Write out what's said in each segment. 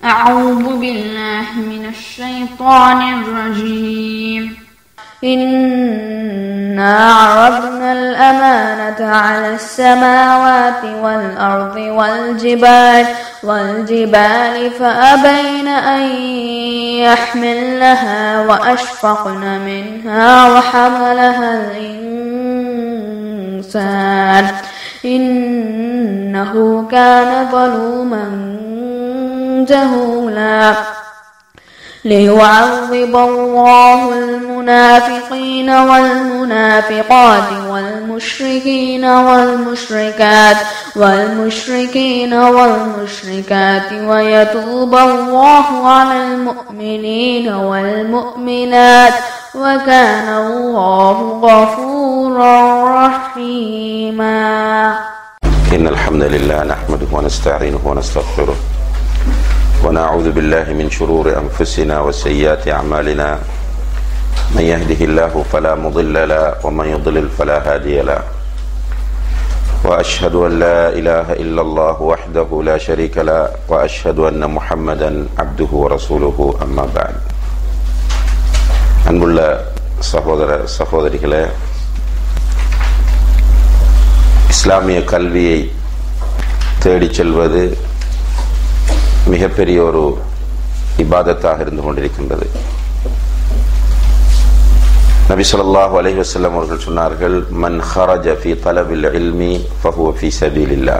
أعوذ بالله من الشيطان الرجيم إنا عرضنا الأمانة على السماوات والأرض والجبال والجبال فأبين أن يحملنها وأشفقن منها وحملها الإنسان إنه كان ظلوما جهولا ليعذب الله المنافقين والمنافقات والمشركين والمشركات والمشركين والمشركات ويتوب الله على المؤمنين والمؤمنات وكان الله غفورا رحيما إن الحمد لله نحمده ونستعينه ونستغفره ونعوذ بالله من شرور أنفسنا وسيئات أعمالنا من يهده الله فلا مضل له ومن يضلل فلا هادي له وأشهد أن لا إله إلا الله وحده لا شريك له وأشهد أن محمدا عبده ورسوله أما بعد அன்புள்ள சகோதர சகோதரிகளே இஸ்லாமிய கல்வியை தேடிச் செல்வது மிகப்பெரிய ஒரு இபாதத்தாக இருந்து கொண்டிருக்கின்றது நபி ஸல்லல்லாஹு அலைஹி வஸல்லம் அவர்கள் சொன்னார்கள் மன் ஹரஜ ஃபி தலபில் இல்மி ஃபஹுவ ஃபி சபீலில்லாஹ்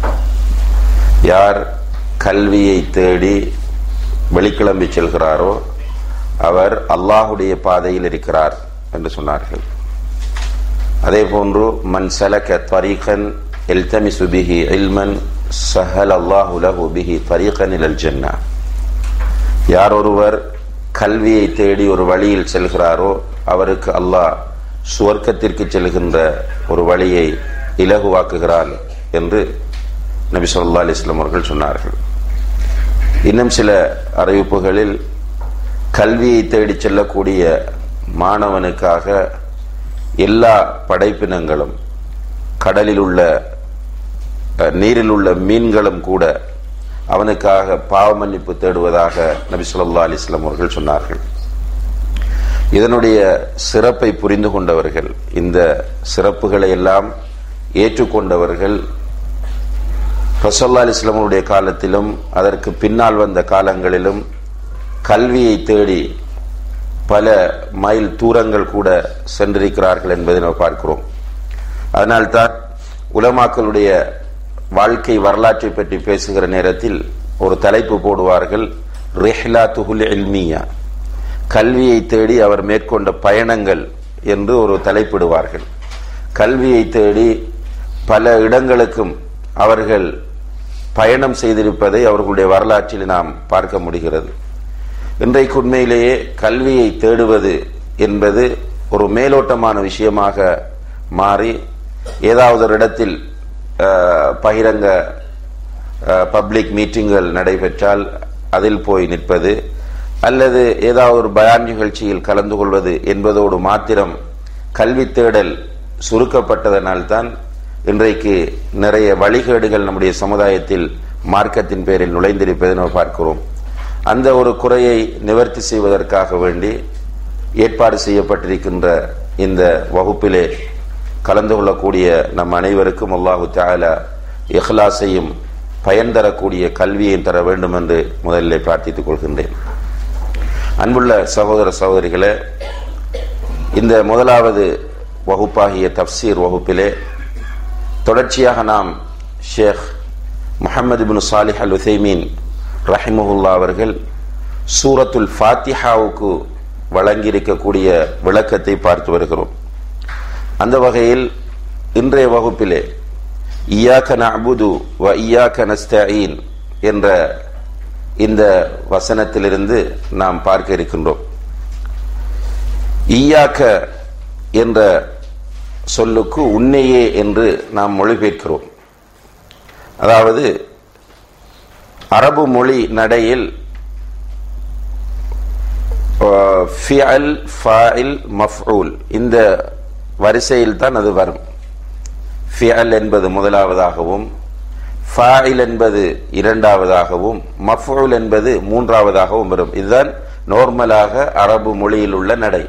யார் கல்வியை தேடி வெளிக்கிளம்பி செல்கிறாரோ அவர் அல்லாஹுடைய பாதையில் இருக்கிறார் என்று சொன்னார்கள் அதே போன்று மன் சலக தரீகன் எல்தமிசு பிஹி இல்மன் சஹல் அல்லாஹு லஹு பிஹி தரீகன் இலல் ஜன்னா யார் ஒருவர் கல்வியை தேடி ஒரு வழியில் செல்கிறாரோ அவருக்கு அல்லாஹ் சுவர்க்கத்திற்கு செல்கின்ற ஒரு வழியை இலகுவாக்குகிறான் என்று நபி சொல்லா அலிஸ்லாம் அவர்கள் சொன்னார்கள் இன்னும் சில அறிவிப்புகளில் கல்வியை தேடி செல்லக்கூடிய மாணவனுக்காக எல்லா படைப்பினங்களும் கடலில் உள்ள நீரில் உள்ள மீன்களும் கூட அவனுக்காக பாவ மன்னிப்பு தேடுவதாக நபி சொல்லா அலிஸ்லாம் அவர்கள் சொன்னார்கள் இதனுடைய சிறப்பை புரிந்து கொண்டவர்கள் இந்த சிறப்புகளை எல்லாம் ஏற்றுக்கொண்டவர்கள் ரசோல்லா அலிஸ்லாமுடைய காலத்திலும் அதற்கு பின்னால் வந்த காலங்களிலும் கல்வியை தேடி பல மைல் தூரங்கள் கூட சென்றிருக்கிறார்கள் என்பதை நாம் பார்க்கிறோம் அதனால்தான் உலமாக்களுடைய வாழ்க்கை வரலாற்றை பற்றி பேசுகிற நேரத்தில் ஒரு தலைப்பு போடுவார்கள் ரெஹ்லா துகுல் எல்மியா கல்வியை தேடி அவர் மேற்கொண்ட பயணங்கள் என்று ஒரு தலைப்பிடுவார்கள் கல்வியை தேடி பல இடங்களுக்கும் அவர்கள் பயணம் செய்திருப்பதை அவர்களுடைய வரலாற்றில் நாம் பார்க்க முடிகிறது இன்றைக்கு உண்மையிலேயே கல்வியை தேடுவது என்பது ஒரு மேலோட்டமான விஷயமாக மாறி ஏதாவது ஒரு இடத்தில் பகிரங்க பப்ளிக் மீட்டிங்கள் நடைபெற்றால் அதில் போய் நிற்பது அல்லது ஏதாவது ஒரு பயான் நிகழ்ச்சியில் கலந்து கொள்வது என்பதோடு மாத்திரம் கல்வி தேடல் சுருக்கப்பட்டதனால்தான் இன்றைக்கு நிறைய வழிகேடுகள் நம்முடைய சமுதாயத்தில் மார்க்கத்தின் பேரில் நுழைந்திருப்பதை நாம் பார்க்கிறோம் அந்த ஒரு குறையை நிவர்த்தி செய்வதற்காக வேண்டி ஏற்பாடு செய்யப்பட்டிருக்கின்ற இந்த வகுப்பிலே கலந்து கொள்ளக்கூடிய நம் அனைவருக்கும் அல்லாஹு தாலா இஹ்லாஸையும் பயன் தரக்கூடிய கல்வியை தர வேண்டும் என்று முதலில் பிரார்த்தித்துக் கொள்கின்றேன் அன்புள்ள சகோதர சகோதரிகளே இந்த முதலாவது வகுப்பாகிய தப்சீர் வகுப்பிலே தொடர்ச்சியாக நாம் ஷேக் முகமது பின் சாலிஹ் அல் உசைமீன் ரஹிமஹுல்லா அவர்கள் சூரத்துல் ஃபாத்திஹாவுக்கு வழங்கியிருக்கக்கூடிய விளக்கத்தை பார்த்து வருகிறோம் அந்த வகையில் இன்றைய வகுப்பிலே இயாக்க நபுது வ இயாக்க நஸ்தீன் என்ற இந்த வசனத்திலிருந்து நாம் பார்க்க இருக்கின்றோம் ஈயாக்க என்ற சொல்லுக்கு உன்னையே என்று நாம் மொழிபெயர்க்கிறோம் அதாவது அரபு மொழி நடையில் ஃபியல் ஃபாயில் மஃஊல் இந்த வரிசையில் தான் அது வரும் ஃபியல் என்பது முதலாவதாகவும் ஃபாயில் என்பது இரண்டாவதாகவும் மஃபூல் என்பது மூன்றாவதாகவும் வரும் இதுதான் நோர்மலாக அரபு மொழியில் உள்ள நடை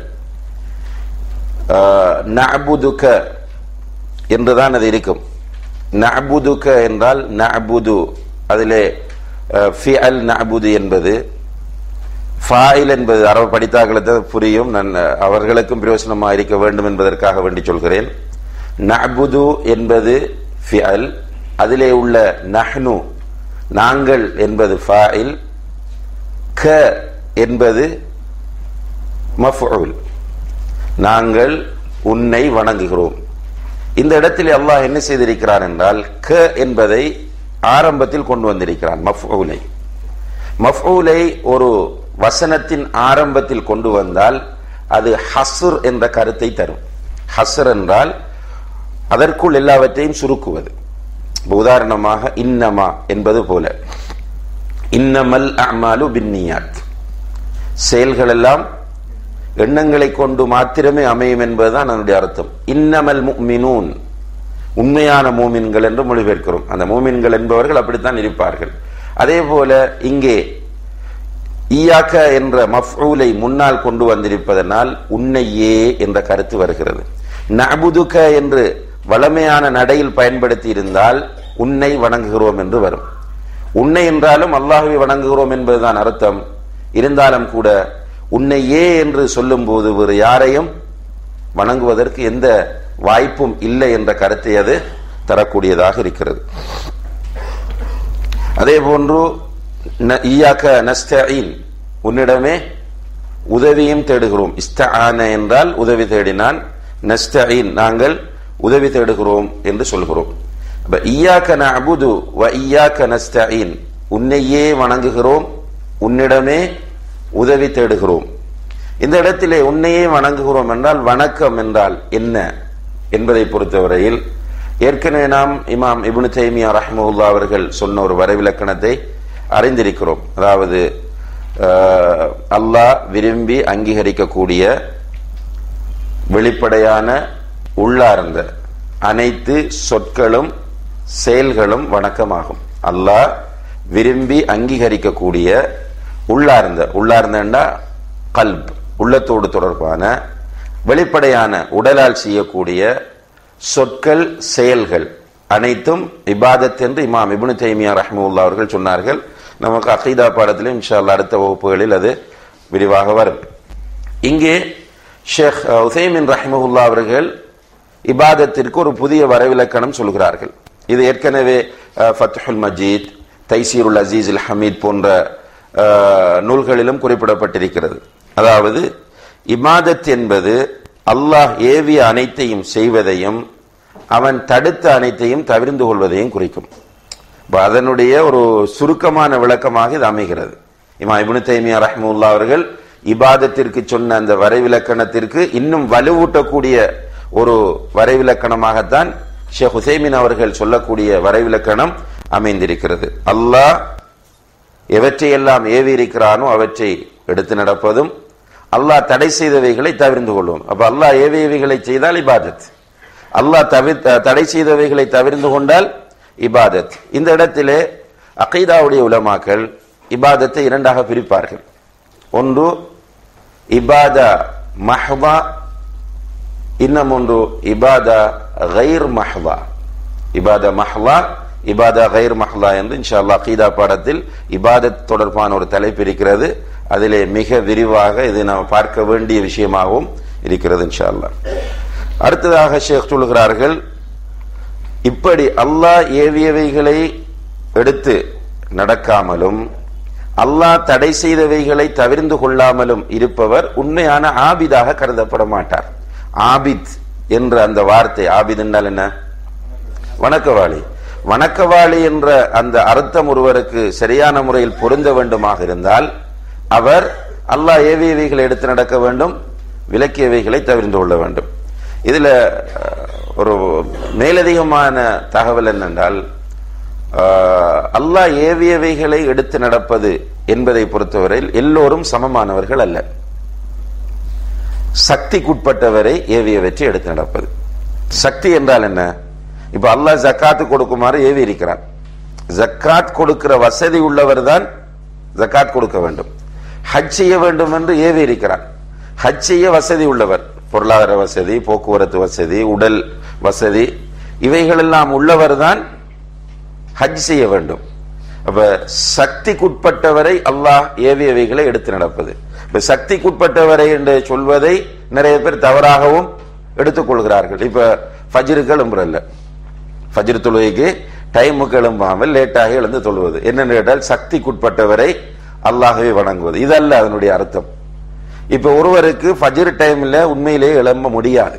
நஅபுதுக என்றுதான் அது இருக்கும் நஅபுதுக என்றால் நஅபுது அதிலே ஃபிஅல் நஅபுது என்பது ஃபாயில் என்பது அரபு படித்தாக்களுக்கு புரியும் நான் அவர்களுக்கும் பிரயோசனமாக இருக்க வேண்டும் என்பதற்காக வேண்டி சொல்கிறேன் நஅபுது என்பது ஃபிஅல் அதிலே உள்ள நஹ்னு நாங்கள் என்பது ஃபாயில் க என்பது மஃபூல் நாங்கள் உன்னை வணங்குகிறோம் இந்த இடத்தில் அல்லாஹ் என்ன செய்திருக்கிறான் என்றால் க என்பதை ஆரம்பத்தில் கொண்டு வந்திருக்கிறான் மஃபூலை மஃபூலை ஒரு வசனத்தின் ஆரம்பத்தில் கொண்டு வந்தால் அது ஹசுர் என்ற கருத்தை தரும் ஹசர் என்றால் அதற்குள் எல்லாவற்றையும் சுருக்குவது உதாரணமாக இன்னமா என்பது போல இன்னமல் அமாலு பின்னியாத் செயல்கள் எல்லாம் எண்ணங்களை கொண்டு மாத்திரமே அமையும் என்பதுதான் அதனுடைய அர்த்தம் இன்னமல் முக்மினூன் உண்மையான மூமின்கள் என்று மொழிபெயர்க்கிறோம் அந்த மூமின்கள் என்பவர்கள் அப்படித்தான் இருப்பார்கள் அதே போல இங்கே ஈயாக்க என்ற மஃஊலை முன்னால் கொண்டு வந்திருப்பதனால் உன்னையே என்ற கருத்து வருகிறது நபுதுக என்று வளமையான நடையில் பயன்படுத்தி இருந்தால் உன்னை வணங்குகிறோம் என்று வரும் உன்னை என்றாலும் அல்லாஹுவை வணங்குகிறோம் என்பதுதான் அர்த்தம் இருந்தாலும் கூட உன்னை ஏ என்று சொல்லும் போது வேறு யாரையும் வணங்குவதற்கு எந்த வாய்ப்பும் இல்லை என்ற கருத்தை அது தரக்கூடியதாக இருக்கிறது அதே போன்று ஈயாக்க நஸ்தீன் உன்னிடமே உதவியும் தேடுகிறோம் இஸ்தான என்றால் உதவி தேடினான் நஸ்தீன் நாங்கள் உதவி தேடுகிறோம் என்று சொல்கிறோம் ஈயாக்க நபுது வ ஈயாக்க நஸ்தீன் உன்னையே வணங்குகிறோம் உன்னிடமே உதவி தேடுகிறோம் இந்த இடத்திலே உன்னையே வணங்குகிறோம் என்றால் வணக்கம் என்றால் என்ன என்பதை பொறுத்தவரையில் ஏற்கனவே நாம் இமாம் இபுனு தைமியா ரஹ்மவுல்லா அவர்கள் சொன்ன ஒரு வரைவிலக்கணத்தை அறிந்திருக்கிறோம் அதாவது அல்லாஹ் விரும்பி அங்கீகரிக்கக்கூடிய வெளிப்படையான உள்ளார்ந்த அனைத்து சொற்களும் செயல்களும் வணக்கமாகும் அல்லாஹ் விரும்பி அங்கீகரிக்கக்கூடிய உள்ளார்ந்த உள்ளார்ந்தா கல்ப் உள்ளத்தோடு தொடர்பான வெளிப்படையான உடலால் செய்யக்கூடிய சொற்கள் செயல்கள் அனைத்தும் இபாதத் என்று இமாம் இபுனு தைமியா ரஹ்முல்லா அவர்கள் சொன்னார்கள் நமக்கு அகீதா பாடத்திலும் இன்ஷால்லா அடுத்த வகுப்புகளில் அது விரிவாக வரும் இங்கே ஷேக் உசைமின் ரஹ்மஹுல்லா அவர்கள் இபாதத்திற்கு ஒரு புதிய வரவிலக்கணம் சொல்கிறார்கள் இது ஏற்கனவே ஃபத்துல் மஜீத் தைசீருல் அசீஸ் அல் ஹமீத் போன்ற நூல்களிலும் குறிப்பிடப்பட்டிருக்கிறது அதாவது இபாதத் என்பது அல்லாஹ் ஏவிய அனைத்தையும் செய்வதையும் அவன் தடுத்த அனைத்தையும் தவிர்ந்து கொள்வதையும் குறிக்கும் அதனுடைய ஒரு சுருக்கமான விளக்கமாக இது அமைகிறது இமா இபுனு தைமியா ரஹ்முல்லா அவர்கள் இபாதத்திற்கு சொன்ன அந்த வரைவிலக்கணத்திற்கு இன்னும் வலுவூட்டக்கூடிய ஒரு வரைவிலக்கணமாகத்தான் ஷேக் ஹுசைமின் அவர்கள் சொல்லக்கூடிய வரைவிலக்கணம் அமைந்திருக்கிறது அல்லாஹ் எவற்றையெல்லாம் ஏவி இருக்கிறானோ அவற்றை எடுத்து நடப்பதும் அல்லாஹ் தடை செய்தவைகளை தவிர்ந்து கொள்வோம் அப்ப அல்லாஹ் ஏவியவைகளை செய்தால் இபாதத் அல்லாஹ் தவிர் தடை செய்தவைகளை தவிர்ந்து கொண்டால் இபாதத் இந்த இடத்திலே அகைதாவுடைய உலமாக்கள் இபாதத்தை இரண்டாக பிரிப்பார்கள் ஒன்று இபாதா மஹ்வா இன்னும் ஒன்று இபாதா கைர் மஹ்வா இபாதா மஹ்வா இபாதா கைர் மஹ்லா என்று இன்ஷா அல்லா கீதா பாடத்தில் இபாதத் தொடர்பான ஒரு தலைப்பு இருக்கிறது அதிலே மிக விரிவாக இது நாம் பார்க்க வேண்டிய விஷயமாகவும் இருக்கிறது இன்ஷா அல்லா அடுத்ததாக ஷேக் சொல்கிறார்கள் இப்படி அல்லாஹ் ஏவியவைகளை எடுத்து நடக்காமலும் அல்லாஹ் தடை செய்தவைகளை தவிர்ந்து கொள்ளாமலும் இருப்பவர் உண்மையான ஆபிதாக கருதப்பட மாட்டார் ஆபித் என்ற அந்த வார்த்தை ஆபித் என்றால் என்ன வணக்கவாளி வணக்கவாளி என்ற அந்த அர்த்தம் ஒருவருக்கு சரியான முறையில் பொருந்த வேண்டுமாக இருந்தால் அவர் அல்லாஹ் ஏவியவைகளை எடுத்து நடக்க வேண்டும் விலக்கியவைகளை தவிர்த்து கொள்ள வேண்டும் இதுல ஒரு மேலதிகமான தகவல் என்னென்றால் அல்லாஹ் ஏவியவைகளை எடுத்து நடப்பது என்பதை பொறுத்தவரையில் எல்லோரும் சமமானவர்கள் அல்ல சக்திக்குட்பட்டவரை ஏவியவற்றை எடுத்து நடப்பது சக்தி என்றால் என்ன இப்ப அல்லாஹ் ஜக்காத்து கொடுக்குமாறு ஏவி இருக்கிறான் ஜக்காத் கொடுக்கிற வசதி உள்ளவர் தான் ஜக்காத் கொடுக்க வேண்டும் ஹஜ் செய்ய வேண்டும் என்று ஏவி இருக்கிறார் ஹஜ் செய்ய வசதி உள்ளவர் பொருளாதார வசதி போக்குவரத்து வசதி உடல் வசதி இவைகளெல்லாம் உள்ளவர் தான் ஹஜ் செய்ய வேண்டும் அப்ப சக்திக்குட்பட்டவரை அல்லாஹ் ஏவியவைகளை எடுத்து நடப்பது இப்ப சக்திக்குட்பட்டவரை என்று சொல்வதை நிறைய பேர் தவறாகவும் எடுத்துக்கொள்கிறார்கள் இப்ப ஃபஜ்ருக்கு எழும்புறல்ல ஃபஜ்ர் தொழுகைக்கு டைமுக்கு எழும்பாமல் லேட்டாக எழுந்து தொழுவது என்னன்னு கேட்டால் சக்திக்குட்பட்டவரை அல்லாஹவே வணங்குவது இதல்ல அதனுடைய அர்த்தம் இப்ப ஒருவருக்கு ஃபஜ்ர் டைம்ல உண்மையிலேயே எழும்ப முடியாது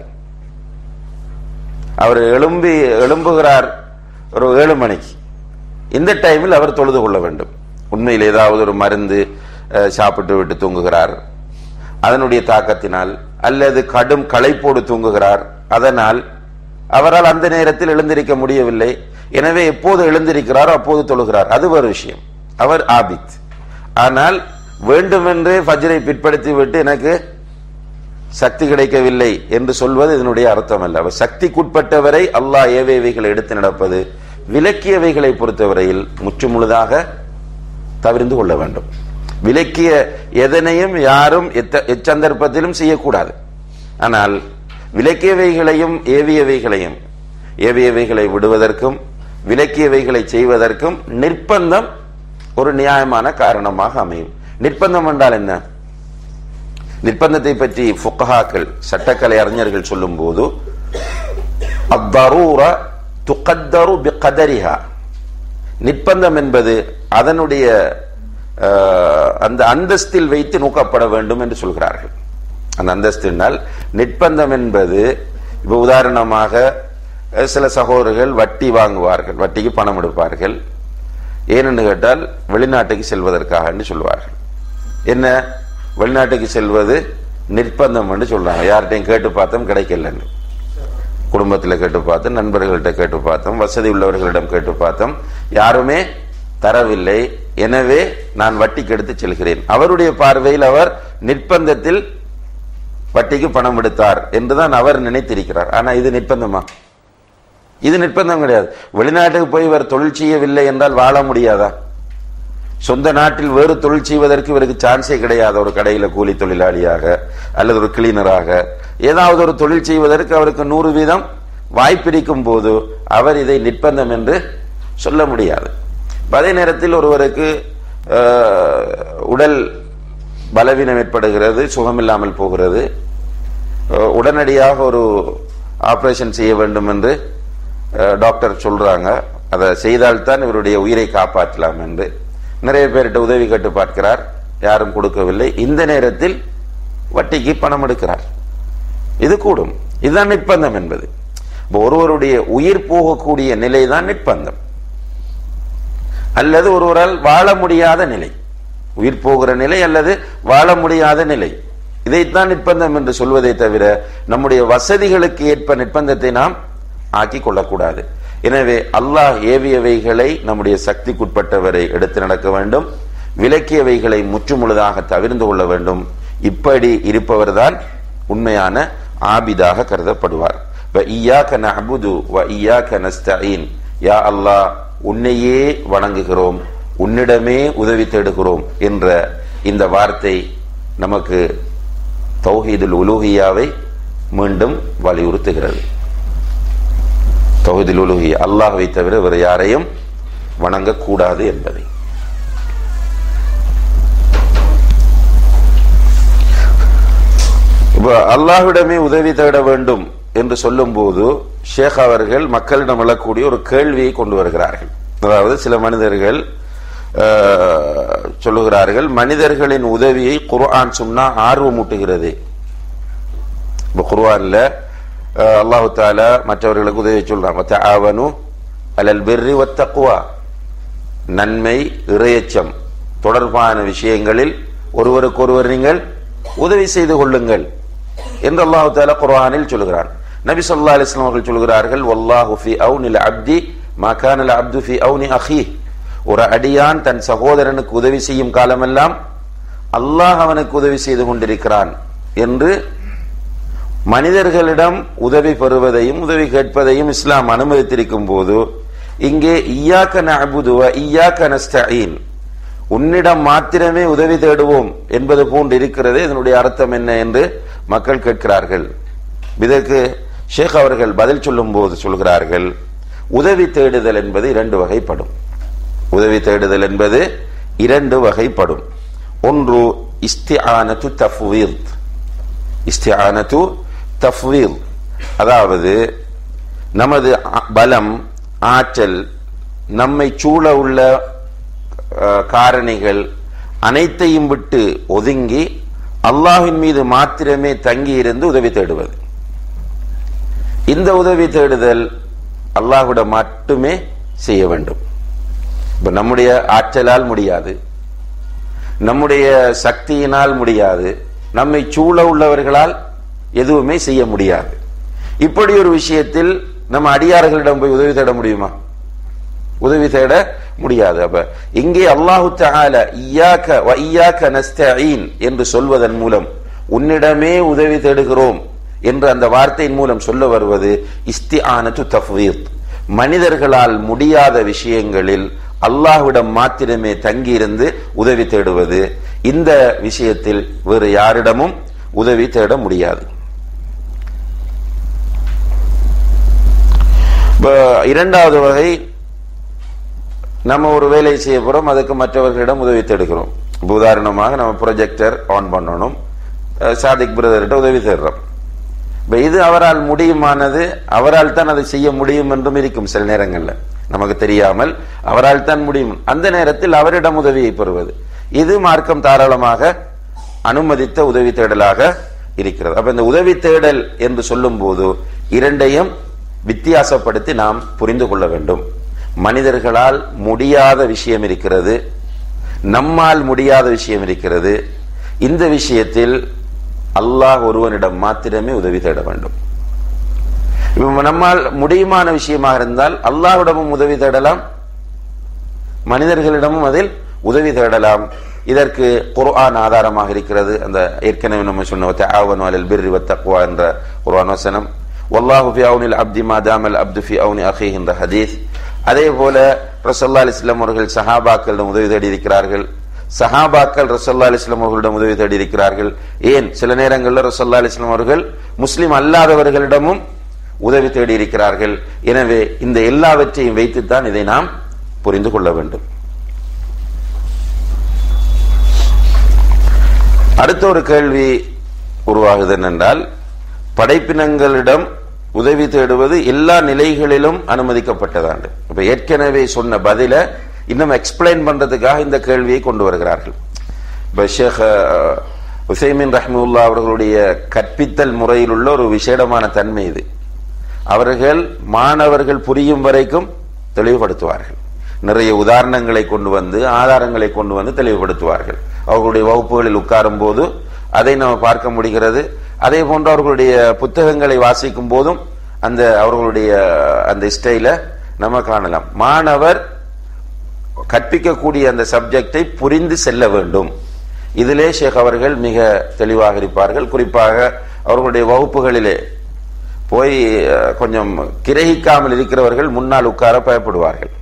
அவர் எழும்பி எழும்புகிறார் ஒரு ஏழு மணிக்கு இந்த டைமில் அவர் தொழுது கொள்ள வேண்டும் உண்மையில் ஏதாவது ஒரு மருந்து அஹ், சாப்பிட்டு விட்டு தூங்குகிறார் அதனுடைய தாக்கத்தினால் அல்லது கடும் களைப்போடு தூங்குகிறார் அதனால் அவரால் அந்த நேரத்தில் எழுந்திருக்க முடியவில்லை எனவே எப்போது எழுந்திருக்கிறாரோ அப்போது தொழுகிறார் அது ஒரு விஷயம் அவர் ஆபித் ஆனால் வேண்டுமென்றே ஃபஜ்ரை பிற்படுத்தி விட்டு எனக்கு சக்தி கிடைக்கவில்லை என்று சொல்வது இதனுடைய அர்த்தம் அல்ல அவர் சக்திக்குட்பட்டவரை அல்லாஹ் ஏவேவைகளை எடுத்து நடப்பது விலக்கியவைகளை பொறுத்தவரையில் முற்றுமுழுதாக தவிர்ந்து கொள்ள வேண்டும் விலக்கிய எதனையும் யாரும் எத்த- எச்சந்தர்ப்பத்திலும் செய்யக்கூடாது ஆனால் விலக்கியவைகளையும் ஏவியவைகளையும் ஏவியவைகளை விடுவதற்கும் விலக்கியவைகளை செய்வதற்கும் நிர்பந்தம் ஒரு நியாயமான காரணமாக அமையும் நிர்பந்தம் என்றால் என்ன நிர்பந்தத்தை பற்றி ஃபுக்கஹாக்கள் சட்டக்கலை அறிஞர்கள் சொல்லும் போது அத்தரூர துகத்தரு பிகதரிஹா நிர்பந்தம் என்பது அதனுடைய அஹ், அந்த அந்தஸ்தில் வைத்து நோக்கப்பட வேண்டும் என்று சொல்கிறார்கள் அந்த அந்தஸ்தினால் நிர்பந்தம் என்பது இப்ப உதாரணமாக அஹ், சில சகோதரர்கள் வட்டி வாங்குவார்கள் வட்டிக்கு பணம் எடுப்பார்கள் ஏனென்று கேட்டால் வெளிநாட்டுக்கு செல்வதற்காக என்று சொல்வார்கள் என்ன வெளிநாட்டுக்கு செல்வது நிர்பந்தம் என்று சொல்றாங்க யார்கிட்டையும் கேட்டு பார்த்தோம் கிடைக்கலன்னு குடும்பத்தில் கேட்டு பார்த்தோம் நண்பர்கள்ட்ட கேட்டு பார்த்தோம் வசதி உள்ளவர்களிடம் கேட்டு பார்த்தோம் யாருமே தரவில்லை எனவே நான் வட்டிக்கு எடுத்து செல்கிறேன் அவருடைய பார்வையில் அவர் நிர்பந்தத்தில் வட்டிக்கு பணம் எடுத்தார் என்றுதான் அவர் நினைத்திருக்கிறார் ஆனா இது நிர்பந்தமா இது நிர்பந்தம் கிடையாது வெளிநாட்டுக்கு போய் இவர் தொழில் செய்யவில்லை என்றால் வாழ முடியாதா சொந்த நாட்டில் வேறு தொழில் செய்வதற்கு இவருக்கு சான்ஸே கிடையாது ஒரு கடையில கூலி தொழிலாளியாக அல்லது ஒரு கிளீனராக ஏதாவது ஒரு தொழில் செய்வதற்கு அவருக்கு நூறு வீதம் வாய்ப்பிருக்கும் போது அவர் இதை நிர்பந்தம் என்று சொல்ல முடியாது அதே நேரத்தில் ஒருவருக்கு அஹ், உடல் பலவீனம் ஏற்படுகிறது சுகமில்லாமல் போகிறது அஹ், உடனடியாக ஒரு ஆபரேஷன் செய்ய வேண்டும் என்று அஹ், டாக்டர் சொல்றாங்க அதை செய்தால்தான் இவருடைய உயிரை காப்பாற்றலாம் என்று நிறைய பேர்கிட்ட உதவி கேட்டு பார்க்கிறார் யாரும் கொடுக்கவில்லை இந்த நேரத்தில் வட்டிக்கு பணம் எடுக்கிறார் இது கூடும் இதுதான் நிர்பந்தம் என்பது இப்ப ஒருவருடைய உயிர் போகக்கூடிய நிலைதான் நிர்பந்தம் அல்லது ஒருவரால் வாழ முடியாத நிலை உயிர் போகிற நிலை அல்லது வாழ முடியாத நிலை இதைத்தான் நிர்பந்தம் என்று சொல்வதை தவிர நம்முடைய வசதிகளுக்கு ஏற்ப நிர்பந்தத்தை நாம் ஆக்கிக் கொள்ளக்கூடாது எனவே அல்லாஹ் ஏவியவைகளை நம்முடைய சக்திக்குட்பட்டவரை எடுத்து நடக்க வேண்டும் விலக்கியவைகளை முற்றுமுழுதாக தவிர்ந்து கொள்ள வேண்டும் இப்படி இருப்பவர்தான் உண்மையான ஆபிதாக கருதப்படுவார் வ இய்யாக நஅபுது வ இய்யாக நஸ்தஈன் யா அல்லாஹ் உன்னையே வணங்குகிறோம் உன்னிடமே உதவி தேடுகிறோம் என்ற இந்த வார்த்தை நமக்கு தௌஹீதுல் உலூஹியாவை மீண்டும் வலியுறுத்துகிறது தௌஹீதுல் உலூஹியா அல்லாஹ்வை தவிர வேறு யாரையும் வணங்கக்கூடாது என்பதை இப்ப அல்லாஹ்விடமே உதவி தேட வேண்டும் என்று சொல்லும்போது ஷேக் அவர்கள் மக்களிடம் எழக்கூடிய ஒரு கேள்வியை கொண்டு வருகிறார்கள் அதாவது சில மனிதர்கள் அஹ், சொல்லுகிறார்கள் மனிதர்களின் உதவியை குர்ஆன் சொன்னா ஆர்வமூட்டுகிறது இப்ப குர்ஆன்ல அஹ், அல்லாஹு தாலா மற்றவர்களுக்கு உதவி சொல்றாங்க தஆவனு அலல் பிர்ரி வத்தக்வா நன்மை இறையச்சம் தொடர்பான விஷயங்களில் ஒருவருக்கொருவர் நீங்கள் உதவி செய்து கொள்ளுங்கள் என்று அல்லாஹு தாலா குர்ஆனில் சொல்கிறான் நபி ஸல்லல்லாஹு அலைஹி வஸல்லம் அவர்கள் சொல்கிறார்கள் வல்லாஹு ஃபி அவுனில் அப்தி மா கானல் அப்து ஃபி அவுனி அஹி ஒரு அடியான் தன் சகோதரனுக்கு உதவி செய்யும் காலமெல்லாம் அல்லாஹ் அவனுக்கு உதவி செய்து கொண்டிருக்கிறான் என்று மனிதர்களிடம் உதவி பெறுவதையும் உதவி கேட்பதையும் இஸ்லாம் அனுமதித்திருக்கும் போது இங்கே ஈயாக்க நஅபுதுவ ஈயாக்க நஸ்தஈன் உன்னிடம் மாத்திரமே உதவி தேடுவோம் என்பது போன்று இருக்கிறது இதனுடைய அர்த்தம் என்ன என்று மக்கள் கேட்கிறார்கள் இதற்கு ஷேக் அவர்கள் பதில் சொல்லும் போது சொல்கிறார்கள் உதவி தேடுதல் என்பது இரண்டு வகைப்படும் உதவி தேடுதல் என்பது இரண்டு வகைப்படும் ஒன்று இஸ்திஆனத்து தஃவீத் இஸ்திஆனத்து தஃவீத் அதாவது நமது அ- பலம் ஆற்றல் நம்மை சூழ உள்ள அஹ், காரணிகள் அனைத்தையும் விட்டு ஒதுங்கி அல்லாஹ்வின் மீது மாத்திரமே தங்கி இருந்து உதவி தேடுவது இந்த உதவி தேடுதல் அல்லாஹ்விடம் மட்டுமே செய்ய வேண்டும் இப்ப நம்முடைய ஆற்றலால் முடியாது நம்முடைய சக்தியினால் முடியாது நம்மை சூழ உள்ளவர்களால் எதுவுமே செய்ய முடியாது இப்படி ஒரு விஷயத்தில் நம்ம அடியார்களிடம் போய் உதவி தேட முடியுமா உதவி தேட முடியாது அப்ப இங்கே அல்லாஹு தஆல இய்யாக வ இய்யாக நஸ்தஈன் என்று சொல்வதன் மூலம் உன்னிடமே உதவி தேடுகிறோம் என்று அந்த வார்த்தையின் மூலம் சொல்ல வருவது இஸ்திஆனத்து தஃவீத் மனிதர்களால் முடியாத விஷயங்களில் அல்லாஹ்விடம் மாத்திரமே தங்கியிருந்து உதவி தேடுவது இந்த விஷயத்தில் வேறு யாரிடமும் உதவி தேட முடியாது இப்ப இரண்டாவது வகை நம்ம ஒரு வேலை செய்ய போறோம் அதுக்கு மற்றவர்களிடம் உதவி தேடுகிறோம் இப்ப உதாரணமாக நம்ம ப்ரொஜெக்டர் ஆன் பண்ணணும் அஹ் சாதிக் பிரதர்கிட்ட உதவி தேடுறோம் இப்ப இது அவரால் முடியுமானது அவரால் தான் அதை செய்ய முடியும் என்றும் இருக்கும் சில நேரங்கள்ல நமக்கு தெரியாமல் அவரால் தான் முடியும் அந்த நேரத்தில் அவரிடம் உதவியை பெறுவது இது மார்க்கம் தாராளமாக அனுமதித்த உதவி தேடலாக இருக்கிறது அப்ப இந்த உதவி தேடல் என்று சொல்லும் போது இரண்டையும் வித்தியாசப்படுத்தி நாம் புரிந்து கொள்ள வேண்டும் மனிதர்களால் முடியாத விஷயம் இருக்கிறது நம்மால் முடியாத விஷயம் இருக்கிறது இந்த விஷயத்தில் அல்லாஹ் ஒருவனிடம் மாத்திரமே உதவி தேட வேண்டும் இப்ப நம்மால் முடியுமான விஷயமாக இருந்தால் அல்லாஹ்விடமும் உதவி தேடலாம் மனிதர்களிடமும் அதில் உதவி தேடலாம் இதற்கு குர்ஆன் ஆதாரமாக இருக்கிறது அந்த ஏற்கனவே நம்ம சொன்ன தஆவனு அலல் பிர்ரி வத்தக்வா என்ற குர்ஆன் வசனம் வல்லாஹு ஃபி அவுனில் அப்தி மா தாமல் அப்து ஃபி அவுனி அஹீஹ் என்ற ஹதீஸ் அதே போல ரசல்லா அலிஸ்லாம் அவர்கள் சஹாபாக்களிடம் உதவி தேடி இருக்கிறார்கள் சஹாபாக்கள் ரசல்லா அலிஸ்லாம் அவர்களிடம் உதவி தேடி இருக்கிறார்கள் ஏன் சில நேரங்களில் ரசல்லா அலிஸ்லாம் அவர்கள் முஸ்லிம் அல்லாதவர்களிடமும் உதவி தேடி இருக்கிறார்கள் எனவே இந்த எல்லாவற்றையும் வைத்துத்தான் இதை நாம் புரிந்து கொள்ள வேண்டும் அடுத்த ஒரு கேள்வி உருவாகுது என்னென்றால் படைப்பினங்களிடம் உதவி தேடுவது எல்லா நிலைகளிலும் அனுமதிக்கப்பட்டதாண்டு இப்ப ஏற்கனவே சொன்ன பதில இன்னும் எக்ஸ்பிளைன் பண்றதுக்காக இந்த கேள்வியை கொண்டு வருகிறார்கள் இப்ப ஷேக் உசைமின் ரஹ்முல்லா அவர்களுடைய கற்பித்தல் முறையில் உள்ள ஒரு விசேடமான தன்மை இது அவர்கள் மாணவர்கள் புரியும் வரைக்கும் தெளிவுபடுத்துவார்கள் நிறைய உதாரணங்களை கொண்டு வந்து ஆதாரங்களை கொண்டு வந்து தெளிவுபடுத்துவார்கள் அவர்களுடைய வகுப்புகளில் உட்காரும் போது அதை நம்ம பார்க்க முடிகிறது அதே போன்று அவர்களுடைய புத்தகங்களை வாசிக்கும் போதும் அந்த அவர்களுடைய அந்த ஸ்டைல நம்ம காணலாம் மாணவர் கற்பிக்கக்கூடிய அந்த சப்ஜெக்டை புரிந்து செல்ல வேண்டும் இதிலே ஷேக் அவர்கள் மிக தெளிவாக இருப்பார்கள் குறிப்பாக அவர்களுடைய வகுப்புகளிலே போய் அஹ், கொஞ்சம் கிரகிக்காமல் இருக்கிறவர்கள் முன்னால் உட்கார பயப்படுவார்கள்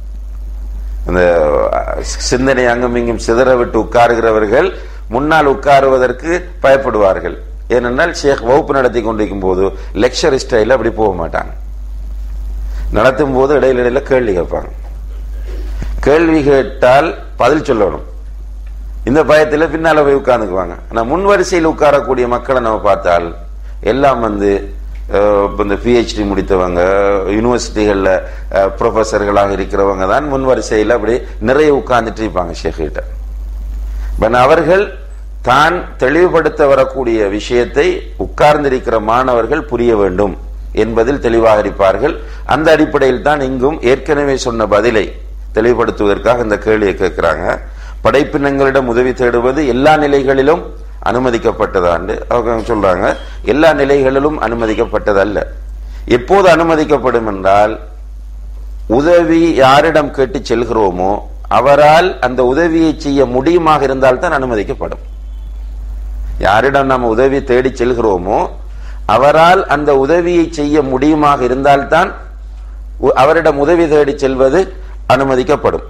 அந்த அஹ், சிந்தனை அங்கும் இங்கும் சிதற விட்டு உட்காருகிறவர்கள் முன்னால் உட்காருவதற்கு பயப்படுவார்கள் ஏனென்றால் ஷேக் வகுப்பு நடத்தி கொண்டிருக்கும் போது லெக்சர் ஸ்டைல அப்படி போக மாட்டாங்க நடத்தும் போது இடையில இடையில கேள்வி கேட்பாங்க கேள்வி கேட்டால் பதில் சொல்லணும் இந்த பயத்துல பின்னால போய் உட்கார்ந்துக்குவாங்க ஆனா முன் வரிசையில் உட்காரக்கூடிய மக்களை நம்ம பார்த்தால் எல்லாம் வந்து அஹ், இப்ப இந்த பிஹெச்டி முடித்தவங்க யூனிவர்சிட்டிகள்ல அஹ், ப்ரொஃபஸர்களாக இருக்கிறவங்க தான் முன் வரிசையில் அப்படி நிறைய உட்கார்ந்துட்டு இருப்பாங்க ஷேக் கிட்ட பட் அவர்கள் தான் தெளிவுபடுத்த வரக்கூடிய விஷயத்தை உட்கார்ந்திருக்கிற மாணவர்கள் புரிய வேண்டும் என்பதில் தெளிவாக இருப்பார்கள் அந்த அடிப்படையில் தான் இங்கும் ஏற்கனவே சொன்ன பதிலை தெளிவுபடுத்துவதற்காக இந்த கேள்வியை கேட்கிறாங்க படைப்பினங்களிடம் உதவி தேடுவது எல்லா நிலைகளிலும் அனுமதிக்கப்பட்டதாண்டு அவங்க சொல்றாங்க எல்லா நிலைகளிலும் அனுமதிக்கப்பட்டதல்ல எப்போது அனுமதிக்கப்படும் என்றால் உதவி யாரிடம் கேட்டு செல்கிறோமோ அவரால் அந்த உதவியை செய்ய முடியுமாக இருந்தால் தான் அனுமதிக்கப்படும் யாரிடம் நாம் உதவி தேடி செல்கிறோமோ அவரால் அந்த உதவியை செய்ய முடியுமாக இருந்தால்தான் உ- அவரிடம் உதவி தேடி செல்வது அனுமதிக்கப்படும்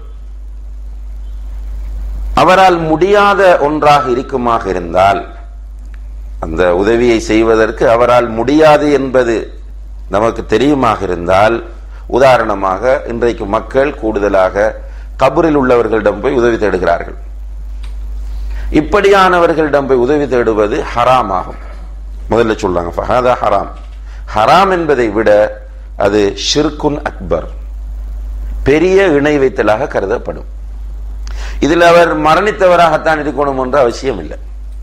அவரால் முடியாத ஒன்றாக இருக்குமாக இருந்தால் அந்த உதவியை செய்வதற்கு அவரால் முடியாது என்பது நமக்கு தெரியுமாக இருந்தால் உதாரணமாக இன்றைக்கு மக்கள் கூடுதலாக கபரில் உள்ளவர்களிடம் போய் உதவி தேடுகிறார்கள் இப்படியானவர்களிடம் போய் உதவி தேடுவது ஹராம் ஆகும் முதல்ல சொல்றாங்க ஃபஹாதா ஹராம் ஹராம் என்பதை விட அது ஷிர்குன் அக்பர் பெரிய இணை வைத்தலாக கருதப்படும் இதில் அவர் மரணித்தவராகத்தான் இருக்கணும் என்ற அவசியம் இல்லை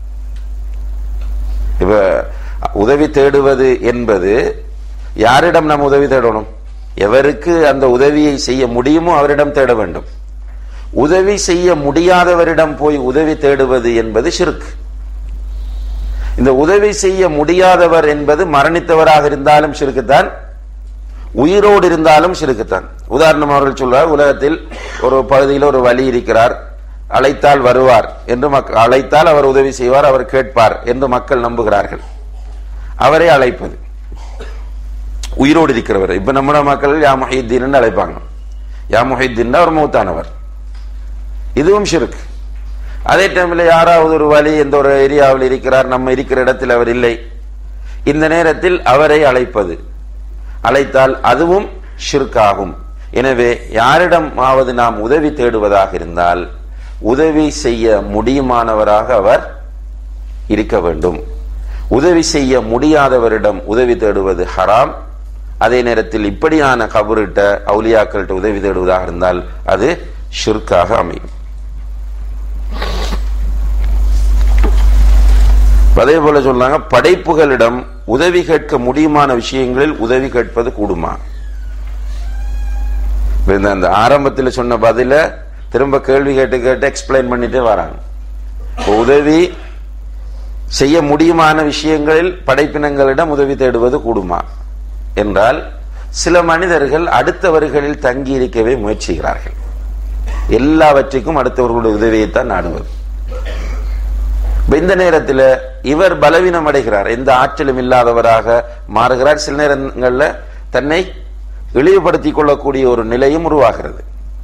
இப்ப உதவி தேடுவது என்பது யாரிடம் நாம் உதவி தேடணும் எவருக்கு அந்த உதவியை செய்ய முடியுமோ அவரிடம் தேட வேண்டும் உதவி செய்ய முடியாதவரிடம் போய் உதவி தேடுவது என்பது ஷிர்க் இந்த உதவி செய்ய முடியாதவர் என்பது மரணித்தவராக இருந்தாலும் ஷிர்க்குத்தான் உயிரோடு இருந்தாலும் ஷிர்க்குத்தான் உதாரணம் அவர்கள் சொல்றார் உலகத்தில் ஒரு பகுதியில் ஒரு வழி இருக்கிறார் அழைத்தால் வருவார் என்று மக்க- அழைத்தால் அவர் உதவி செய்வார் அவர் கேட்பார் என்று மக்கள் நம்புகிறார்கள் அவரை அழைப்பது உயிரோடு இருக்கிறவர் இப்ப நம்ம மக்கள் யா முஹித்தீன் அழைப்பாங்க யா முஹித்தீன் அவர் மூத்தானவர் இதுவும் ஷிர்க் அதே டைம்ல யாராவது ஒரு வழி எந்த ஒரு ஏரியாவில் இருக்கிறார் நம்ம இருக்கிற இடத்தில் அவர் இல்லை இந்த நேரத்தில் அவரை அழைப்பது அழைத்தால் அதுவும் ஷிர்காகும் எனவே யாரிடமாவது நாம் உதவி தேடுவதாக இருந்தால் உதவி செய்ய முடியுமானவராக அவர் இருக்க வேண்டும் உதவி செய்ய முடியாதவரிடம் உதவி தேடுவது ஹராம் அதே நேரத்தில் இப்படியான கபரிட்ட அவுலியாக்கள்கிட்ட உதவி தேடுவதாக இருந்தால் அது ஷிர்காக அமையும் அதே போல சொல்றாங்க படைப்புகளிடம் உதவி கேட்க முடியுமான விஷயங்களில் உதவி கேட்பது கூடுமா இப்ப இந்த அந்த ஆரம்பத்தில் சொன்ன பதில திரும்ப கேள்வி கேட்டு கேட்டு எக்ஸ்பிளைன் பண்ணிட்டே வராங்க இப்ப உதவி செய்ய முடியுமான விஷயங்களில் படைப்பினங்களிடம் உதவி தேடுவது கூடுமா என்றால் சில மனிதர்கள் அடுத்தவர்களில் தங்கி இருக்கவே முயற்சிக்கிறார்கள் எல்லாவற்றுக்கும் அடுத்தவர்களுடைய உதவியைத்தான் நாடுவது இப்ப இந்த நேரத்தில் இவர் பலவீனம் அடைகிறார் எந்த ஆற்றலும் இல்லாதவராக மாறுகிறார் சில நேரங்களில் தன்னை இழிவுபடுத்திக் கொள்ளக்கூடிய ஒரு நிலையும் உருவாகிறது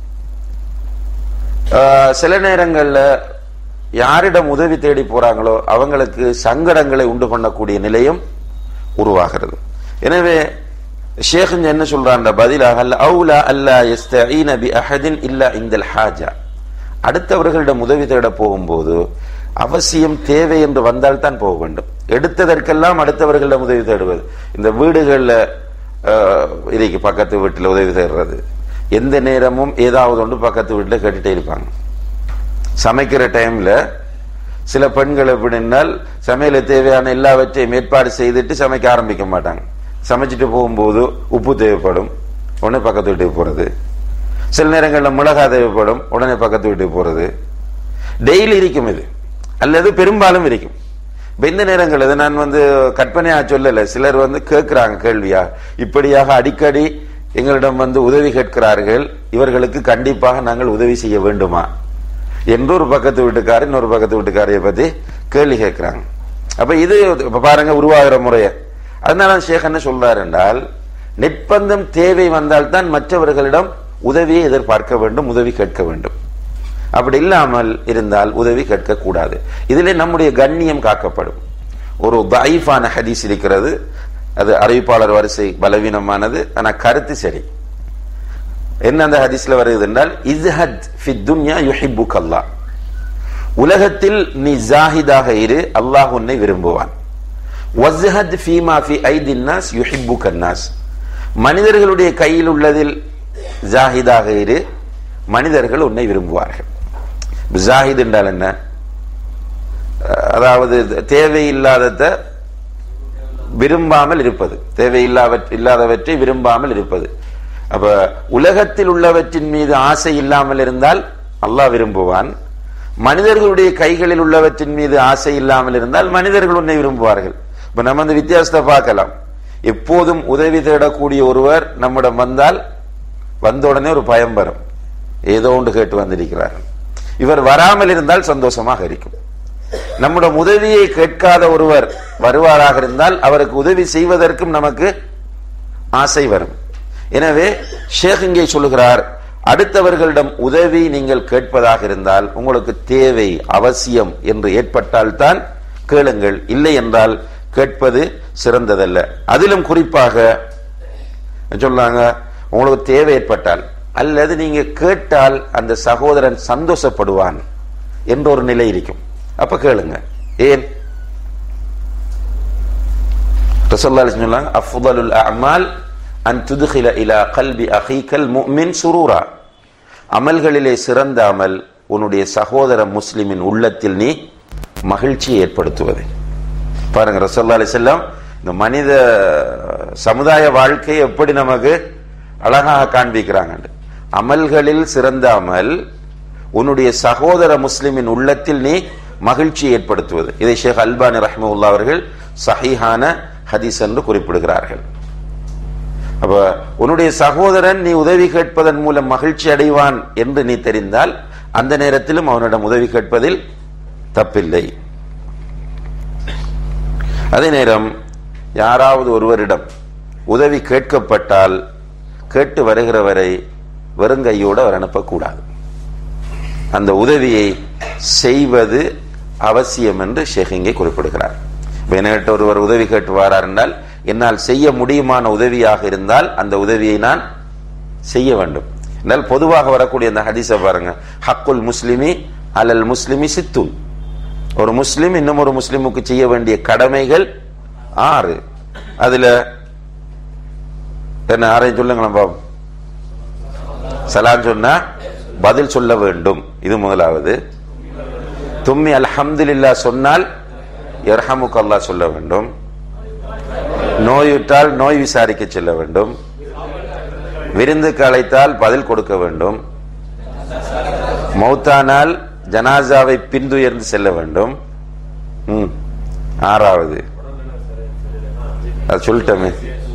ஆஹ் சில நேரங்கள்ல யாரிடம் உதவி தேடி போறாங்களோ அவங்களுக்கு சங்கடங்களை உண்டு பண்ணக்கூடிய நிலையும் உருவாகிறது எனவே ஷேഖ് என்ன சொல்றான்ற பதிலாக அல்ல அவுலா அல்லா யஸ்தஈன பி அஹதின் இல்லா இந்தல் ஹாஜா அடுத்தவர்களிடம் உதவி தேட போகும்போது அவசியம் தேவை என்று வந்தால் தான் போக வேண்டும் எடுத்ததற்கெல்லாம் அடுத்தவர்களிடம் உதவி தேடுவது இந்த வீடுகளில் இதுக்கு பக்கத்து வீட்டில் உதவி தேடுறது எந்த நேரமும் ஏதாவது ஒன்று பக்கத்து வீட்டில் கேட்டுட்டே இருப்பாங்க சமைக்கிற டைம்ல சில பெண்கள் எப்படின்னால் சமையல தேவையான எல்லாவற்றையும் ஏற்பாடு செய்துட்டு சமைக்க ஆரம்பிக்க மாட்டாங்க சமைச்சிட்டு போகும்போது உப்பு தேவைப்படும் உடனே பக்கத்து வீட்டுக்கு போறது சில நேரங்களில் மிளகா தேவைப்படும் உடனே பக்கத்து வீட்டுக்கு போறது டெய்லி இருக்கும் இது அல்லது பெரும்பாலும் இருக்கும் இப்ப இந்த நேரங்கள் இது நான் வந்து கற்பனையா சொல்லல சிலர் வந்து கேட்கிறாங்க கேள்வியா இப்படியாக அடிக்கடி எங்களிடம் வந்து உதவி கேட்கிறார்கள் இவர்களுக்கு கண்டிப்பாக நாங்கள் உதவி செய்ய வேண்டுமா என்று ஒரு பக்கத்து வீட்டுக்காரர் இன்னொரு பக்கத்து வீட்டுக்காரைய பத்தி கேள்வி கேட்கிறாங்க அப்ப இது இப்ப பாருங்க உருவாகிற முறைய அதனால ஷேக் என்ன சொல்றாரு என்றால் நிர்பந்தம் தேவை வந்தால் தான் மற்றவர்களிடம் உதவியை எதிர்பார்க்க வேண்டும் உதவி கேட்க வேண்டும் அப்படி இல்லாமல் இருந்தால் உதவி கேட்கக்கூடாது இதிலே நம்முடைய கண்ணியம் காக்கப்படும் ஒரு தயீஃபான ஹதீஸ் இருக்கிறது அது அறிவிப்பாளர் வரிசை பலவீனமானது ஆனா கருத்து சரி என்ன அந்த ஹதீஸ்ல வருது என்றால் இஸ்ஹத் ஃபி துன்யா யுஹிப்புக் அல்லாஹ் உலகத்தில் நீ ஜாஹிதாக இரு அல்லாஹ் உன்னை விரும்புவான் வஸ்ஹத் ஃபீமா ஃபி ஐதின் நாஸ் யுஹிப்புக் அன்னாஸ் மனிதர்களுடைய கையில் உள்ளதில் ஜாஹிதாக இரு மனிதர்கள் உன்னை விரும்புவார்கள் ஜாஹித் என்றால் என்ன அதாவது தேவையில்லாதத விரும்பாமல் இருப்பது தேவையில்லாத இல்லாதவற்றை விரும்பாமல் இருப்பது அப்ப உலகத்தில் உள்ளவற்றின் மீது ஆசை இல்லாமல் இருந்தால் அல்லாஹ் விரும்புவான் மனிதர்களுடைய கைகளில் உள்ளவற்றின் மீது ஆசை இல்லாமல் இருந்தால் மனிதர்கள் உன்னை விரும்புவார்கள் இப்ப நம்ம அந்த வித்தியாசத்தை பார்க்கலாம் எப்போதும் உதவி தேடக்கூடிய ஒருவர் நம்மிடம் வந்தால் வந்த உடனே ஒரு பயம் வரும் ஏதோ ஒன்று கேட்டு வந்திருக்கிறார் இவர் வராமல் இருந்தால் சந்தோஷமாக இருக்கும் நம்முடைய உதவியை கேட்காத ஒருவர் வருவாராக இருந்தால் அவருக்கு உதவி செய்வதற்கும் நமக்கு ஆசை வரும் எனவே ஷேக் இங்கே சொல்லுகிறார் அடுத்தவர்களிடம் உதவி நீங்கள் கேட்பதாக இருந்தால் உங்களுக்கு தேவை அவசியம் என்று ஏற்பட்டால்தான் கேளுங்கள் இல்லை என்றால் கேட்பது சிறந்ததல்ல அதிலும் குறிப்பாக சொல்லாங்க உங்களுக்கு தேவை ஏற்பட்டால் அல்லது நீங்க கேட்டால் அந்த சகோதரன் சந்தோஷப்படுவான் என்ற ஒரு நிலை இருக்கும் அப்ப கேளுங்க ஏன் ரசல்லா சொன்னாங்க அஃதலுல் அமால் அன் துதுகில இலா கல்வி அஹீக்கல் முஃமின் சுரூரா அமல்களிலே சிறந்த அமல் உன்னுடைய சகோதர முஸ்லிமின் உள்ளத்தில் நீ மகிழ்ச்சியை ஏற்படுத்துவது பாருங்க ரசல்லா அலி செல்லம் இந்த மனித சமுதாய வாழ்க்கையை எப்படி நமக்கு அழகாக காண்பிக்கிறாங்க அமல்களில் சிறந்த அமல் உன்னுடைய சகோதர முஸ்லிமின் உள்ளத்தில் நீ மகிழ்ச்சி ஏற்படுத்துவது இதை ஷேக் அல்பானி ரஹ்முல்லா அவர்கள் சஹீஹான ஹதீஸ் என்று குறிப்பிடுகிறார்கள் அப்ப உன்னுடைய சகோதரன் நீ உதவி கேட்பதன் மூலம் மகிழ்ச்சி அடைவான் என்று நீ தெரிந்தால் அந்த நேரத்திலும் அவனிடம் உதவி கேட்பதில் தப்பில்லை அதே நேரம் யாராவது ஒருவரிடம் உதவி கேட்கப்பட்டால் கேட்டு வருகிறவரை வெறுங்கையோடு அவர் அனுப்பக்கூடாது அந்த உதவியை செய்வது அவசியம் என்று ஷேக் இங்கே குறிப்பிடுகிறார் என்கிட்ட ஒருவர் உதவி கேட்டு வாரார் என்றால் என்னால் செய்ய முடியுமான உதவியாக இருந்தால் அந்த உதவியை நான் செய்ய வேண்டும் என்றால் பொதுவாக வரக்கூடிய அந்த ஹதீஸை பாருங்க ஹக்குல் முஸ்லிமி அலல் முஸ்லிமி சித்துல் ஒரு முஸ்லிம் இன்னும் ஒரு முஸ்லிமுக்கு செய்ய வேண்டிய கடமைகள் ஆறு அதுல என்ன ஆரையும் சொல்லுங்களேன் பாபு சலாம் சொன்னா பதில் சொல்ல வேண்டும் இது முதலாவது தும்மி அல்ஹம்துலில்லா சொன்னால் எர்ஹமுக்கு அல்லா சொல்ல வேண்டும் நோயுற்றால் நோய் விசாரிக்க செல்ல வேண்டும் விருந்துக்கு அழைத்தால் பதில் கொடுக்க வேண்டும் மௌத்தானால் ஜனாசாவை பின்துயர்ந்து செல்ல வேண்டும் ம் ஆறாவது அது சொல்லிட்டோமே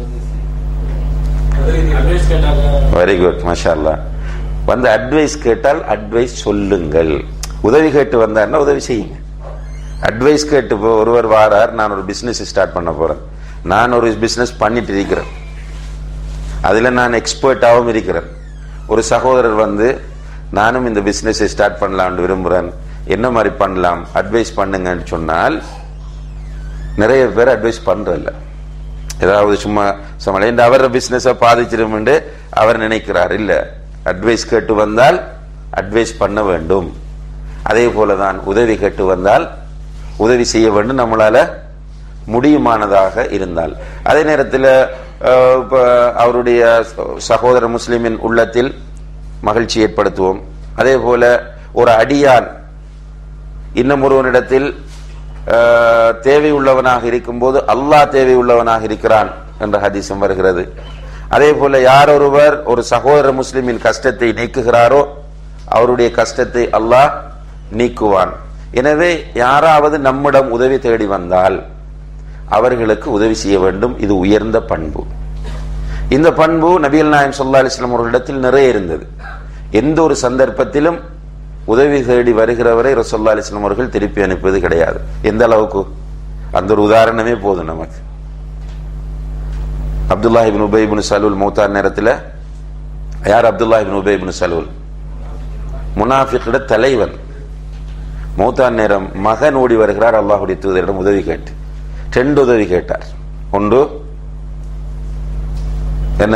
வெரி குட் மஷா வந்து அட்வைஸ் கேட்டால் அட்வைஸ் சொல்லுங்கள் உதவி கேட்டு வந்தார்னா உதவி செய்யுங்க அட்வைஸ் கேட்டு ஒருவர் வாரார் நான் ஒரு பிசினஸ் ஸ்டார்ட் பண்ண போறேன் நான் ஒரு பிசினஸ் பண்ணிட்டு இருக்கிறேன் அதுல நான் எக்ஸ்பர்ட்டாகவும் இருக்கிறேன் ஒரு சகோதரர் வந்து நானும் இந்த பிசினஸ் ஸ்டார்ட் பண்ணலாம்னு விரும்புறேன் என்ன மாதிரி பண்ணலாம் அட்வைஸ் பண்ணுங்கன்னு சொன்னால் நிறைய பேர் அட்வைஸ் பண்றதில்ல ஏதாவது சும்மா சமாளி அவர் பிசினஸ பாதிச்சிடும் அவர் நினைக்கிறார் இல்ல அட்வைஸ் கேட்டு வந்தால் அட்வைஸ் பண்ண வேண்டும் அதே போலதான் உதவி கேட்டு வந்தால் உதவி செய்ய வேண்டும் நம்மளால முடியுமானதாக இருந்தால் அதே நேரத்தில் அவருடைய சகோதர முஸ்லிமின் உள்ளத்தில் மகிழ்ச்சி ஏற்படுத்துவோம் அதே போல ஒரு அடியான் இன்னும் ஒருவனிடத்தில் தேவை உள்ளவனாக இருக்கும்போது அல்லாஹ் தேவை உள்ளவனாக இருக்கிறான் என்ற ஹதீசம் வருகிறது அதே போல யார் ஒருவர் ஒரு சகோதர முஸ்லிமின் கஷ்டத்தை நீக்குகிறாரோ அவருடைய கஷ்டத்தை அல்லாஹ் நீக்குவான் எனவே யாராவது நம்மிடம் உதவி தேடி வந்தால் அவர்களுக்கு உதவி செய்ய வேண்டும் இது உயர்ந்த பண்பு இந்த பண்பு நபிகள் நாயம் சொல்லா அலிஸ்லாம் அவர்களிடத்தில் நிறைய இருந்தது எந்த ஒரு சந்தர்ப்பத்திலும் உதவி தேடி வருகிறவரை ரசோல்லா அலிஸ்லாம் அவர்கள் திருப்பி அனுப்புவது கிடையாது எந்த அளவுக்கு அந்த ஒரு உதாரணமே போதும் நமக்கு அப்துல்லாஹிபின் உபைபின் சலூல் மௌத்தா நேரத்தில் யார் அப்துல்லாஹிபின் உபைபின் சலூல் முனாஃபிக்கிட தலைவன் மௌத்தா நேரம் மகன் ஓடி வருகிறார் அல்லாஹுடைய தூதரிடம் உதவி கேட்டு ரெண்டு உதவி கேட்டார் ஒன்று என்ன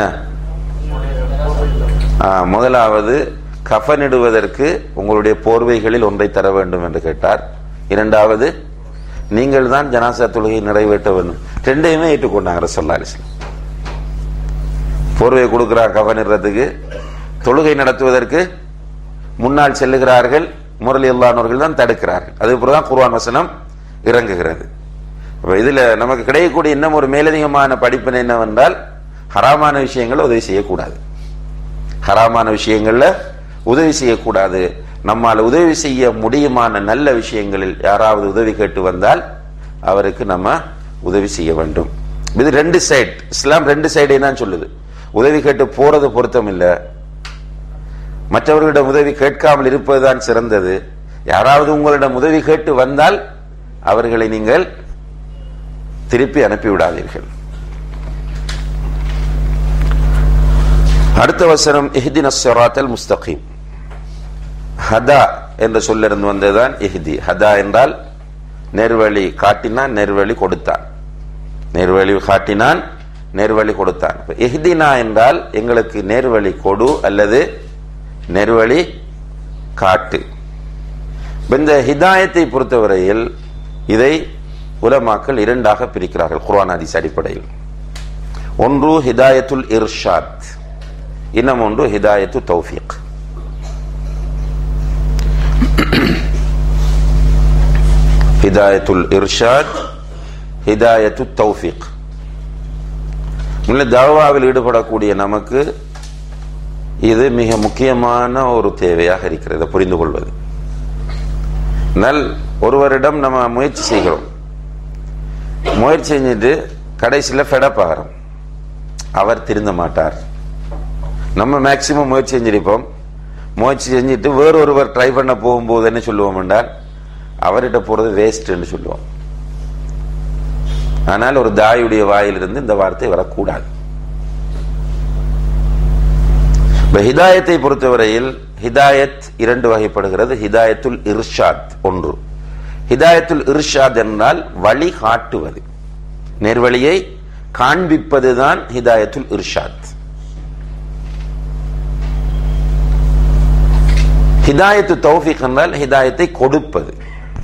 முதலாவது கஃனிடுவதற்கு உங்களுடைய போர்வைகளில் ஒன்றை தர வேண்டும் என்று கேட்டார் இரண்டாவது நீங்கள் தான் ஜனாசா தொழுகை நிறைவேற்ற வேண்டும் ரெண்டையுமே ஏற்றுக்கொண்டாங்க ரசல்லா அலிஸ்லாம் போர்வை கொடுக்கிறார் கஃனிடுறதுக்கு தொழுகை நடத்துவதற்கு முன்னால் செல்லுகிறார்கள் முரளி அல்லானவர்கள் தான் தடுக்கிறார்கள் அதுக்கப்புறம் தான் குர்வான் வசனம் இறங்குகிறது இதுல நமக்கு கிடைக்கக்கூடிய இன்னும் ஒரு மேலதிகமான படிப்பினை என்னவென்றால் ஹராமான விஷயங்கள் உதவி செய்யக்கூடாது ஹராமான விஷயங்கள்ல உதவி செய்யக்கூடாது நம்மால் உதவி செய்ய முடியுமான நல்ல விஷயங்களில் யாராவது உதவி கேட்டு வந்தால் அவருக்கு நம்ம உதவி செய்ய வேண்டும் இது ரெண்டு சைடு இஸ்லாம் ரெண்டு சைடே தான் சொல்லுது உதவி கேட்டு போறது பொருத்தம் இல்ல மற்றவர்களிடம் உதவி கேட்காமல் இருப்பதுதான் சிறந்தது யாராவது உங்களிடம் உதவி கேட்டு வந்தால் அவர்களை நீங்கள் திருப்பி அனுப்பி விடாதீர்கள் அடுத்த வசனம் இஹ்தின சிராத்தல் முஸ்தகீம் ஹதா என்ற சொல்லிருந்து வந்ததுதான் இஹ்தி ஹதா என்றால் நேர்வழி காட்டினான் நேர்வழி கொடுத்தான் நேர்வழி காட்டினான் நேர்வழி கொடுத்தான் இப்ப இஹ்தினா என்றால் எங்களுக்கு நேர்வழி கொடு அல்லது நேர்வழி காட்டு இப்ப இந்த ஹிதாயத்தை பொறுத்தவரையில் இதை உலமாக்கள் இரண்டாக பிரிக்கிறார்கள் குர்ஆன் ஹதீஸ் அடிப்படையில் ஒன்று ஹிதாயத்துல் இர்ஷாத் இன்னும் ஒன்று ஹிதாயத்து தௌஃபீக் ஹிதாயத்துல் இர்ஷாத் ஹிதாயத்து தௌஃபீக் முன்ன தவாவில் ஈடுபடக்கூடிய நமக்கு இது மிக முக்கியமான ஒரு தேவையாக இருக்கிறது புரிந்து கொள்வது நல் ஒருவரிடம் நம்ம முயற்சி செய்கிறோம் முயற்சி செஞ்சுட்டு கடைசியில் ஃபெடப் ஆகிறோம் அவர் திருந்த மாட்டார் நம்ம மேக்சிமம் முயற்சி செஞ்சிருப்போம் முயற்சி செஞ்சுட்டு வேறொருவர் ட்ரை பண்ண போகும்போது என்ன சொல்லுவோம் என்றால் அவர்கிட்ட போறது வேஸ்ட்னு சொல்லுவோம் ஆனால் ஒரு தாயுடைய வாயிலிருந்து இந்த வார்த்தை வரக்கூடாது இப்ப ஹிதாயத்தை பொறுத்தவரையில் ஹிதாயத் இரண்டு வகைப்படுகிறது ஹிதாயத்துல் இர்ஷாத் ஒன்று ஹிதாயத்துல் இர்ஷாத் என்றால் வழி காட்டுவது நேர்வழியை காண்பிப்பதுதான் ஹிதாயத்துல் இர்ஷாத் ஹிதாயத்து தௌஃபிக் என்றால் ஹிதாயத்தை கொடுப்பது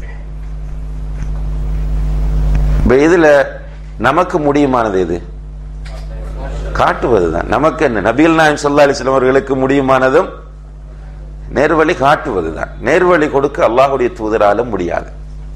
இப்ப இதுல நமக்கு முடியுமானது எது காட்டுவதுதான் நமக்கு என்ன நபிகள் நாயம் சல்லா அலிஸ்லாம் அவர்களுக்கு முடியுமானதும் நேர்வழி காட்டுவதுதான் நேர்வழி கொடுக்க அல்லாஹுடைய தூதராலும் முடியாது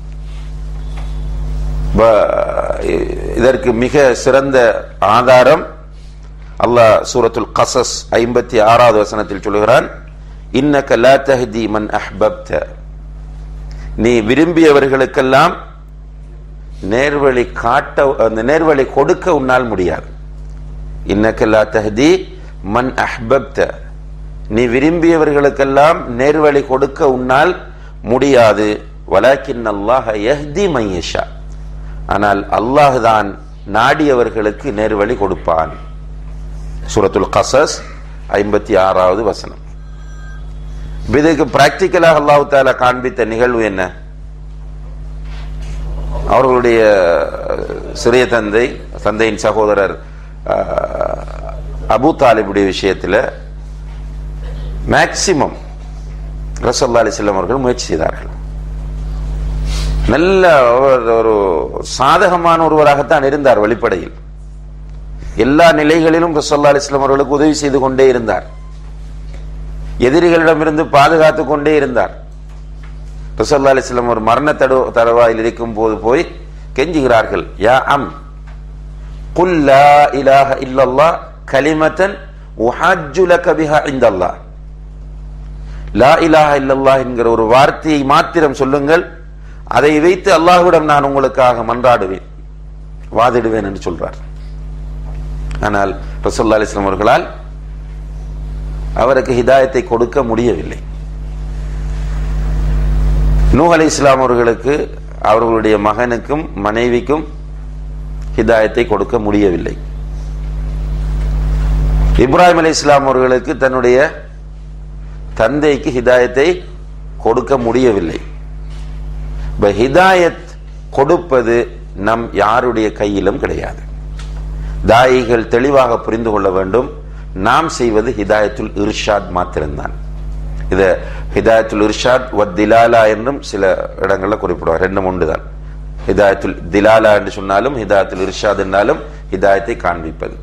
இதற்கு மிக சிறந்த ஆதாரம் அல்லாஹ் சூரத்துல் கசஸ் ஐம்பத்தி ஆறாவது வசனத்தில் சொல்லுகிறான் இன்னக்க லா தஹ்தி மன் அஹ்பப்த நீ விரும்பியவர்களுக்கெல்லாம் நேர்வழி காட்ட அந்த நேர்வழி கொடுக்க உன்னால் முடியாது இன்னக்க லா தஹ்தி மன் அஹ்பப்த நீ விரும்பியவர்களுக்கெல்லாம் நேர்வழி கொடுக்க உன்னால் முடியாது வலாக்கின் அல்லாஹ் யஹ்தி மையஷா ஆனால் அல்லாஹ் தான் நாடியவர்களுக்கு நேர்வழி கொடுப்பான் சூரத்துல் கசஸ் ஐம்பத்தி ஆறாவது வசனம் இதுக்கு பிராக்டிக்கலாக அல்லாஹு தாலா காண்பித்த நிகழ்வு என்ன அவர்களுடைய சிறிய தந்தை தந்தையின் சகோதரர் அபு தாலிபுடைய விஷயத்தில் மேக்சிமம் ரசல்லா அலிஸ்லாம் அவர்கள் முயற்சி செய்தார்கள் நல்ல ஒரு சாதகமான ஒருவராகத்தான் இருந்தார் வெளிப்படையில் எல்லா நிலைகளிலும் ரசல்லா அலிஸ்லாம் அவர்களுக்கு உதவி செய்து கொண்டே இருந்தார் எதிரிகளிடமிருந்து பாதுகாத்துக் கொண்டே இருந்தார் ரசல்லா அலிஸ்லாம் ஒரு மரண தடு தடவாயில் இருக்கும் போது போய் கெஞ்சுகிறார்கள் யா அம் குல் லா இலாஹ இல்லல்லாஹ் கலிமத்தன் உஹாஜ்ஜு லக பிஹா இந்தல்லாஹ் லா இலாஹ இல்லல்லாஹ் என்கிற ஒரு வார்த்தையை மாத்திரம் சொல்லுங்கள் அதை வைத்து அல்லாஹ்விடம் நான் உங்களுக்காக மன்றாடுவேன் வாதிடுவேன் என்று சொல்றார் ஆனால் ரசல்லா அலிஸ்லாம் அவர்களால் அவருக்கு ஹிதாயத்தை கொடுக்க முடியவில்லை நூ அலி இஸ்லாம் அவர்களுக்கு அவர்களுடைய மகனுக்கும் மனைவிக்கும் ஹிதாயத்தை கொடுக்க முடியவில்லை இப்ராஹிம் அலி இஸ்லாம் அவர்களுக்கு தன்னுடைய தந்தைக்கு ஹிதாயத்தை கொடுக்க முடியவில்லை ஹிதாயத் கொடுப்பது நம் யாருடைய கையிலும் கிடையாது தாயிகள் தெளிவாக புரிந்து கொள்ள வேண்டும் நாம் செய்வது ஹிதாயத்துல் இர்ஷாத் மாத்திரம்தான் இத ஹிதாயத்துல் இர்ஷாத் வத் திலாலா என்றும் சில இடங்கள்ல குறிப்பிடுவார் ரெண்டும் ஒன்றுதான் ஹிதாயத்துல் திலாலா என்று சொன்னாலும் ஹிதாயத்துல் இர்ஷாத் என்றாலும் ஹிதாயத்தை காண்பிப்பது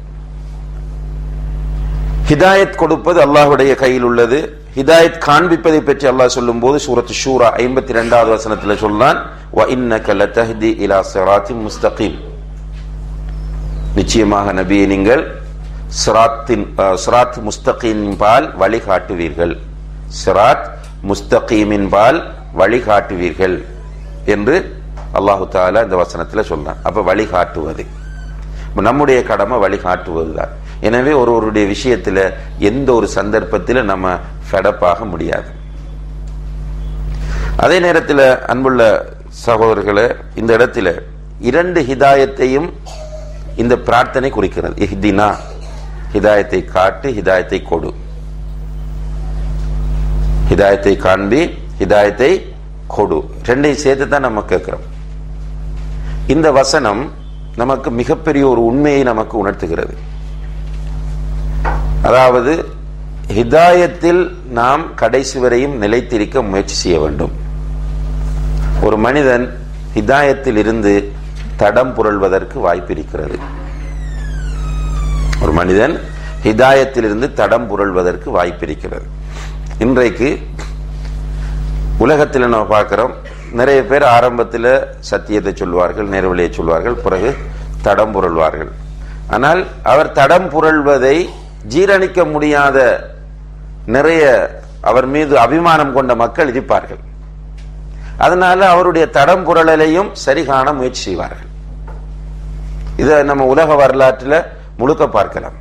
ஹிதாயத் கொடுப்பது அல்லாஹுடைய கையில் உள்ளது ஹிதாயத் காண்பிப்பதை பற்றி அல்லாஹ் சொல்லும் போது சூரத் ஷூரா ஐம்பத்தி ரெண்டாவது வசனத்தில் சொன்னான் வ இன்னக லதஹ்தி இலா சிராத்தின் முஸ்தகீம் நிச்சயமாக நபியை நீங்கள் சிராத்தின் சிராத் முஸ்தகீமின் பால் வழிகாட்டுவீர்கள் சிராத் முஸ்தகீமின் பால் வழிகாட்டுவீர்கள் என்று அல்லாஹு தாலா இந்த வசனத்தில் சொல்றான் அப்ப வழிகாட்டுவது நம்முடைய கடமை வழிகாட்டுவதுதான் எனவே ஒருவருடைய விஷயத்துல எந்த ஒரு சந்தர்ப்பத்தில் நம்ம ஃபெடப்பாக முடியாது அதே நேரத்தில் அன்புள்ள சகோதரர்களே இந்த இடத்துல இரண்டு ஹிதாயத்தையும் இந்த பிரார்த்தனை குறிக்கிறது இஹ்தினா ஹிதாயத்தை காட்டு ஹிதாயத்தை கொடு ஹிதாயத்தை காண்பி ஹிதாயத்தை கொடு ரெண்டையும் சேர்த்து தான் நம்ம கேட்கிறோம் இந்த வசனம் நமக்கு மிகப்பெரிய ஒரு உண்மையை நமக்கு உணர்த்துகிறது அதாவது ஹிதாயத்தில் நாம் கடைசி வரையும் நிலைத்திருக்க முயற்சி செய்ய வேண்டும் ஒரு மனிதன் ஹிதாயத்தில் இருந்து தடம் புரள்வதற்கு வாய்ப்பு இருக்கிறது ஒரு மனிதன் ஹிதாயத்தில் இருந்து தடம் புரள்வதற்கு வாய்ப்பு இருக்கிறது இன்றைக்கு உலகத்தில் நம்ம பார்க்கிறோம் நிறைய பேர் ஆரம்பத்தில் சத்தியத்தை சொல்வார்கள் நேர்வழியை சொல்வார்கள் பிறகு தடம் புரள்வார்கள் ஆனால் அவர் தடம் புரள்வதை ஜீரணிக்க முடியாத நிறைய அவர் மீது அபிமானம் கொண்ட மக்கள் இருப்பார்கள் அதனால அவருடைய தடம் புரளலையும் சரி காண முயற்சி செய்வார்கள் இதை நம்ம உலக வரலாற்றில் முழுக்க பார்க்கலாம்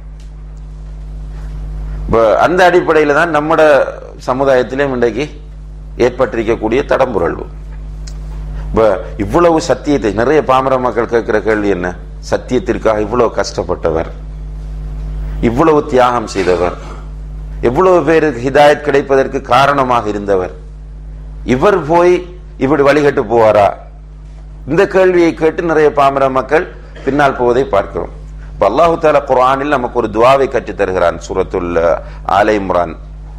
அந்த அடிப்படையில் தான் நம்மட சமுதாயத்திலும் இன்றைக்கு ஏற்பட்டிருக்கக்கூடிய தடம்புரள்வு இவ்வளவு சத்தியத்தை நிறைய பாமர மக்கள் கேட்கிற கேள்வி என்ன சத்தியத்திற்காக இவ்வளவு கஷ்டப்பட்டவர் இவ்வளவு தியாகம் செய்தவர் எவ்வளவு பேருக்கு ஹிதாயத் கிடைப்பதற்கு காரணமாக இருந்தவர் இவர் போய் இப்படி வழிகட்டு போவாரா இந்த கேள்வியை கேட்டு நிறைய பாமர மக்கள் பின்னால் போவதை பார்க்கிறோம் இப்ப அல்லாஹு தாலா குரானில் நமக்கு ஒரு துவாவை கற்றுத் தருகிறான் சூரத்துல் ஆலை இம்ரான்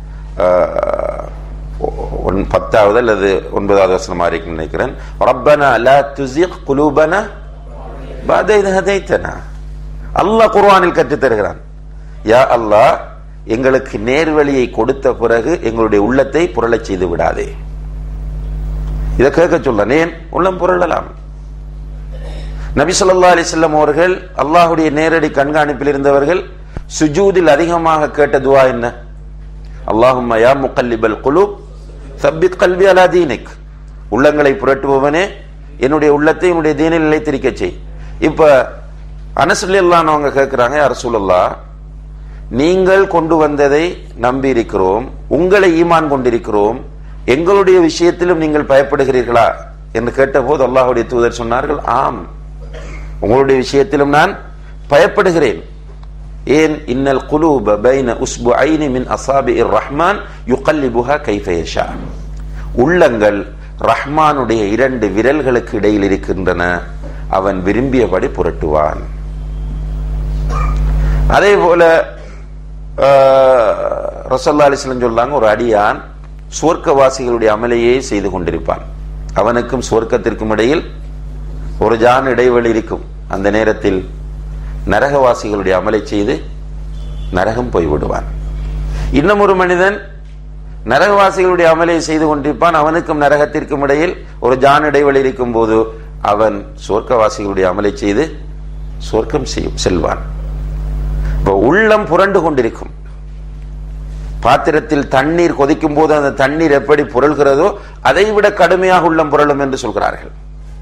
பத்தாவது அல்லது ஒன்பதாவது வசனமா இருக்குன்னு நினைக்கிறேன் ரப்பனா லா துசிக் குலூபனா பாத இது ஹதைத்தனா அல்லாஹ் குர்ஆனில் கற்றுத் தருகிறான் யா அல்லாஹ் எங்களுக்கு நேர்வழியை கொடுத்த பிறகு எங்களுடைய உள்ளத்தை புரளச் செய்து விடாதே இதை கேட்க சொல்ல ஏன் உள்ளம் புரளலாம் நபி சொல்லா அலிசல்லம் அவர்கள் அல்லாஹுடைய நேரடி கண்காணிப்பில் இருந்தவர்கள் சுஜூதில் அதிகமாக கேட்ட துவா என்ன அல்லாஹும் யா முக்கல்லிபல் குலு சப்பித் கல்வி அலா தீனிக் உள்ளங்களை புரட்டுபவனே என்னுடைய உள்ளத்தை என்னுடைய தீனில் நிலைத்திருக்க செய் இப்ப அனசுல்லான்னு அவங்க கேட்கிறாங்க அரசுல்லா நீங்கள் கொண்டு வந்ததை நம்பி இருக்கிறோம் உங்களை ஈமான் கொண்டிருக்கிறோம் எங்களுடைய விஷயத்திலும் நீங்கள் பயப்படுகிறீர்களா என்று கேட்டபோது அல்லாஹுடைய தூதர் சொன்னார்கள் ஆம் உங்களுடைய விஷயத்திலும் நான் பயப்படுகிறேன் ஏன் இன்னல் குலூப பைன உஸ்பு ஐனி மின் அசாபி ரஹ்மான் யுகல்லிபுஹா கைஃபயஷா உள்ளங்கள் ரஹ்மானுடைய இரண்டு விரல்களுக்கு இடையில் இருக்கின்றன அவன் விரும்பியபடி புரட்டுவான் அதே போல ரசல்லா அலிஸ்லம் சொல்லாங்க ஒரு அடியான் சுவர்க்கவாசிகளுடைய அமலையே செய்து கொண்டிருப்பான் அவனுக்கும் சுவர்க்கத்திற்கும் இடையில் ஒரு ஜான் இடைவெளி இருக்கும் அந்த நேரத்தில் நரகவாசிகளுடைய அமலை செய்து நரகம் போய்விடுவான் இன்னும் ஒரு மனிதன் நரகவாசிகளுடைய அமலை செய்து கொண்டிருப்பான் அவனுக்கும் நரகத்திற்கும் இடையில் ஒரு ஜான் இடைவெளி இருக்கும் போது அவன் சொர்க்கவாசிகளுடைய அமலை செய்து சொர்க்கம் செய்யும் செல்வான் இப்போ உள்ளம் புரண்டு கொண்டிருக்கும் பாத்திரத்தில் தண்ணீர் கொதிக்கும் போது அந்த தண்ணீர் எப்படி புரள்கிறதோ அதை விட கடுமையாக உள்ளம் புரளும் என்று சொல்கிறார்கள்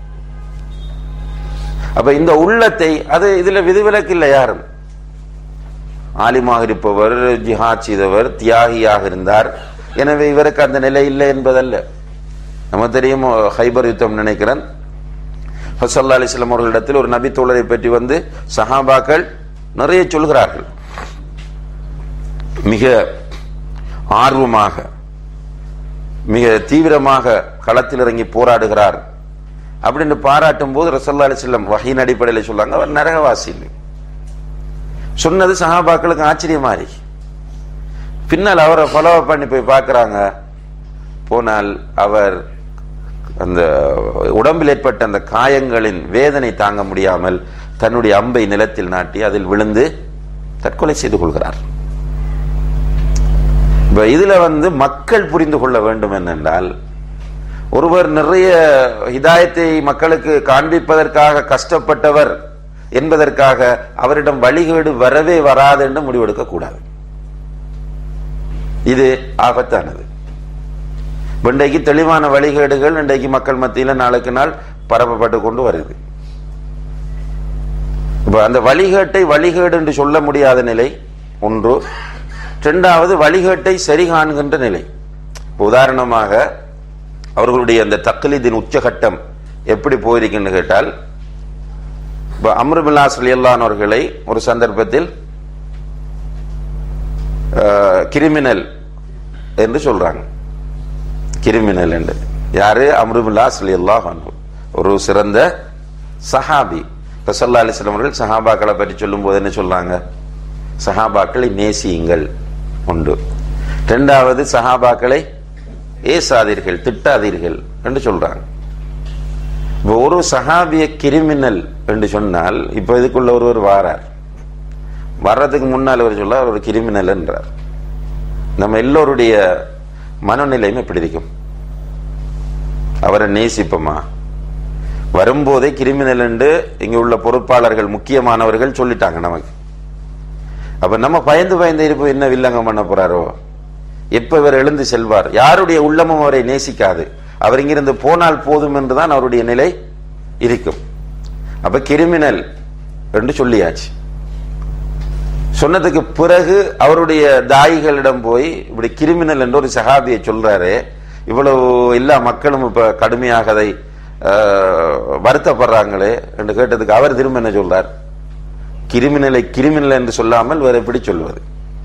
அப்ப இந்த உள்ளத்தை அது இதுல விதிவிலக்கு இல்லை யாரும் ஆலிமாக இருப்பவர் ஜிஹாத் செய்தவர் தியாகியாக இருந்தார் எனவே இவருக்கு அந்த நிலை இல்லை என்பதல்ல நம்ம தெரியும் ஹைபர் யுத்தம் நினைக்கிறேன் ஹசல்லா அலிஸ்லாம் அவர்களிடத்தில் ஒரு நபி தோழரை பற்றி வந்து சஹாபாக்கள் நிறைய சொல்கிறார்கள் மிக ஆர்வமாக மிக தீவிரமாக களத்தில் இறங்கி போராடுகிறார் அப்படின்னு பாராட்டும் போது ரசல்லா அலிஸ்லம் வகையின் அடிப்படையில் சொல்லாங்க அவர் நரகவாசி சொன்னது சஹாபாக்களுக்கு ஆச்சரியமா இருக்கு பின்னால் அவரை ஃபாலோ பண்ணி போய் பார்க்கறாங்க போனால் அவர் அந்த உடம்பில் ஏற்பட்ட அந்த காயங்களின் வேதனை தாங்க முடியாமல் தன்னுடைய அம்பை நிலத்தில் நாட்டி அதில் விழுந்து தற்கொலை செய்து கொள்கிறார் இப்ப இதுல வந்து மக்கள் புரிந்து கொள்ள வேண்டும் என்னென்றால் ஒருவர் நிறைய ஹிதாயத்தை மக்களுக்கு காண்பிப்பதற்காக கஷ்டப்பட்டவர் என்பதற்காக அவரிடம் வழிகேடு வரவே வராது என்று முடிவெடுக்க கூடாது இது ஆபத்தானது இன்றைக்கு தெளிவான வழிகேடுகள் இன்றைக்கு மக்கள் மத்தியில் நாளுக்கு நாள் பரப்பப்பட்டு கொண்டு வருது இப்ப அந்த வழிகேட்டை வழிகேடு என்று சொல்ல முடியாத நிலை ஒன்று இரண்டாவது வழிகேட்டை சரி காண்கின்ற நிலை உதாரணமாக அவர்களுடைய அந்த தக்லீதின் உச்சகட்டம் எப்படி போயிருக்குன்னு கேட்டால் இப்போ அம்ருபில்லாஸ் அலியல்லான் அவர்களை ஒரு சந்தர்ப்பத்தில் கிரிமினல் என்று சொல்றாங்க கிரிமினல் என்று யாரு அம்ருமுல்லா சலியல்லாஹ் அன்ஹு ஒரு சிறந்த சஹாபி ரசல்லா அலிஸ்லாம் அவர்கள் சஹாபாக்களை பற்றி சொல்லும் போது என்ன சொல்றாங்க சஹாபாக்களை நேசியுங்கள் உண்டு இரண்டாவது சஹாபாக்களை ஏசாதீர்கள் திட்டாதீர்கள் என்று சொல்றாங்க இப்ப ஒரு சஹாபிய கிரிமினல் என்று சொன்னால் இப்ப இதுக்குள்ள ஒருவர் வாரார் வர்றதுக்கு முன்னால் அவர் சொல்ல ஒரு கிரிமினல் என்றார் நம்ம எல்லோருடைய மனநிலையும் எப்படி இருக்கும் அவரை நேசிப்போமா வரும்போதே கிரிமினல் என்று இங்க உள்ள பொறுப்பாளர்கள் முக்கியமானவர்கள் சொல்லிட்டாங்க நமக்கு அப்ப நம்ம பயந்து பயந்து இருப்போம் என்ன வில்லங்கம் பண்ண போறாரோ எப்ப இவர் எழுந்து செல்வார் யாருடைய உள்ளமும் அவரை நேசிக்காது அவர் இங்கிருந்து போனால் போதும் என்றுதான் அவருடைய நிலை இருக்கும் அப்ப கிரிமினல் என்று சொல்லியாச்சு சொன்னதுக்கு பிறகு அவருடைய தாயிகளிடம் போய் இப்படி கிரிமினல் என்று ஒரு சகாபியை சொல்றாரு இவ்வளவு எல்லா மக்களும் இப்ப கடுமையாக அதை வருத்தப்படுறாங்களே என்று கேட்டதுக்கு அவர் திரும்ப என்ன சொல்றார் கிரிமினலை கிரிமினல் என்று சொல்லாமல் வேற எப்படி சொல்வது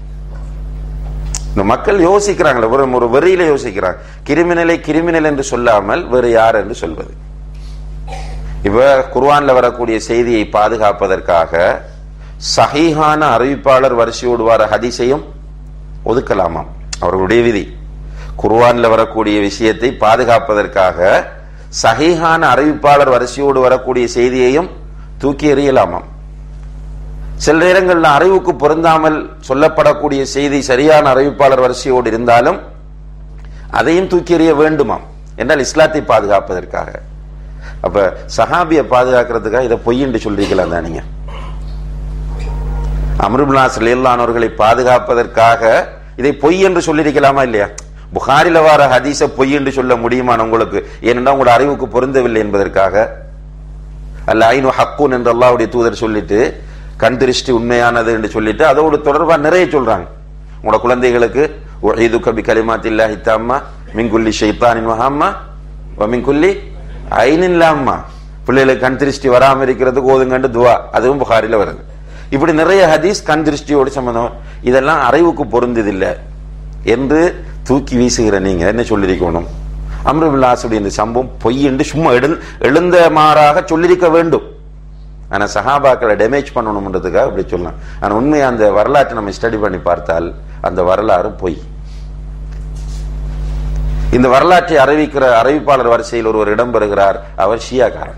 இந்த மக்கள் யோசிக்கிறாங்களே ஒரு ஒரு வெறியில யோசிக்கிறாங்க கிரிமினலை கிரிமினல் என்று சொல்லாமல் வேறு யார் என்று சொல்வது இப்ப குர்வான்ல வரக்கூடிய செய்தியை பாதுகாப்பதற்காக சஹீஹான அறிவிப்பாளர் வரிசையோடு வர ஹதீஸையும் ஒதுக்கலாமாம் அவர்களுடைய விதி குர்வான்ல வரக்கூடிய விஷயத்தை பாதுகாப்பதற்காக சஹீஹான அறிவிப்பாளர் வரிசையோடு வரக்கூடிய செய்தியையும் தூக்கி எறியலாமாம் சில நேரங்களில் அறிவுக்கு பொருந்தாமல் சொல்லப்படக்கூடிய செய்தி சரியான அறிவிப்பாளர் வரிசையோடு இருந்தாலும் அதையும் தூக்கி எறிய வேண்டுமாம் என்றால் இஸ்லாத்தை பாதுகாப்பதற்காக அப்ப சஹாபியை பாதுகாக்கிறதுக்காக இதை பொய் என்று சொல்றீங்களா தான் நீங்க அமருபுல்லா சலியல்லானவர்களை பாதுகாப்பதற்காக இதை பொய் என்று சொல்லியிருக்கலாமா இல்லையா புகாரில வார ஹதீஸ பொய் என்று சொல்ல முடியுமா உங்களுக்கு ஏனென்றால் உங்களோட அறிவுக்கு பொருந்தவில்லை என்பதற்காக அல்ல ஐநு ஹக்குன் என்று அல்லாவுடைய தூதர் சொல்லிட்டு கண் திருஷ்டி உண்மையானது என்று சொல்லிட்டு அதோடு தொடர்பா நிறைய சொல்றாங்க உங்களோட குழந்தைகளுக்கு இது கபி கலிமாத்தில்லா ஹித்தாம்மா மிங்குல்லி ஷைத்தானின் மஹாம்மா மிங்குல்லி ஐனில்லாம்மா பிள்ளைகளுக்கு கண் திருஷ்டி வராம இருக்கிறதுக்கு ஓதுங்கண்டு துவா அதுவும் புகாரில வருது இப்படி நிறைய ஹதீஸ் கண் திருஷ்டியோடு சம்பந்தம் இதெல்லாம் அறிவுக்கு பொருந்ததில்லை என்று தூக்கி வீசுகிற நீங்க என்ன சொல்லிருக்கணும் அம்ருபில்லாசுடைய இந்த சம்பவம் பொய் என்று சும்மா எழு எழுந்த மாறாக சொல்லியிருக்க வேண்டும் ஆனா சஹாபாக்களை டேமேஜ் பண்ணணும்ன்றதுக்காக இப்படி சொல்லலாம் ஆனா உண்மையை அந்த வரலாற்றை நம்ம ஸ்டடி பண்ணி பார்த்தால் அந்த வரலாறு பொய் இந்த வரலாற்றை அறிவிக்கிற அறிவிப்பாளர் வரிசையில் ஒருவர் இடம்பெறுகிறார் அவர் ஷியாக்காரன்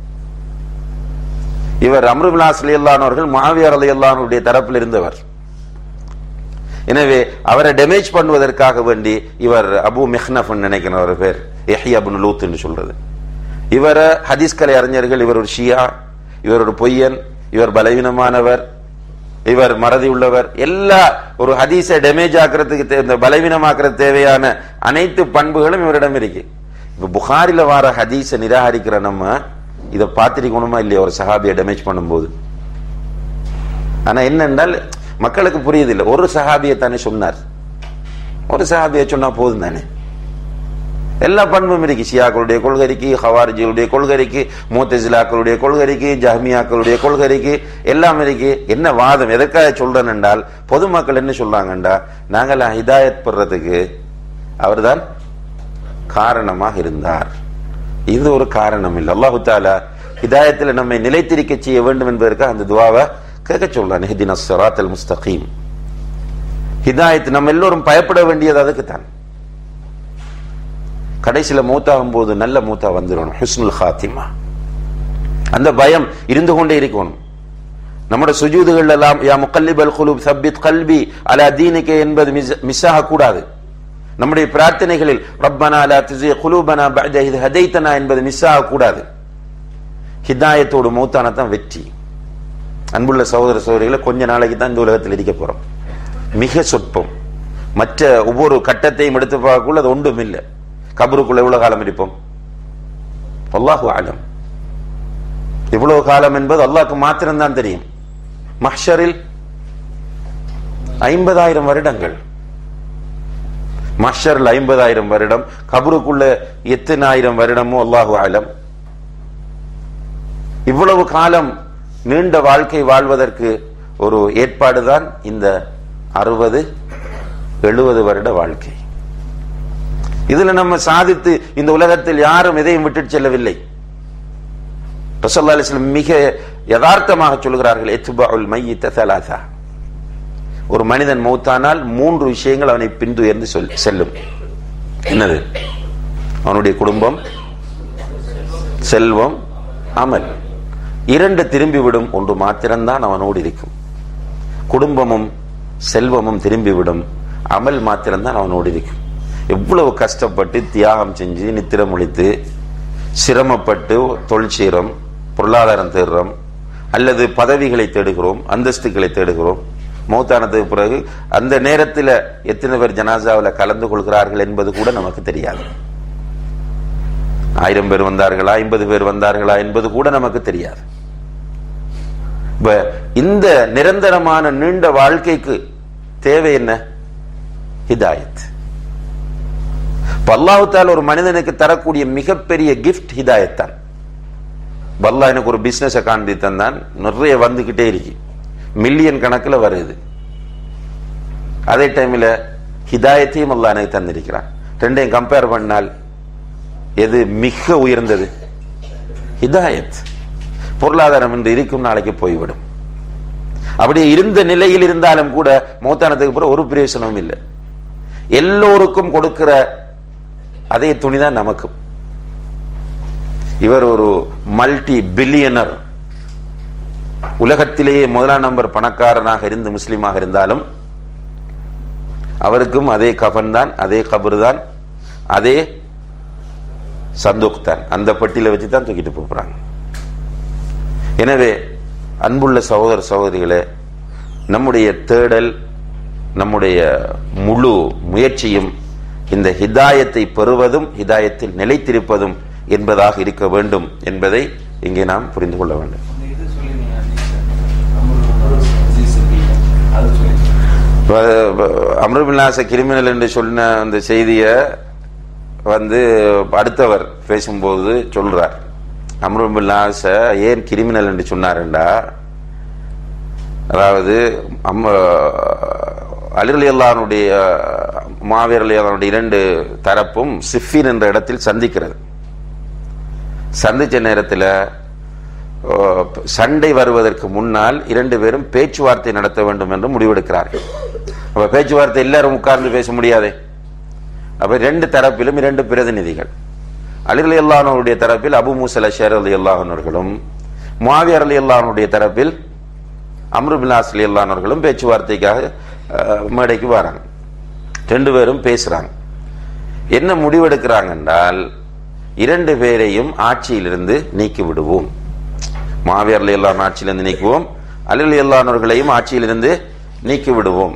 இவர் அம்ருபிலாஸ் அலியல்லானவர்கள் மாவியார் அலியல்லானுடைய தரப்பில் இருந்தவர் எனவே அவரை டேமேஜ் பண்ணுவதற்காக வேண்டி இவர் அபு மெஹ்னப் நினைக்கிற ஒரு பேர் எஹி அபுன் லூத் என்று சொல்றது இவர ஹதீஸ் கலை அறிஞர்கள் இவர் ஒரு ஷியா இவர் ஒரு பொய்யன் இவர் பலவீனமானவர் இவர் மறதி உள்ளவர் எல்லா ஒரு ஹதீஸை டேமேஜ் ஆக்குறதுக்கு இந்த பலவீனமாக்குறது தேவையான அனைத்து பண்புகளும் இவரிடம் இருக்கு இப்ப புகாரில வார ஹதீஸை நிராகரிக்கிற நம்ம இதை பார்த்திருக்கணுமா இல்லையா ஒரு சஹாபியை டேமேஜ் பண்ணும்போது ஆனா என்னென்றால் மக்களுக்கு புரியுது இல்லை ஒரு சஹாபியை தானே சொன்னார் ஒரு சஹாபியை சொன்னா போதும் தானே எல்லா பண்பும் இருக்கு ஷியாக்களுடைய கொள்கைக்கு ஹவாரிஜிகளுடைய கொள்கைக்கு மூத்தசிலாக்களுடைய கொள்கைக்கு ஜஹ்மியாக்களுடைய கொள்கைக்கு எல்லாம் இருக்கு என்ன வாதம் எதற்காக சொல்றேன் என்றால் பொதுமக்கள் என்ன சொல்றாங்கண்டா நாங்கள் ஹிதாயத் பெறதுக்கு அவர்தான் காரணமாக இருந்தார் இது ஒரு காரணம் இல்லை அல்லாஹு தாலா ஹிதாயத்தில் நம்மை நிலைத்திருக்க செய்ய வேண்டும் என்பதற்காக அந்த துவாவை கேட்க சொல்றான் ஹிதின் அஸ்ஸராத் அல் முஸ்தகீம் ஹிதாயத் நம்ம எல்லோரும் பயப்பட வேண்டியது அதுக்கு தான் கடைசியில மூத்தாகும் போது நல்ல மூத்தா வந்துடணும் ஹுஸ்னுல் ஹாத்திமா அந்த பயம் இருந்து கொண்டே இருக்கணும் நம்முடைய சுஜூதுகள் எல்லாம் யா முக்கல்லிபல் குலூப் சப்பித் கல்வி அலா தீனிகே என்பது மிஸ் ஆகக்கூடாது நம்முடைய பிரார்த்தனைகளில் ரப்பனா அலா துசி குலூபனா பஅத இத் ஹதைத்தனா என்பது மிஸ் ஆகக்கூடாது ஹிதாயத்தோடு மூத்தான தான் வெற்றி அன்புள்ள சகோதர சகோதரிகளை கொஞ்ச நாளைக்கு தான் இந்த உலகத்தில் இருக்க போறோம் மிக சொற்பம் மற்ற ஒவ்வொரு கட்டத்தையும் எடுத்து பார்க்கக்குள்ள அது ஒன்றும் இல்லை கபருக்குள்ள எவ்வளவு காலம் இருப்போம் அல்லாஹு ஆலம் இவ்வளவு காலம் என்பது அல்லாஹ்க்கு மாத்திரம்தான் தெரியும் மஹ்ஷரில் ஐம்பதாயிரம் வருடங்கள் மஹ்ஷரில் ஐம்பதாயிரம் வருடம் கபருக்குள்ள எத்தனாயிரம் வருடமோ அல்லாஹு ஆலம் இவ்வளவு காலம் நீண்ட வாழ்க்கை வாழ்வதற்கு ஒரு ஏற்பாடுதான் இந்த அறுபது எழுபது வருட வாழ்க்கை இதுல நம்ம சாதித்து இந்த உலகத்தில் யாரும் எதையும் விட்டுட்டு செல்லவில்லை ரசல்லா அலிஸ்லம் மிக யதார்த்தமாக சொல்கிறார்கள் எத்துபாவுல் மையித்த தலாதா ஒரு மனிதன் மௌத்தானால் மூன்று விஷயங்கள் அவனை பின்துயர்ந்து சொல் செல்லும் என்னது அவனுடைய குடும்பம் செல்வம் அமல் இரண்டு திரும்பிவிடும் ஒன்று மாத்திரம்தான் அவனோடு இருக்கும் குடும்பமும் செல்வமும் திரும்பிவிடும் அமல் மாத்திரம்தான் அவனோடு இருக்கும் எவ்வளவு கஷ்டப்பட்டு தியாகம் செஞ்சு நித்திரம் ஒழித்து சிரமப்பட்டு தொழில் செய்கிறோம் பொருளாதாரம் தேடுறோம் அல்லது பதவிகளை தேடுகிறோம் அந்தஸ்துகளை தேடுகிறோம் மௌத்தானதுக்கு பிறகு அந்த நேரத்தில் எத்தனை பேர் ஜனாசாவில் கலந்து கொள்கிறார்கள் என்பது கூட நமக்கு தெரியாது ஆயிரம் பேர் வந்தார்களா ஐம்பது பேர் வந்தார்களா என்பது கூட நமக்கு தெரியாது இப்ப இந்த நிரந்தரமான நீண்ட வாழ்க்கைக்கு தேவை என்ன ஹிதாயத் அல்லாஹால ஒரு மனிதனுக்கு தரக்கூடிய மிகப்பெரிய கிஃப்ட் ஹிதாயத் தான் பல்லா எனக்கு ஒரு பிசினஸ் காண்பி தந்தான் நிறைய வந்துகிட்டே இருக்கு மில்லியன் கணக்கில் வருது அதே டைம்ல ஹிதாயத்தையும் அல்லா எனக்கு தந்திருக்கிறான் ரெண்டையும் கம்பேர் பண்ணால் எது மிக உயர்ந்தது ஹிதாயத் பொருளாதாரம் என்று இருக்கும் நாளைக்கு போய்விடும் அப்படி இருந்த நிலையில் இருந்தாலும் கூட மௌத்தானத்துக்கு பிறகு ஒரு பிரயோசனமும் இல்லை எல்லோருக்கும் கொடுக்கிற அதே துணிதான் நமக்கும் இவர் ஒரு மல்டி பில்லியனர் உலகத்திலேயே முதலாம் நம்பர் பணக்காரனாக இருந்து முஸ்லீமாக இருந்தாலும் அவருக்கும் அதே கபன் தான் அதே கபர் தான் அதே சந்தோக் தான் அந்த பட்டியல வச்சு தான் தூக்கிட்டு போறாங்க எனவே அன்புள்ள சகோதர சகோதரிகளே நம்முடைய தேடல் நம்முடைய முழு முயற்சியும் இந்த ஹிதாயத்தை பெறுவதும் ஹிதாயத்தில் நிலைத்திருப்பதும் என்பதாக இருக்க வேண்டும் என்பதை இங்கே நாம் புரிந்து கொள்ள வேண்டும் அம்ருபில்லாச கிரிமினல் என்று சொன்ன அந்த செய்தியை வந்து அடுத்தவர் பேசும்போது சொல்றார் அம்ருபில்லாச ஏன் கிரிமினல் என்று சொன்னாருண்டா அதாவது அம்ம அலிரலி அல்லானுடைய மாவீர் அலி அல்லானுடைய இரண்டு தரப்பும் சிஃபின் என்ற இடத்தில் சந்திக்கிறது சந்திச்ச நேரத்தில் சண்டை வருவதற்கு முன்னால் இரண்டு பேரும் பேச்சுவார்த்தை நடத்த வேண்டும் என்று முடிவெடுக்கிறார்கள் அப்ப பேச்சுவார்த்தை எல்லாரும் உட்கார்ந்து பேச முடியாதே அப்ப ரெண்டு தரப்பிலும் இரண்டு பிரதிநிதிகள் அலிரலி அல்லானுடைய தரப்பில் அபு மூசல் ஷேர் அலி அல்லாஹர்களும் மாவியர் அலி அல்லானுடைய தரப்பில் அம்ருபிலாஸ் அலி அல்லானவர்களும் பேச்சுவார்த்தைக்காக மேடைக்கு வராங்க ரெண்டு பேரும் பேசுறாங்க என்ன முடிவெடுக்கிறாங்க என்றால் இரண்டு பேரையும் ஆட்சியிலிருந்து நீக்கி விடுவோம் மாவியர் அலி அல்லான் ஆட்சியிலிருந்து நீக்குவோம் அலி அல்லானவர்களையும் ஆட்சியிலிருந்து நீக்கி விடுவோம்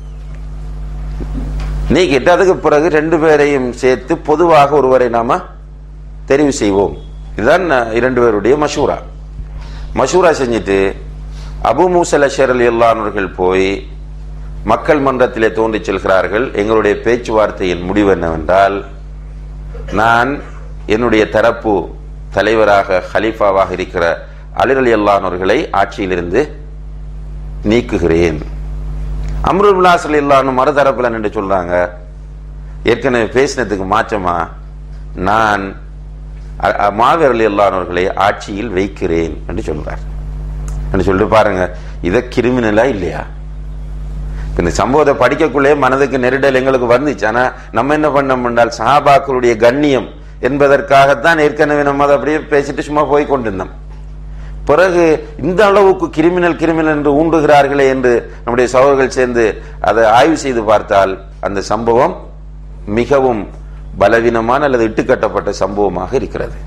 நீக்கிட்டு அதுக்கு பிறகு ரெண்டு பேரையும் சேர்த்து பொதுவாக ஒருவரை நாம தெரிவு செய்வோம் இதுதான் இரண்டு பேருடைய மஷூரா மஷூரா செஞ்சுட்டு அபு மூசல் அஷர் அலி அல்லானவர்கள் போய் மக்கள் மன்றத்திலே தோன்றி செல்கிறார்கள் எங்களுடைய பேச்சுவார்த்தையின் முடிவு என்னவென்றால் நான் என்னுடைய தரப்பு தலைவராக ஹலீஃபாவாக இருக்கிற அலிர் அலி அல்லானவர்களை ஆட்சியிலிருந்து நீக்குகிறேன் அம்ருல்லாஸ் அலி இல்லான்னு மறுதரப்புல நின்று சொல்றாங்க ஏற்கனவே பேசினதுக்கு மாற்றமா நான் மாவீர் அலி அல்லானவர்களை ஆட்சியில் வைக்கிறேன் என்று சொல்றார் சொல்லிட்டு பாருங்க இத கிரிமினலா இல்லையா இந்த சம்பவத்தை படிக்கக்குள்ளே மனதுக்கு நெருடல் எங்களுக்கு வந்துச்சு ஆனா நம்ம என்ன பண்ணோம் என்றால் சஹாபாக்களுடைய கண்ணியம் என்பதற்காகத்தான் ஏற்கனவே நம்ம அதை அப்படியே பேசிட்டு சும்மா போய் கொண்டிருந்தோம் பிறகு இந்த அளவுக்கு கிரிமினல் கிரிமினல் என்று ஊண்டுகிறார்களே என்று நம்முடைய சகோதரர்கள் சேர்ந்து அதை ஆய்வு செய்து பார்த்தால் அந்த சம்பவம் மிகவும் பலவீனமான அல்லது இட்டுக்கட்டப்பட்ட சம்பவமாக இருக்கிறது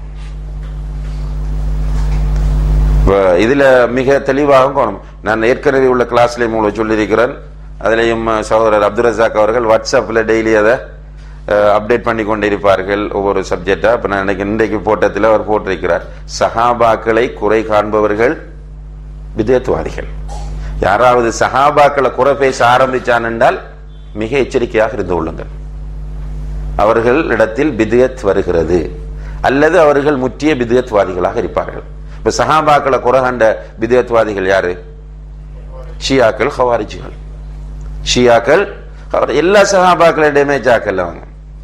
இதுல மிக தெளிவாக போனோம் நான் ஏற்கனவே உள்ள கிளாஸ்ல மூலம் சொல்லியிருக்கிறேன் அதுலேயும் சகோதரர் அப்துல் ரசாக் அவர்கள் வாட்ஸ்அப்ல டெய்லி அதை அப்டேட் பண்ணி கொண்டிருப்பார்கள் ஒவ்வொரு சப்ஜெக்டா இப்ப நான் இன்னைக்கு இன்றைக்கு போட்டத்தில் அவர் போட்டிருக்கிறார் சஹாபாக்களை குறை காண்பவர்கள் விதயத்துவாதிகள் யாராவது சஹாபாக்களை குறை பேச ஆரம்பிச்சான் என்றால் மிக எச்சரிக்கையாக இருந்து கொள்ளுங்கள் அவர்கள் இடத்தில் பிதியத் வருகிறது அல்லது அவர்கள் முற்றிய பிதியத்வாதிகளாக இருப்பார்கள் இப்ப சஹாபாக்களை குறை கண்ட பிதியத்வாதிகள் யாரு ஷியாக்கள் ஹவாரிஜிகள் ஷியாக்கள் அவர் எல்லா சஹாபாக்களை டேமேஜ் ஆக்கல அவங்க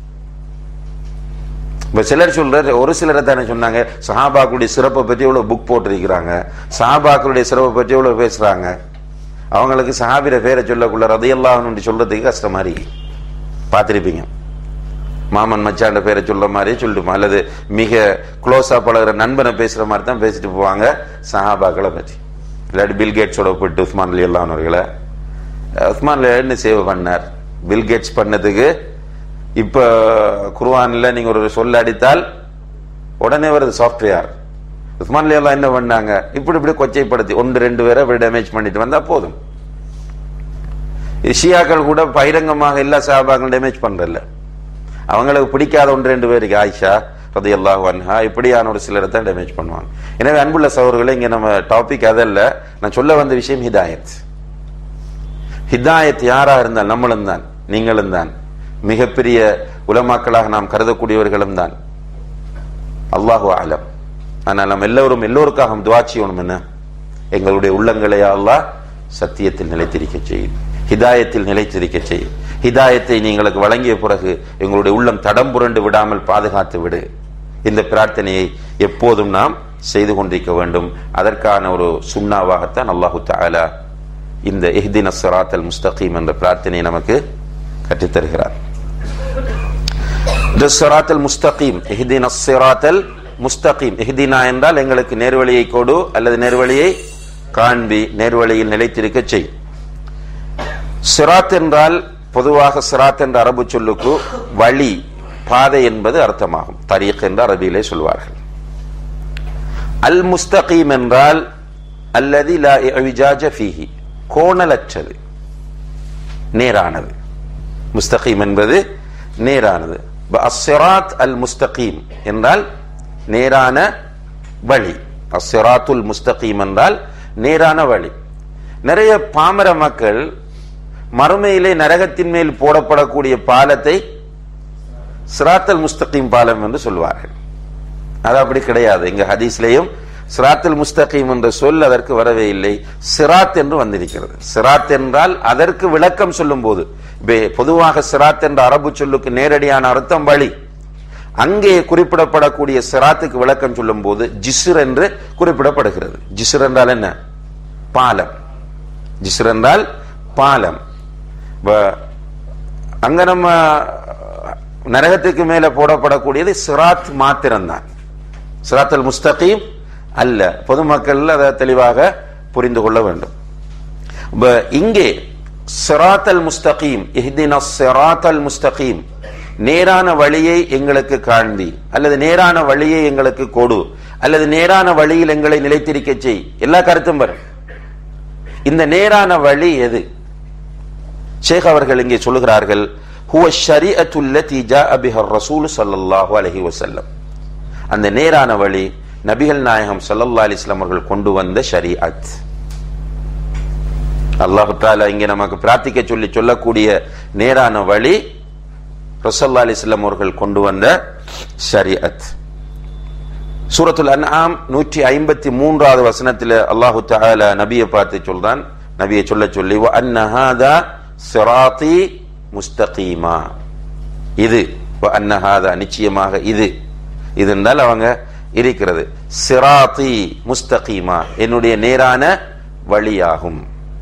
இப்ப சிலர் சொல்ற ஒரு சிலரை தானே சொன்னாங்க சஹாபாக்களுடைய சிறப்பை பற்றி எவ்வளவு புக் போட்டிருக்கிறாங்க சஹாபாக்களுடைய சிறப்பை பற்றி எவ்வளவு பேசுறாங்க அவங்களுக்கு சஹாபிர பேரை சொல்லக்குள்ள ரதையெல்லாம் சொல்றதுக்கு கஷ்டமா இருக்கு பார்த்திருப்பீங்க மாமன் மச்சாண்ட பேரை சொல்ற மாதிரியே சொல்லிட்டுமா அல்லது மிக க்ளோஸா பழகுற நண்பனை பேசுற மாதிரி தான் பேசிட்டு போவாங்க சஹாபாக்களை பற்றி இல்லாட்டி பில் கேட்ஸோட போயிட்டு உஸ்மான் அலி அல்லானவர்களை உஸ்மான் அலி என்ன சேவை பண்ணார் பில் கேட்ஸ் பண்ணதுக்கு இப்ப குர்ஆன்ல நீங்க ஒரு சொல்ல அடித்தால் உடனே வருது சாஃப்ட்வேர் உஸ்மான் அலி அல்லா என்ன பண்ணாங்க இப்படி இப்படி கொச்சைப்படுத்தி ஒன்று ரெண்டு பேரை இப்படி டேமேஜ் பண்ணிட்டு வந்தா போதும் ஷியாக்கள் கூட பகிரங்கமாக எல்லா சஹாபாக்களும் டேமேஜ் பண்றதில்ல அவங்களுக்கு பிடிக்காத ஒன்று ரெண்டு பேருக்கு ஆயிஷா ரதி அல்லாஹ் அன்ஹா இப்படியான ஒரு சிலரை தான் டேமேஜ் பண்ணுவாங்க எனவே அன்புள்ள சகோதரர்களே இங்க நம்ம டாபிக் அதல்ல நான் சொல்ல வந்த விஷயம் ஹிதாயத் ஹிதாயத் யாரா இருந்தால் நம்மளும் தான் நீங்களும் தான் மிகப்பெரிய உலமாக்களாக நாம் கருதக்கூடியவர்களும் தான் அல்லாஹு ஆலம் ஆனால் நம்ம எல்லோரும் எல்லோருக்காக துவா செய்யணும் என்ன எங்களுடைய உள்ளங்களை அல்லாஹ் சத்தியத்தில் நிலைத்திருக்க செய்யும் ஹிதாயத்தில் நிலைத்திருக்க செய்யும் ஹிதாயத்தை நீங்களுக்கு வழங்கிய பிறகு எங்களுடைய உள்ளம் தடம் புரண்டு விடாமல் பாதுகாத்து விடு இந்த பிரார்த்தனையை எப்போதும் நாம் செய்து கொண்டிருக்க வேண்டும் அதற்கான ஒரு சுண்ணாவாகத்தான் அல்லாஹு தாலா இந்த இஹ்தின் அஸ்ஸராத் அல் முஸ்தகீம் என்ற பிரார்த்தனையை நமக்கு கற்றுத்தருகிறார் சிராத் அல் முஸ்தகீம் இஹ்தின் அஸ்ஸராத் அல் முஸ்தகீம் இஹ்தினா என்றால் எங்களுக்கு நேர்வழியை கொடு அல்லது நேர்வழியை காண்பி நேர்வழியில் நிலைத்திருக்க செய் சிராத் என்றால் பொதுவாக சிராத் என்ற அரபு சொல்லுக்கு வழி பாதை என்பது அர்த்தமாகும் தரீக் என்று அரபியிலே சொல்வார்கள் அல் முஸ்தகீம் என்றால் அல்லது லா இஜாஜ ஃபீஹி கோணலற்றது நேரானது முஸ்தகீம் என்பது நேரானது அஸ்ஸிராத் அல் முஸ்தகீம் என்றால் நேரான வழி அஸ்ஸிராத்துல் முஸ்தகீம் என்றால் நேரான வழி நிறைய பாமர மக்கள் மறுமையிலே நரகத்தின் மேல் போடப்படக்கூடிய பாலத்தை சிராத்தல் முஸ்தகீம் பாலம் என்று சொல்வார்கள் அது அப்படி கிடையாது இங்க ஹதீஸ்லேயும் சிராத்தல் முஸ்தகீம் என்ற சொல் அதற்கு வரவே இல்லை சிராத் என்று வந்திருக்கிறது சிராத் என்றால் அதற்கு விளக்கம் சொல்லும் போது பொதுவாக சிராத் என்ற அரபு சொல்லுக்கு நேரடியான அர்த்தம் வழி அங்கே குறிப்பிடப்படக்கூடிய சிராத்துக்கு விளக்கம் சொல்லும் போது ஜிஸ்ர் என்று குறிப்பிடப்படுகிறது ஜிஸ்ர் என்றால் என்ன பாலம் ஜிஸ்ர் என்றால் பாலம் அங்க நம்ம நரகத்துக்கு மேல போடப்படக்கூடியது சிராத் மாத்திரம்தான் சிராத் அல் முஸ்தகீம் அல்ல பொதுமக்கள் அதை தெளிவாக புரிந்து கொள்ள வேண்டும் இங்கே சிராத் அல் முஸ்தகீம் இஹ்தின சிராத் அல் முஸ்தகீம் நேரான வழியை எங்களுக்கு காண்பி அல்லது நேரான வழியை எங்களுக்கு கொடு அல்லது நேரான வழியில் எங்களை நிலைத்திருக்க செய் எல்லா கருத்தும் வரும் இந்த நேரான வழி எது ஷேக் அவர்கள் இங்கே சொல்லுகிறார்கள் ஹுவ ஷரீஅத்துல்லதி ஜாஅ பிஹர் ரசூல் ஸல்லல்லாஹு அலைஹி வஸல்லம் அந்த நேரான வழி நபிகள் நாயகம் ஸல்லல்லாஹு அலைஹி வஸல்லம் அவர்கள் கொண்டு வந்த ஷரீஅத் அல்லாஹ் தஆலா இங்கே நமக்கு பிரார்த்திக்க சொல்லி சொல்லக்கூடிய நேரான வழி ரசல்லா அலிஸ்லாம் அவர்கள் கொண்டு வந்த ஷரீஅத் சூரத்துல் அன்ஆம் நூற்றி ஐம்பத்தி மூன்றாவது வசனத்தில் அல்லாஹு தஆலா நபியை பார்த்து சொல்றான் நபியை சொல்ல சொல்லி வ அன்ன ஹாதா சிராத்தி முஸ்தகீமா இது வ அன்ன ஹாதா நிச்சயமாக இது இது என்றால் அவங்க இருக்கிறது சிராத்தி முஸ்தகீமா என்னுடைய நேரான வழியாகும்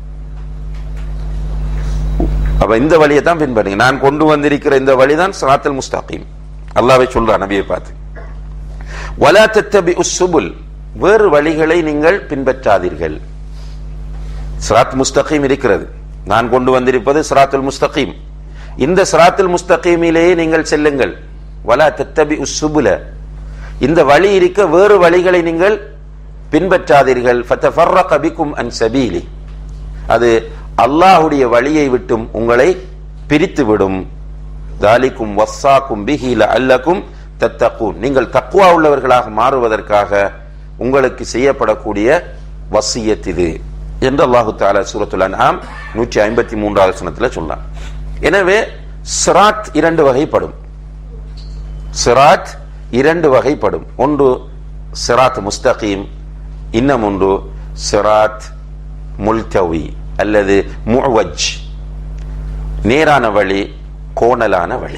அப்ப இந்த வழியை தான் பின்பற்றுங்க நான் கொண்டு வந்திருக்கிற இந்த வழிதான் சிராத்தல் முஸ்தகீம் அல்லாவை சொல்றான் நபியை பார்த்து வலா தத்தபி உசுபுல் வேறு வழிகளை நீங்கள் பின்பற்றாதீர்கள் சிராத் முஸ்தகீம் இருக்கிறது நான் கொண்டு வந்திருப்பது சிராத்துல் முஸ்தகீம் இந்த சிராத்துல் முஸ்தகீமிலேயே நீங்கள் செல்லுங்கள் வலா தத்தபி உசுபுல இந்த வழி இருக்க வேறு வழிகளை நீங்கள் பின்பற்றாதீர்கள் ஃபத்தஃபர்ரக பிக்கும் அன் சபீலி அது அல்லாஹுடைய வழியை விட்டும் உங்களை பிரித்து விடும் தாலிக்கும் வஸ்ஸாக்கும் பிஹில அல்லக்கும் தத்தக்கூன் நீங்கள் தக்குவா உள்ளவர்களாக மாறுவதற்காக உங்களுக்கு செய்யப்படக்கூடிய வசியத் இது என்று அல்லாஹு தாலா சூரத்துல் அன்ஹாம் நூற்றி ஐம்பத்தி மூன்றாவது சனத்துல சொன்னான் எனவே சிராத் இரண்டு வகைப்படும் சிராத் இரண்டு வகைப்படும் ஒன்று சிராத் முஸ்தகீம் இன்னும் ஒன்று சிராத் முல்தவி அல்லது முவஜ் நேரான வழி கோணலான வழி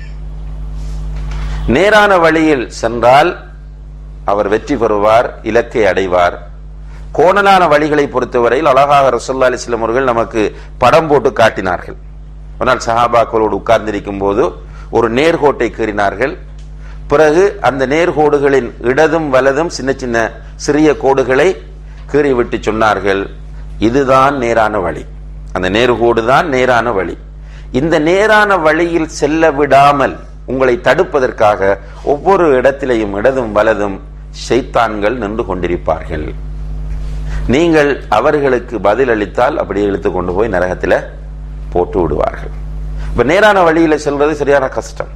நேரான வழியில் சென்றால் அவர் வெற்றி பெறுவார் இலக்கை அடைவார் கோணலான வழிகளை பொறுத்தவரையில் அழகாக ரசல்லா அலிஸ்லாம் அவர்கள் நமக்கு படம் போட்டு காட்டினார்கள் ஆனால் சஹாபாக்களோடு உட்கார்ந்திருக்கும் போது ஒரு நேர்கோட்டை கீறினார்கள் பிறகு அந்த நேர்கோடுகளின் இடதும் வலதும் சின்ன சின்ன சிறிய கோடுகளை கீறிவிட்டு சொன்னார்கள் இதுதான் நேரான வழி அந்த நேர்கோடு தான் நேரான வழி இந்த நேரான வழியில் செல்ல விடாமல் உங்களை தடுப்பதற்காக ஒவ்வொரு இடத்திலேயும் இடதும் வலதும் ஷைத்தான்கள் நின்று கொண்டிருப்பார்கள் நீங்கள் அவர்களுக்கு பதில் அளித்தால் அப்படி இழுத்து கொண்டு போய் நரகத்தில் போட்டு விடுவார்கள் இப்ப நேரான வழியில செல்வது சரியான கஷ்டம்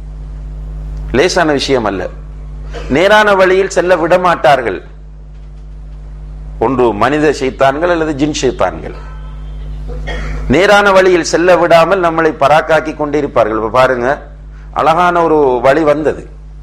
லேசான விஷயம் அல்ல நேரான வழியில் செல்ல விட மாட்டார்கள் ஒன்று மனித சைத்தான்கள் அல்லது ஜின் சைத்தான்கள் நேரான வழியில் செல்ல விடாமல் நம்மளை பராக்காக்கி கொண்டிருப்பார்கள் இப்ப பாருங்க அழகான ஒரு வழி வந்தது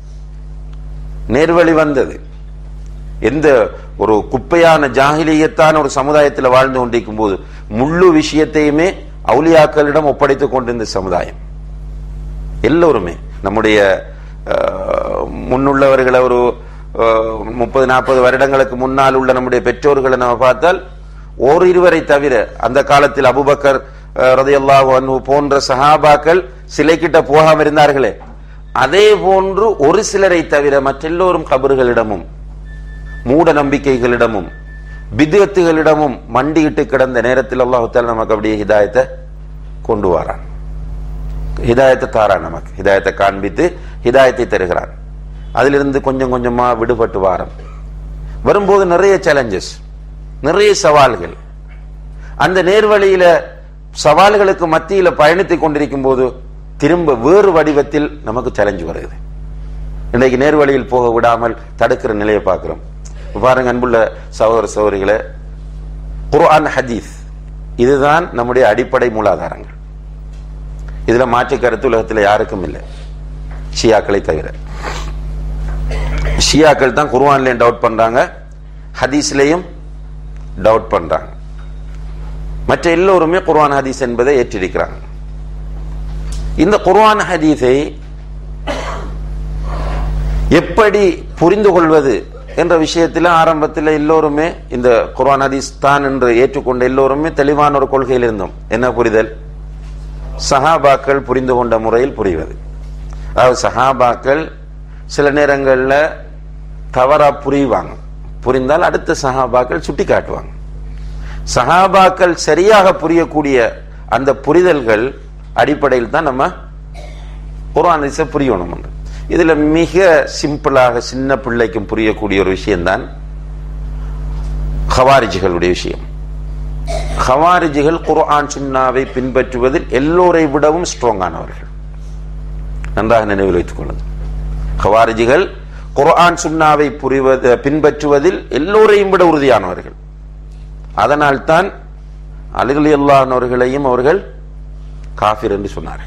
நேர்வழி வந்தது எந்த ஒரு குப்பையான ஜாகிலியத்தான ஒரு சமுதாயத்தில் வாழ்ந்து கொண்டிருக்கும் போது முழு விஷயத்தையுமே அவுலியாக்களிடம் ஒப்படைத்துக் கொண்டிருந்த சமுதாயம் எல்லோருமே நம்முடைய அஹ், முன்னுள்ளவர்களை ஒரு முப்பது நாற்பது வருடங்களுக்கு முன்னால் உள்ள நம்முடைய பெற்றோர்களை நம்ம பார்த்தால் ஓர் இருவரை தவிர அந்த காலத்தில் அபுபக்கர் ரதையல்லாஹு அன்ஹு போன்ற சஹாபாக்கள் சிலை கிட்ட போகாம இருந்தார்களே அதே போன்று ஒரு சிலரை தவிர மற்றெல்லோரும் கபறுகளிடமும் மூட நம்பிக்கைகளிடமும் பிதுகத்துகளிடமும் மண்டியிட்டு கிடந்த நேரத்தில் அல்லாஹு தாலா நமக்கு அப்படியே ஹிதாயத்தை கொண்டு வரான் ஹிதாயத்தை தாரான் நமக்கு ஹிதாயத்தை காண்பித்து ஹிதாயத்தை தருகிறான் அதிலிருந்து கொஞ்சம் கொஞ்சமா விடுபட்டு வாரம் வரும்போது நிறைய சேலஞ்சஸ் நிறைய சவால்கள் அந்த நேர்வழியில சவால்களுக்கு மத்தியில பயணித்துக் கொண்டிருக்கும் போது திரும்ப வேறு வடிவத்தில் நமக்கு சேலஞ்சு வருகிறது இன்றைக்கு நேர்வழியில் போக விடாமல் தடுக்கிற நிலையை பார்க்கிறோம் இப்ப பாருங்க அன்புள்ள சகோதர சகோதரிகளே குர்ஆன் ஹதீஸ் இதுதான் நம்முடைய அடிப்படை மூலாதாரங்கள் இதுல மாற்று கருத்து உலகத்தில் யாருக்கும் இல்லை ஷியாக்களை தவிர ஷியாக்கள் தான் குர்ஆன்லயும் டவுட் பண்றாங்க ஹதீஸ்லயும் டவுட் பண்றாங்க மற்ற எல்லோருமே குர்ஆன் ஹதீஸ் என்பதை ஏற்றிருக்கிறாங்க இந்த குர்ஆன் ஹதீஸை எப்படி புரிந்து கொள்வது என்ற விஷயத்தில் ஆரம்பத்தில் எல்லோருமே இந்த குர்ஆன் ஹதீஸ் தான் என்று ஏற்றுக்கொண்ட எல்லோருமே தெளிவான ஒரு கொள்கையில் இருந்தோம் என்ன புரிதல் சஹாபாக்கள் புரிந்து கொண்ட முறையில் புரிவது அதாவது சஹாபாக்கள் சில நேரங்களில் தவறா புரிவாங்க புரிந்தால் அடுத்த சஹாபாக்கள் சுட்டி காட்டுவாங்க சஹாபாக்கள் சரியாக புரியக்கூடிய அந்த புரிதல்கள் அடிப்படையில் தான் நம்ம குர்ஆன் ஹதீஸை புரியணும் என்று. இதுல மிக சிம்பிளாக சின்ன பிள்ளைக்கும் புரியக்கூடிய ஒரு விஷயம்தான் ஹவாரிஜிகளுடைய விஷயம் ஹவாரிஜிகள் குர்ஆன் சுன்னாவை பின்பற்றுவதில் எல்லோரை விடவும் ஸ்ட்ராங்கானவர்கள் நன்றாக நினைவில் வைத்துக் கொள்ளுங்கள் ஹவாரிஜிகள் குர்ஆன் சுன்னாவை புரிவது பின்பற்றுவதில் எல்லோரையும் விட உறுதியானவர்கள் அதனால் தான் அலிகலி அல்லானவர்களையும் அவர்கள் காஃபிர் என்று சொன்னார்கள்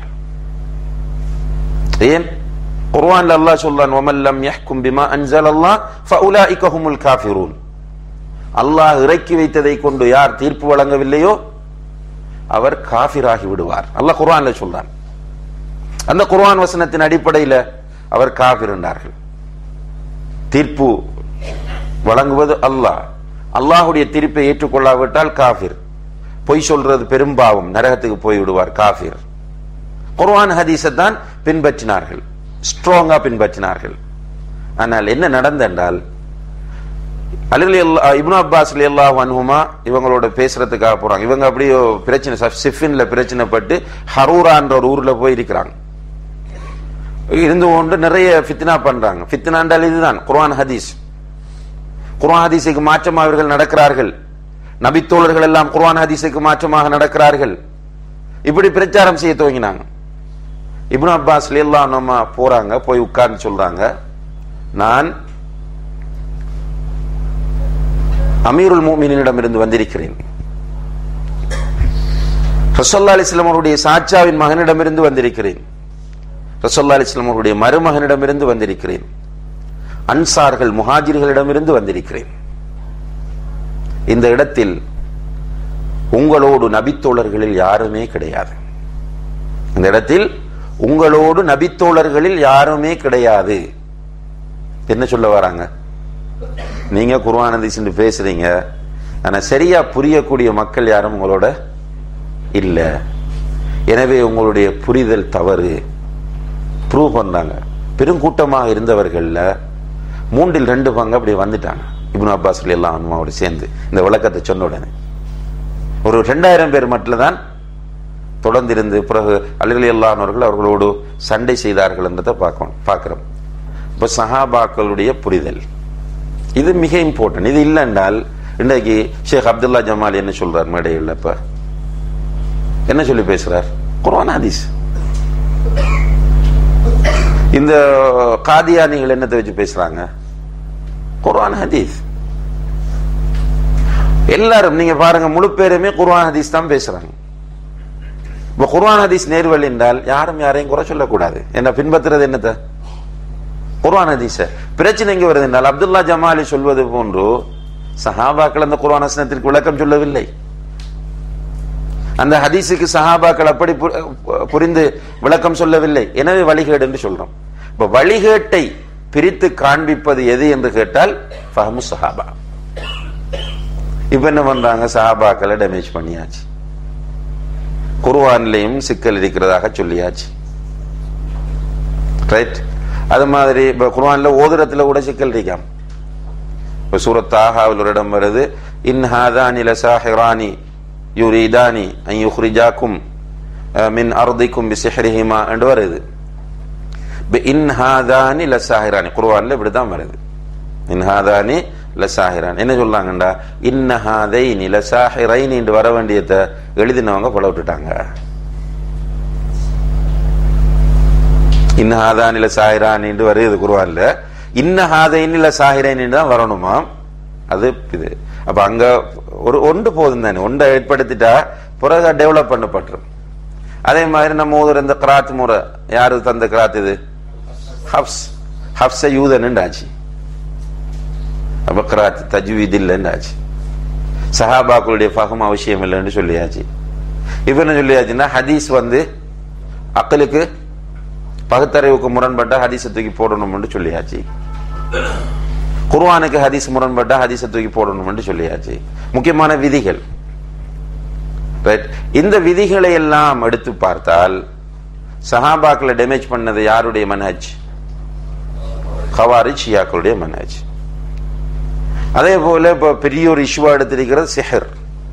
ஏன் குர்ஆன்ல அல்லாஹ் சொல்றான் வமன் லம் யஹ்கும் பிமா அன்ஸல் அல்லாஹ் ஃபஉலாயிக ஹுமுல் காஃபிரூன் அல்லாஹ் இறக்கி வைத்ததை கொண்டு யார் தீர்ப்பு வழங்கவில்லையோ அவர் காஃபிராகி விடுவார் அல்லாஹ் குர்ஆன்ல சொல்றான் அந்த குர்ஆன் வசனத்தின் அடிப்படையில் அவர் காஃபிர் என்றார்கள் தீர்ப்பு வழங்குவது அல்லாஹ் அல்லாஹுடைய தீர்ப்பை ஏற்றுக்கொள்ளாவிட்டால் காஃபிர் பொய் சொல்றது பெரும்பாவம் நரகத்துக்கு போய் விடுவார் காஃபிர் குர்ஆன் ஹதீஸை தான் பின்பற்றினார்கள் ஸ்ட்ராங்கா பின்பற்றினார்கள் ஆனால் என்ன நடந்தென்றால் அலிலி அல்லா இப்னு அப்பாஸ் அல்லாஹ் அன்ஹுமா இவங்களோட பேசுறதுக்காக போறாங்க இவங்க அப்படியே பிரச்சனை சிஃபின்ல பிரச்சனைப்பட்டு ஹரூரான்ற ஒரு ஊர்ல போய் இருக்கிறாங்க இருந்து கொண்டு நிறைய ஃபித்னா பண்றாங்க ஃபித்னாண்டால் இதுதான் குர்ஆன் ஹதீஸ் குர்ஆன் ஹதீஸுக்கு மாற்றமாக அவர்கள் நடக்கிறார்கள் நபித்தோழர்கள் எல்லாம் குர்ஆன் ஹதீஸுக்கு மாற்றமாக நடக்கிறார்கள் இப்படி பிரச்சாரம் செய்ய துவங்கினாங்க இப்னு அப்பாஸ் எல்லாம் நம்ம போறாங்க போய் உட்கார்ந்து சொல்றாங்க நான் அமீருல் மூமினிடம் இருந்து வந்திருக்கிறேன் ரசோல்லா அலிஸ்லாம் அவருடைய சாச்சாவின் மகனிடமிருந்து வந்திருக்கிறேன் ரசோல்லா அலிஸ்லாம் அவருடைய மருமகனிடமிருந்து வந்திருக்கிறேன் அன்சார்கள் முஹாஜிர்களிடமிருந்து வந்திருக்கிறேன் இந்த இடத்தில் உங்களோடு நபித்தோழர்களில் யாருமே கிடையாது இந்த இடத்தில் உங்களோடு நபித்தோழர்களில் யாருமே கிடையாது என்ன சொல்ல வராங்க நீங்க குர்ஆன் ஹதீஸ்னு பேசுறீங்க ஆனா சரியா புரியக்கூடிய மக்கள் யாரும் உங்களோட இல்ல எனவே உங்களுடைய புரிதல் தவறு ப்ரூவ் பண்றாங்க பெருங்கூட்டமாக இருந்தவர்கள்ல மூன்றில் ரெண்டு பங்கு அப்படி வந்துட்டாங்க இப்னு அப்பாஸ் எல்லாம் அம்மாவோட சேர்ந்து இந்த விளக்கத்தை சொன்ன உடனே ஒரு ரெண்டாயிரம் பேர் மட்டும் தான் தொடர்ந்து இருந்து பிறகு அலிரலி அல்லானவர்கள் அவர்களோடு சண்டை செய்தார்கள் என்றதை பார்க்கணும் பார்க்கிறோம் இப்ப சஹாபாக்களுடைய புரிதல் இது மிக இம்பார்ட்டன்ட் இது இல்லை என்றால் இன்றைக்கு ஷேக் அப்துல்லா ஜமால் என்ன சொல்றார் மேடையில் இப்ப என்ன சொல்லி பேசுறார் குர்ஆன் ஹதீஸ் இந்த காதியானிகள் என்னத்தை வச்சு பேசுறாங்க குர்ஆன் ஹதீஸ் எல்லாரும் நீங்க பாருங்க முழு பேருமே குர்ஆன் ஹதீஸ் தான் பேசுறாங்க இப்ப குர்ஆன் ஹதீஸ் நேர்வழி என்றால் யாரும் யாரையும் குறை சொல்லக்கூடாது என்ன பின்பற்றுறது என்னத்த குர்ஆன் ஹதீஸ பிரச்சனை எங்க வருது என்றால் அப்துல்லா ஜமாலி சொல்வது போன்று சஹாபாக்கள் அந்த குர்ஆன் வசனத்திற்கு விளக்கம் சொல்லவில்லை அந்த ஹதீஸுக்கு சஹாபாக்கள் அப்படி பு- புரிந்து விளக்கம் சொல்லவில்லை எனவே வழிகேடு என்று சொல்றோம் இப்ப வழிகேட்டை பிரித்து காண்பிப்பது எது என்று கேட்டால் ஃபஹமு சஹாபா இப்ப என்ன பண்றாங்க சஹாபாக்களை டேமேஜ் பண்ணியாச்சு குர்ஆன்லயும் சிக்கல் இருக்கிறதாக சொல்லியாச்சு ரைட் அது மாதிரி இப்ப குர்ஆன்ல ஓதுறதுல கூட சிக்கல் இருக்காம் இப்ப சூரத் தாஹாவில் ஒரு இடம் வருது இன் ஹாதானி லசாஹிரானி யுரீதானி அன் யுஹ்ரிஜாக்கும் அஹ், மின் அர்திக்கும் பிசிஹ்ரிஹிமா என்று வருது இப்ப இன் ஹாதானி லசாஹிரானி குர்ஆன்ல இப்படிதான் வருது இன் ஹாதானி லசாஹிரான் என்ன சொல்றாங்கண்டா இன்ன ஹாதைனி லசாஹிரைனி என்று வர வேண்டியதை எழுதினவங்க பட விட்டுட்டாங்க இன்னஹாதானில சாயிரான் என்று வருது குருவான்ல இன்னஹாதைனில சாயிரேன் தான் வரணுமாம் அது இது அப்ப அங்க ஒரு ஒன்று போதும் தானே ஒன்றை ஏற்படுத்திட்டா பிறகு டெவலப் பண்ணப்பட்டுரும் அதே மாதிரி நம்ம ஊர் இந்த கிராத் முறை யாரு தந்த கிராத் இது ஹப்ஸ் ஹப்ஸ யூதன் ஆச்சு அப்ப கிராத் தஜ்வீத் இல்லைன்னு ஆச்சு சஹாபாக்களுடைய ஃபகம் அவசியம் இல்லைன்னு சொல்லியாச்சு இப்ப என்ன சொல்லியாச்சுன்னா ஹதீஸ் வந்து அக்கலுக்கு பகுத்தறிவுக்கு முரண்பட்ட ஹதீஸை தூக்கி போடணும்னு சொல்லியாச்சு குர்ஆனுக்கு ஹதீஸ் முரண்பட்ட ஹதீஸை தூக்கி போடணும்னு சொல்லியாச்சு முக்கியமான விதிகள் ரைட் இந்த விதிகளை எல்லாம் எடுத்து பார்த்தால் சஹாபாக்களை டேமேஜ் பண்ணது யாருடைய மனஹஜ் ஹவாரிஜ் ஷியாக்களுடைய மனஹஜ் அதே போல இப்ப பெரிய ஒரு இஷ்யூவா எடுத்திருக்கிறது சிஹர்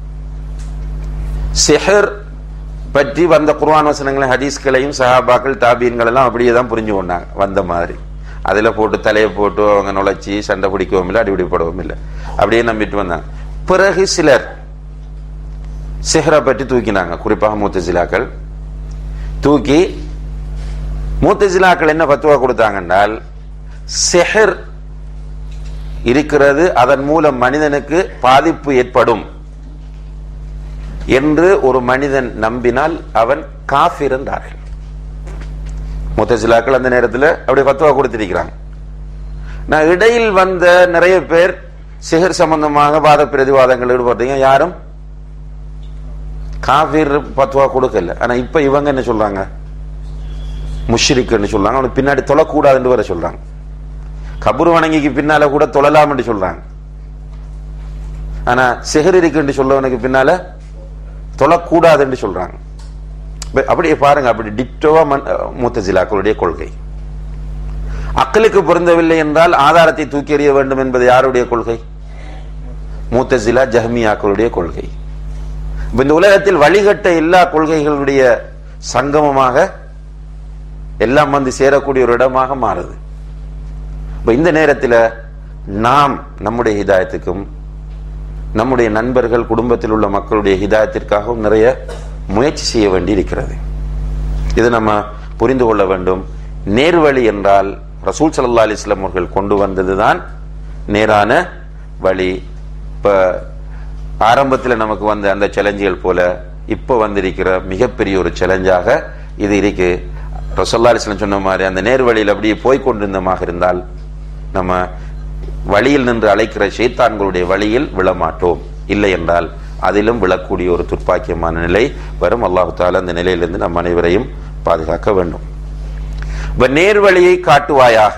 சிஹர் பற்றி வந்த குர்ஆன் வசனங்களை ஹதீஸ்களையும் சஹாபாக்கள் தாபீன்கள் எல்லாம் அப்படியே தான் புரிஞ்சு கொண்டாங்க வந்த மாதிரி அதுல போட்டு தலையை போட்டு அவங்க நுழைச்சி சண்டை பிடிக்கவும் இல்லை அடிபிடி போடவும் இல்லை அப்படியே நம்பிட்டு வந்தாங்க பிறகு சிலர் சிஹரை பற்றி தூக்கினாங்க குறிப்பாக மூத்தசிலாக்கள் தூக்கி மூத்தசிலாக்கள் என்ன பத்துவா கொடுத்தாங்க என்றால் சிஹர் இருக்கிறது அதன் மூலம் மனிதனுக்கு பாதிப்பு ஏற்படும் என்று ஒரு மனிதன் நம்பினால் அவன் காஃபிர் என்றார்கள் முத்தசிலாக்கள் அந்த நேரத்தில் அப்படி பத்துவா கொடுத்திருக்கிறாங்க நான் இடையில் வந்த நிறைய பேர் சிகர் சம்பந்தமாக வாத பிரதிவாதங்கள் ஈடுபட்டீங்க யாரும் காஃபிர் பத்துவா கொடுக்கல ஆனா இப்ப இவங்க என்ன சொல்றாங்க முஷ்ரிக்குன்னு சொல்றாங்க அவனுக்கு பின்னாடி தொழக்கூடாதுன்னு வர சொல்றாங்க கபுரு வணங்கிக்கு பின்னால கூட தொழலாம்னு சொல்றாங்க ஆனா சிகர் இருக்குன்னு சொல்லவனுக்கு பின்னால தொழக்கூடாதுன்னு சொல்றாங்க இப்ப அப்படியே பாருங்க அப்படி டிக்டோவா மூத்தஜிலாக்களுடைய கொள்கை அக்கலுக்கு பொருந்தவில்லை என்றால் ஆதாரத்தை தூக்கி எறிய வேண்டும் என்பது யாருடைய கொள்கை மூத்தஜிலா ஜஹ்மியாக்களுடைய கொள்கை இப்ப இந்த உலகத்தில் வழிகட்ட எல்லா கொள்கைகளுடைய சங்கமமாக எல்லாம் வந்து சேரக்கூடிய ஒரு இடமாக மாறுது இப்ப இந்த நேரத்தில் நாம் நம்முடைய ஹிதாயத்துக்கும் நம்முடைய நண்பர்கள் குடும்பத்தில் உள்ள மக்களுடைய ஹிதாயத்திற்காகவும் நிறைய முயற்சி செய்ய வேண்டி இருக்கிறது இது நம்ம புரிந்து கொள்ள வேண்டும் நேர்வழி என்றால் ரசூல் சல்லா அலிஸ்லாம் அவர்கள் கொண்டு வந்ததுதான் நேரான வழி இப்ப ஆரம்பத்தில் நமக்கு வந்த அந்த சேலஞ்சுகள் போல இப்ப வந்திருக்கிற மிகப்பெரிய ஒரு சேலஞ்சாக இது இருக்கு ரசோல்லா அலிஸ்லாம் சொன்ன மாதிரி அந்த நேர்வழியில் அப்படியே போய்கொண்டிருந்தமாக இருந்தால் நம்ம வழியில் நின்று அழைக்கிற ஷைத்தான்களுடைய வழியில் விழமாட்டோம் இல்லை என்றால் அதிலும் விழக்கூடிய ஒரு துர்ப்பாக்கியமான நிலை வரும் அல்லாஹு தாலா அந்த நிலையிலிருந்து நம் அனைவரையும் பாதுகாக்க வேண்டும் இப்ப நேர்வழியை காட்டுவாயாக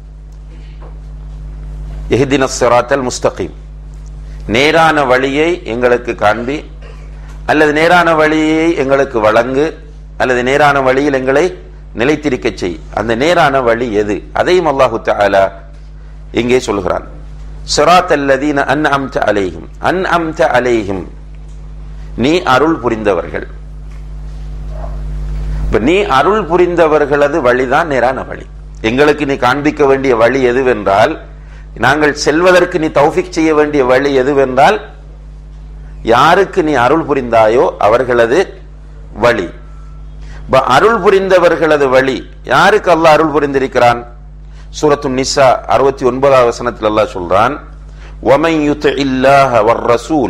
எஹ்தின சிராத்தல் முஸ்தகீம் நேரான வழியை எங்களுக்கு காண்பி அல்லது நேரான வழியை எங்களுக்கு வழங்கு அல்லது நேரான வழியில் எங்களை நிலைத்திருக்க செய் அந்த நேரான வழி எது அதையும் அல்லாஹு தஆலா இங்கே சொல்கிறான் சிராத் அல்லதீன அன் அம்த அலைஹிம் அன் அம்த அலைஹிம் நீ அருள் புரிந்தவர்கள் இப்ப நீ அருள் புரிந்தவர்களது வழிதான் நேரான வழி எங்களுக்கு நீ காண்பிக்க வேண்டிய வழி எதுவென்றால் நாங்கள் செல்வதற்கு நீ தௌஃபிக் செய்ய வேண்டிய வழி எதுவென்றால் யாருக்கு நீ அருள் புரிந்தாயோ அவர்களது வழி இப்ப அருள் புரிந்தவர்களது வழி யாருக்கு அல்லாஹ் அருள் புரிந்திருக்கிறான் சூரத்து நிசா அறுபத்தி ஒன்பதாவது வசனத்தில் அல்லாஹ் சொல்றான் وَمَنْ يُطِعِ اللَّهَ وَالرَّسُولَ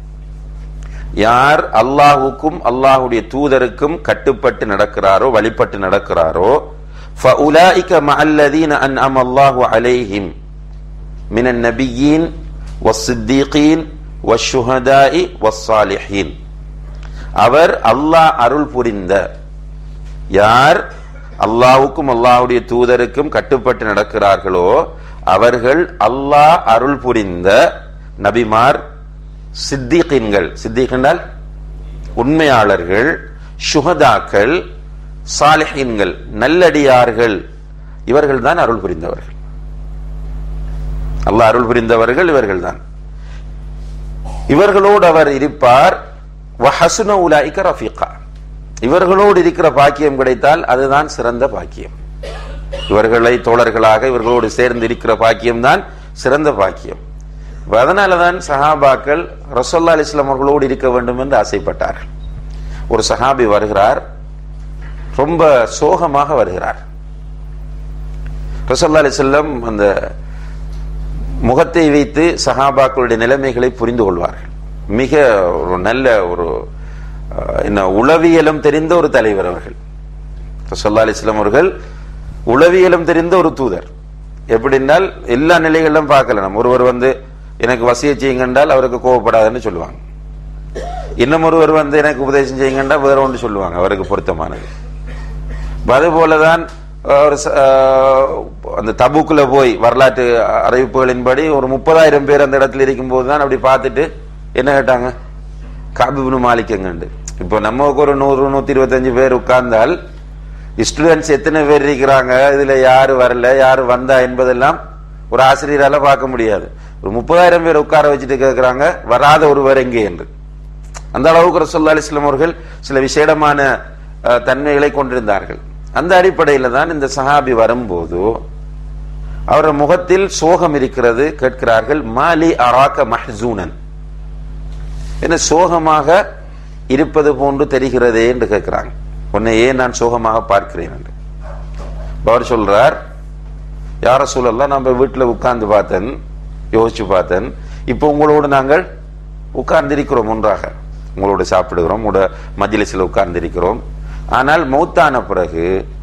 யார் அல்லாஹுக்கும் அல்லாஹுடைய தூதருக்கும் கட்டுப்பட்டு நடக்கிறாரோ வழிபட்டு நடக்கிறாரோ فَأُولَئِكَ مَعَ الَّذِينَ أَنْعَمَ اللَّهُ عَلَيْهِمْ من النبيين والصديقين والشهداء والصالحين அவர் அல்லாஹ் அருள் புரிந்த யார் அல்லாஹுக்கும் அல்லாஹுடைய தூதருக்கும் கட்டுப்பட்டு நடக்கிறார்களோ அவர்கள் அல்லாஹ் அருள் புரிந்த நபிமார் சித்திகீன்கள் சித்திக் என்றால் உண்மையாளர்கள் சுகதாக்கள் சாலிஹீன்கள் நல்லடியார்கள் இவர்கள் தான் அருள் புரிந்தவர்கள் அல்லாஹ் அருள் புரிந்தவர்கள் இவர்கள் தான் இவர்களோடு அவர் இருப்பார் வஹசுன உலாய்க்க ரஃபீகா இவர்களோடு இருக்கிற பாக்கியம் கிடைத்தால் அதுதான் சிறந்த பாக்கியம் இவர்களை தோழர்களாக இவர்களோடு சேர்ந்து இருக்கிற பாக்கியம் தான் சிறந்த பாக்கியம் அதனாலதான் சஹாபாக்கள் ரசோல்லா அலிஸ்லாம் அவர்களோடு இருக்க வேண்டும் என்று ஆசைப்பட்டார்கள் ஒரு சஹாபி வருகிறார் ரொம்ப சோகமாக வருகிறார் ரசோல்லா அலிஸ்லாம் அந்த முகத்தை வைத்து சஹாபாக்களுடைய நிலைமைகளை புரிந்து கொள்வார்கள் மிக ஒரு நல்ல ஒரு என்ன உளவியலும் தெரிந்த ஒரு தலைவர் அவர்கள் ரசோல்லா அலிஸ்லாம் அவர்கள் உளவியலும் தெரிந்த ஒரு தூதர் எப்படின்னால் எல்லா நிலைகளிலும் பார்க்கலாம் ஒருவர் வந்து எனக்கு வசிய செய்யுங்கன்றால் அவருக்கு கோவப்படாதுன்னு சொல்லுவாங்க இன்னும் ஒருவர் வந்து எனக்கு உபதேசம் செய்யுங்கன்றா வேற ஒன்று சொல்லுவாங்க அவருக்கு பொருத்தமானது அது போலதான் ஒரு அந்த தபுக்குள்ள போய் வரலாற்று அறிவிப்புகளின்படி ஒரு முப்பதாயிரம் பேர் அந்த இடத்துல இருக்கும்போது தான் அப்படி பார்த்துட்டு என்ன கேட்டாங்க காபிபுனு மாலிக்கங்கண்டு இப்போ நமக்கு ஒரு நூறு நூத்தி இருபத்தஞ்சு பேர் உட்கார்ந்தால் ஸ்டூடெண்ட்ஸ் எத்தனை பேர் இருக்கிறாங்க இதுல யாரு வரல யாரு வந்தா என்பதெல்லாம் ஒரு ஆசிரியரால பார்க்க முடியாது ஒரு முப்பதாயிரம் பேர் உட்கார வச்சுட்டு கேட்கிறாங்க வராத ஒருவர் எங்கே என்று அந்த அளவுக்கு ரசோல்லா அலிஸ்லாம் அவர்கள் சில விசேடமான தன்மைகளை கொண்டிருந்தார்கள் அந்த அடிப்படையில தான் இந்த சஹாபி வரும்போது அவர முகத்தில் சோகம் இருக்கிறது கேட்கிறார்கள் மாலி அராக்க மஹூனன் என்ன சோகமாக இருப்பது போன்று தெரிகிறதே என்று கேட்கிறாங்க உன்னை ஏன் நான் சோகமாக பார்க்கிறேன் என்று அவர் சொல்றார் யார சூழல்லாம் நம்ம வீட்டில் உட்கார்ந்து பார்த்தேன் யோசிச்சு பார்த்தேன் இப்போ உங்களோடு நாங்கள் உட்கார்ந்திருக்கிறோம் ஒன்றாக உங்களோடு சாப்பிடுகிறோம் உங்களோட மஜிலிசில் உட்கார்ந்திருக்கிறோம் ஆனால் மௌத்தான பிறகு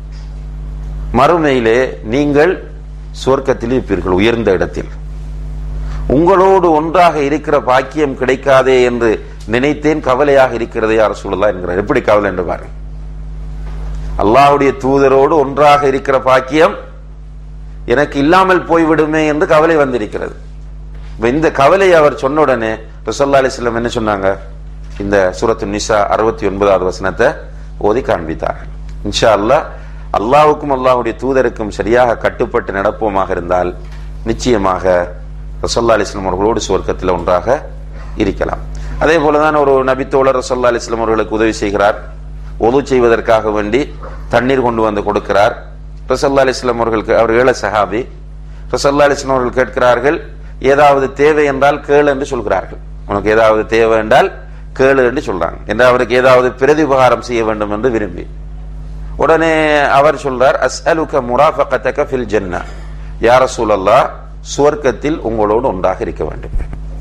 மறுமையிலே நீங்கள் சுவர்க்கத்தில் இருப்பீர்கள் உயர்ந்த இடத்தில் உங்களோடு ஒன்றாக இருக்கிற பாக்கியம் கிடைக்காதே என்று நினைத்தேன் கவலையாக இருக்கிறதே யார சூழலா என்கிறார் எப்படி கவலை என்று பாருங்க அல்லாஹுடைய தூதரோடு ஒன்றாக இருக்கிற பாக்கியம் எனக்கு இல்லாமல் போய்விடுமே என்று கவலை வந்திருக்கிறது இந்த கவலையை அவர் சொன்ன உடனே ரசல்லா அலிஸ்லாம் என்ன சொன்னாங்க இந்த சூரத்து நிசா அறுபத்தி ஒன்பதாவது வசனத்தை ஓதி காண்பித்தார்கள் இன்ஷா அல்லா அல்லாவுக்கும் அல்லாஹுடைய தூதருக்கும் சரியாக கட்டுப்பட்டு நடப்போமாக இருந்தால் நிச்சயமாக ரசல்லா அலிஸ்லாம் அவர்களோடு சுவர்க்கத்தில் ஒன்றாக இருக்கலாம் அதே போலதான் ஒரு நபித்தோழர் ரசல்லா அலிஸ்லாம் அவர்களுக்கு உதவி செய்கிறார் ஒது செய்வதற்காக வேண்டி தண்ணீர் கொண்டு வந்து கொடுக்கிறார் ரசல்லா அலிஸ்லாம் அவர்களுக்கு அவர் ஏழ சஹாபி ரசல்லா அலிஸ்லாம் அவர்கள் கேட்கிறார்கள் ஏதாவது தேவை என்றால் கேளு என்று சொல்கிறார்கள் உனக்கு ஏதாவது தேவை என்றால் கேளு என்று சொல்றாங்க என்று அவருக்கு ஏதாவது பிரதிபகாரம் செய்ய வேண்டும் என்று விரும்பி உடனே அவர் சொல்றார் அஸ்அலுக முராஃபகத்தக ஃபில் ஜன்னா யார சூழல்லா சுவர்க்கத்தில் உங்களோடு ஒன்றாக இருக்க வேண்டும்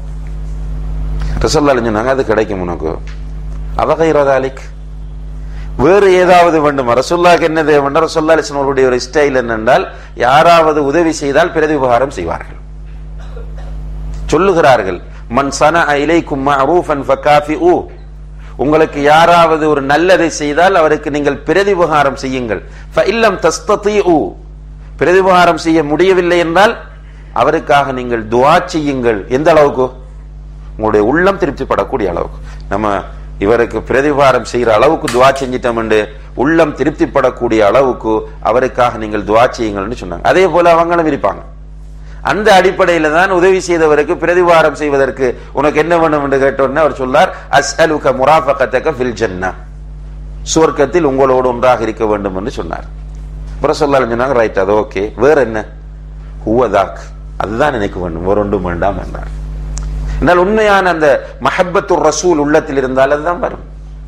ரசல்லா சொன்னாங்க அது கிடைக்கும் உனக்கு அவகைரதாலிக் வேறு ஏதாவது வேண்டும் ரசுல்லாக்கு என்ன தேவை ரசுல்லா அலிஸ்லாம் அவருடைய ஒரு ஸ்டைல் என்னென்றால் யாராவது உதவி செய்தால் பிரதிபகாரம் செய்வார்கள் சொல்லுகிறார்கள் மன் சன இலைக்கும் மஅரூஃபன் ஃபகாஃபிஉ உங்களுக்கு யாராவது ஒரு நல்லதை செய்தால் அவருக்கு நீங்கள் பிரதிபகாரம் செய்யுங்கள் இல்லம் தஸ்தீஉ பிரதிபகாரம் செய்ய முடியவில்லை என்றால் அவருக்காக நீங்கள் துவா செய்யுங்கள் எந்த அளவுக்கு உங்களுடைய உள்ளம் திருப்திப்படக்கூடிய அளவுக்கு நம்ம இவருக்கு பிரதிபாரம் செய்யற அளவுக்கு துவா செஞ்சிட்டோம் என்று உள்ளம் திருப்திப்படக்கூடிய அளவுக்கு அவருக்காக நீங்கள் துவா செய்யுங்கள்னு சொன்னாங்க அதே போல அவங்களும் இருப்பாங்க அந்த அடிப்படையில தான் உதவி செய்தவருக்கு பிரதிவாரம் செய்வதற்கு உனக்கு என்ன வேணும் என்று கேட்டோன்னே அவர் சொல்லார் அஸ்அலுக முராஃபகத்தக ஃபில் ஜன்னா சுவர்க்கத்தில் உங்களோடு ஒன்றாக இருக்க வேண்டும் என்று சொன்னார் அப்புறம் சொல்லாலும் சொன்னாங்க ரைட் அது ஓகே வேற என்ன ஹுவதாக் அதுதான் நினைக்க வேண்டும் வேற ஒன்றும் வேண்டாம் என்றார் என்றால் உண்மையான அந்த மஹப்பத்து ரசூல் உள்ளத்தில் இருந்தால் அதுதான் வரும்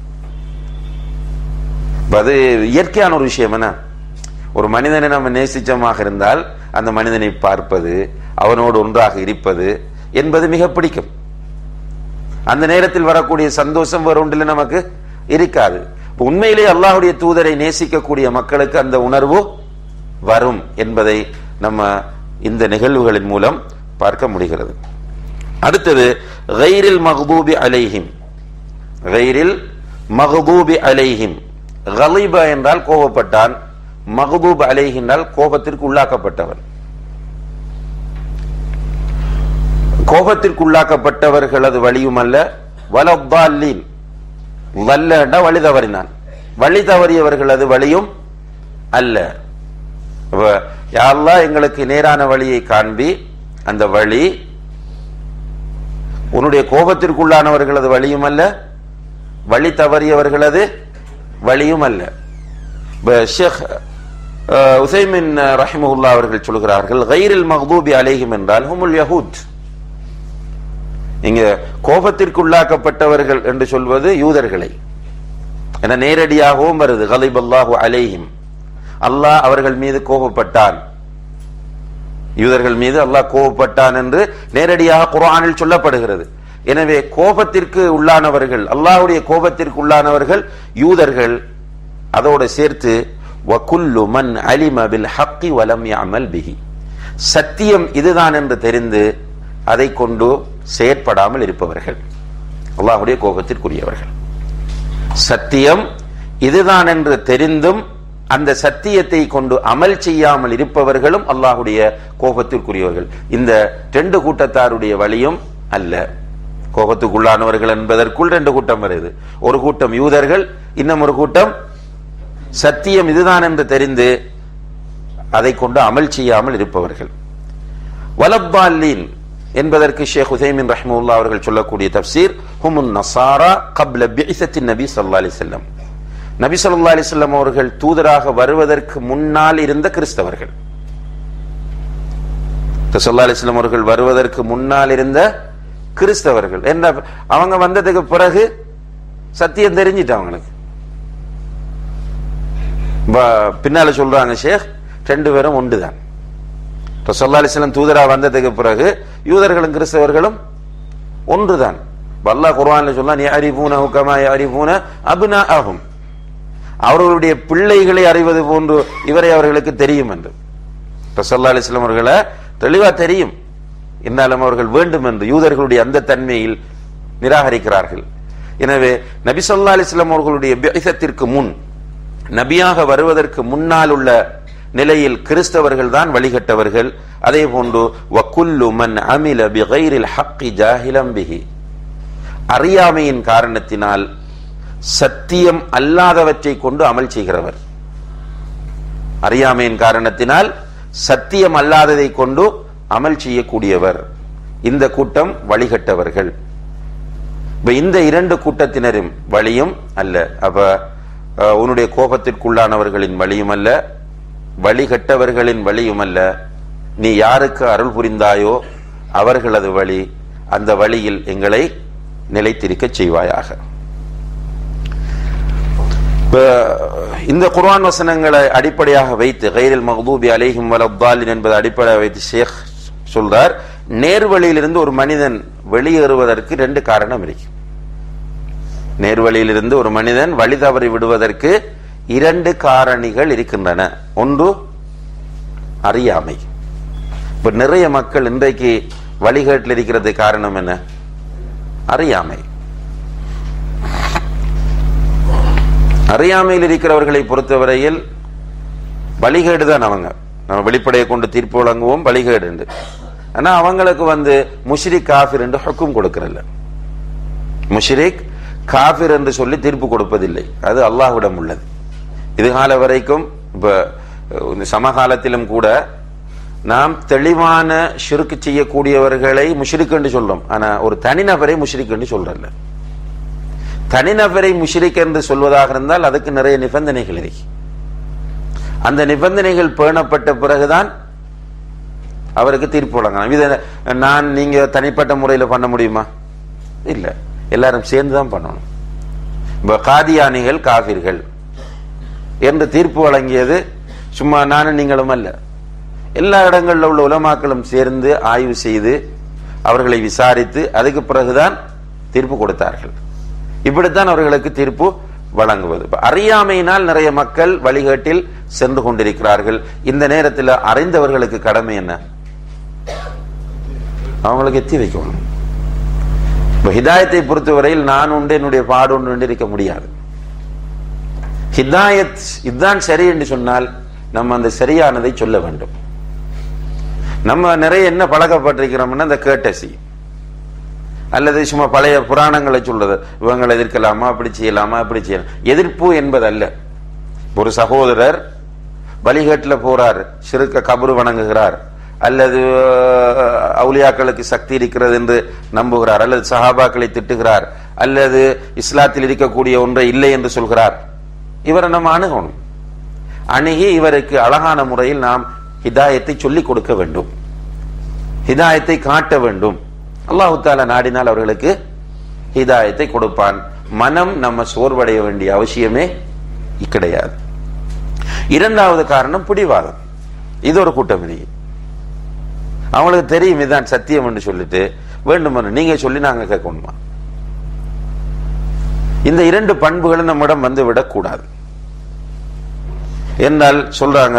அது இயற்கையான ஒரு விஷயம் என்ன ஒரு மனிதனை நம்ம நேசிச்சமாக இருந்தால் அந்த மனிதனை பார்ப்பது அவனோடு ஒன்றாக இருப்பது என்பது மிக பிடிக்கும் அந்த நேரத்தில் வரக்கூடிய சந்தோஷம் வேற ஒன்றில் நமக்கு இருக்காது உண்மையிலே அல்லாஹுடைய தூதரை நேசிக்கக்கூடிய மக்களுக்கு அந்த உணர்வு வரும் என்பதை நம்ம இந்த நிகழ்வுகளின் மூலம் பார்க்க முடிகிறது அடுத்தது கைரில் மஹபூபி அலைஹிம் கைரில் மஹபூபி அலைஹிம் கலிப என்றால் கோபப்பட்டான் மஹபூப் அலைஹ் என்றால் கோபத்திற்கு உள்ளாக்கப்பட்டவன் கோபத்திற்கு உள்ளாக்கப்பட்டவர்களது வழியும் அல்ல வலப்பாலீன் வல்ல வழி தவறினான் வழி தவறியவர்களது வழியும் அல்ல யாரெல்லாம் எங்களுக்கு நேரான வழியை காண்பி அந்த வழி உன்னுடைய கோபத்திற்குள்ளானவர்களது வழியும் அல்ல வழி தவறியவர்களது வழியும் அல்ல ஷேக் உசைமின் ரஹிமுல்லா அவர்கள் சொல்கிறார்கள் கைரில் மஹபூபி அலேஹிம் என்றால் ஹுமுல் யஹூத் இங்க கோபத்திற்குள்ளாக்கப்பட்டவர்கள் என்று சொல்வது யூதர்களை என நேரடியாகவும் வருது கலிப் அல்லாஹு அலேஹிம் அல்லாஹ் அவர்கள் மீது கோபப்பட்டான் யூதர்கள் மீது அல்லாஹ் கோபப்பட்டான் என்று நேரடியாக குரானில் சொல்லப்படுகிறது எனவே கோபத்திற்கு உள்ளானவர்கள் அல்லாஹுடைய கோபத்திற்கு உள்ளானவர்கள் யூதர்கள் அதோடு சேர்த்து வகுல்லு மன் அலிம பில் ஹக்கி வலம் யாமல் பிஹி சத்தியம் இதுதான் என்று தெரிந்து அதை கொண்டு செயற்படாமல் இருப்பவர்கள் அல்லாஹுடைய கோபத்திற்குரியவர்கள் சத்தியம் இதுதான் என்று தெரிந்தும் அந்த சத்தியத்தை கொண்டு அமல் செய்யாமல் இருப்பவர்களும் அல்லாஹுடைய கோபத்திற்குரியவர்கள் இந்த ரெண்டு கூட்டத்தாருடைய வழியும் அல்ல கோபத்துக்குள்ளானவர்கள் என்பதற்குள் ரெண்டு கூட்டம் வருது ஒரு கூட்டம் யூதர்கள் இன்னும் ஒரு கூட்டம் சத்தியம் இதுதான் என்று தெரிந்து அதை கொண்டு அமல் செய்யாமல் இருப்பவர்கள் வலப்பாலீன் என்பதற்கு ஷேக் ஹுசைமின் ரஹ்முல்லா அவர்கள் சொல்லக்கூடிய தப்சீர் ஹுமுன் நசாரா கப்ல பிஇசத்தின் நபி ஸல்லல்லாஹு அலைஹி வஸல்லம் நபி ஸல்லல்லாஹு அலைஹி வஸல்லம் அவர்கள் தூதராக வருவதற்கு முன்னால் இருந்த கிறிஸ்தவர்கள் ஸல்லல்லாஹு அலைஹி வஸல்லம் அவர்கள் வருவதற்கு முன்னால் இருந்த கிறிஸ்தவர்கள் என்ன அவங்க வந்ததுக்கு பிறகு சத்தியம் தெரிஞ்சிட்டு அவங்களுக்கு பின்னால சொல்றாங்க ஷேக் ரெண்டு பேரும் ஒன்றுதான் ரசல்லா அலிஸ்லாம் தூதரா வந்ததுக்கு பிறகு யூதர்களும் கிறிஸ்தவர்களும் ஒன்றுதான் வல்லா குர்ஆன்ல சொல்லா நீ அறிபூன ஹுக்கமா அறிபூன அபுனா ஆகும் அவர்களுடைய பிள்ளைகளை அறிவது போன்று இவரை அவர்களுக்கு தெரியும் என்று ரசல்லா அலிஸ்லாம் அவர்களை தெளிவா தெரியும் என்னாலும் அவர்கள் வேண்டும் என்று யூதர்களுடைய அந்த தன்மையில் நிராகரிக்கிறார்கள் எனவே நபி சொல்லா அலிஸ்லாம் அவர்களுடைய பிசத்திற்கு முன் நபியாக வருவதற்கு முன்னால் உள்ள நிலையில் கிறிஸ்தவர்கள் தான் வழிகட்டவர்கள் அதே போன்று வக்குல்லு மன் அமில பிகைரில் ஹக்கி ஜாஹிலம் பிஹி அறியாமையின் காரணத்தினால் சத்தியம் அல்லாதவற்றை கொண்டு அமல் செய்கிறவர் அறியாமையின் காரணத்தினால் சத்தியம் அல்லாததை கொண்டு அமல் செய்யக்கூடியவர் இந்த கூட்டம் வழிகட்டவர்கள் இப்ப இந்த இரண்டு கூட்டத்தினரும் வழியும் அல்ல அப்ப உன்னுடைய கோபத்திற்குள்ளானவர்களின் வழியும் அல்ல வழிகட்டவர்களின் வழியும் அல்ல நீ யாருக்கு அருள் புரிந்தாயோ அவர்களது வழி அந்த வழியில் எங்களை நிலைத்திருக்க செய்வாயாக இந்த குர்ஆன் வசனங்களை அடிப்படையாக வைத்து கைரில் மஹதூபி அலைஹிம் வலத்தாலின் என்பதை அடிப்படையாக வைத்து ஷேக் சொல்றார் நேர்வழியிலிருந்து ஒரு மனிதன் வெளியேறுவதற்கு ரெண்டு காரணம் இருக்கு நேர்வழியிலிருந்து ஒரு மனிதன் வழி தவறி விடுவதற்கு இரண்டு காரணிகள் இருக்கின்றன ஒன்று அறியாமை இப்ப நிறைய மக்கள் இன்றைக்கு வழிகேட்டில் இருக்கிறது காரணம் என்ன அறியாமை அறியாமையில் இருக்கிறவர்களை பொறுத்தவரையில் பலிகேடு தான் அவங்க நம்ம வெளிப்படையை கொண்டு தீர்ப்பு வழங்குவோம் பலிகேடு உண்டு ஆனா அவங்களுக்கு வந்து முஷ்ரிக் காஃபிர் என்று ஹுக்கும் கொடுக்கறதில்ல முஷ்ரிக் காஃபிர் என்று சொல்லி தீர்ப்பு கொடுப்பதில்லை அது அல்லாஹ்விடம் உள்ளது இது கால வரைக்கும் இப்ப இந்த சமகாலத்திலும் கூட நாம் தெளிவான ஷிருக்கு செய்யக்கூடியவர்களை முஷ்ரிக் என்று சொல்றோம் ஆனா ஒரு தனிநபரை முஷ்ரிக் என்று சொல்றல்ல தனிநபரை முஷ்ரிக் என்று சொல்வதாக இருந்தால் அதுக்கு நிறைய நிபந்தனைகள் இருக்கு அந்த நிபந்தனைகள் பேணப்பட்ட பிறகுதான் அவருக்கு தீர்ப்பு வழங்கலாம் இதை நான் நீங்க தனிப்பட்ட முறையில் பண்ண முடியுமா இல்ல எல்லாரும் சேர்ந்து தான் பண்ணணும் இப்ப காதியானிகள் காபிர்கள் என்று தீர்ப்பு வழங்கியது சும்மா நானும் நீங்களும் அல்ல எல்லா இடங்களில் உள்ள உலமாக்களும் சேர்ந்து ஆய்வு செய்து அவர்களை விசாரித்து அதுக்கு பிறகுதான் தீர்ப்பு கொடுத்தார்கள் இப்படித்தான் அவர்களுக்கு தீர்ப்பு வழங்குவது இப்ப அறியாமையினால் நிறைய மக்கள் வழிகேட்டில் சென்று கொண்டிருக்கிறார்கள் இந்த நேரத்தில் அறிந்தவர்களுக்கு கடமை என்ன அவங்களுக்கு எத்தி வைக்கணும் இப்ப ஹிதாயத்தை பொறுத்தவரையில் நான் உண்டு என்னுடைய பாடு ஒன்று என்று இருக்க முடியாது ஹிதாயத் இதுதான் சரி என்று சொன்னால் நம்ம அந்த சரியானதை சொல்ல வேண்டும் நம்ம நிறைய என்ன பழக்கப்பட்டிருக்கிறோம்னா இந்த கேட்டசி அல்லது சும்மா பழைய புராணங்களை சொல்றது இவங்களை எதிர்க்கலாமா அப்படி செய்யலாமா அப்படி செய்யலாம் எதிர்ப்பு என்பதல்ல ஒரு சகோதரர் பலிகேட்டில் போறார் சிறுக்க கபரு வணங்குகிறார் அல்லது அவுலியாக்களுக்கு சக்தி இருக்கிறது என்று நம்புகிறார் அல்லது சஹாபாக்களை திட்டுகிறார் அல்லது இஸ்லாத்தில் இருக்கக்கூடிய ஒன்றை இல்லை என்று சொல்கிறார் இவரை நம்ம அணுகணும் அணுகி இவருக்கு அழகான முறையில் நாம் ஹிதாயத்தை சொல்லிக் கொடுக்க வேண்டும் ஹிதாயத்தை காட்ட வேண்டும் அல்லாஹு தாலா நாடினால் அவர்களுக்கு ஹிதாயத்தை கொடுப்பான் மனம் நம்ம சோர்வடைய வேண்டிய அவசியமே கிடையாது இரண்டாவது காரணம் பிடிவாதம் இது ஒரு கூட்டம் இருக்கு அவங்களுக்கு தெரியும் இதுதான் சத்தியம் என்று சொல்லிட்டு வேண்டும் நீங்க சொல்லி நாங்க கேட்கணுமா இந்த இரண்டு பண்புகளும் நம்மிடம் வந்து விடக்கூடாது என்றால் சொல்றாங்க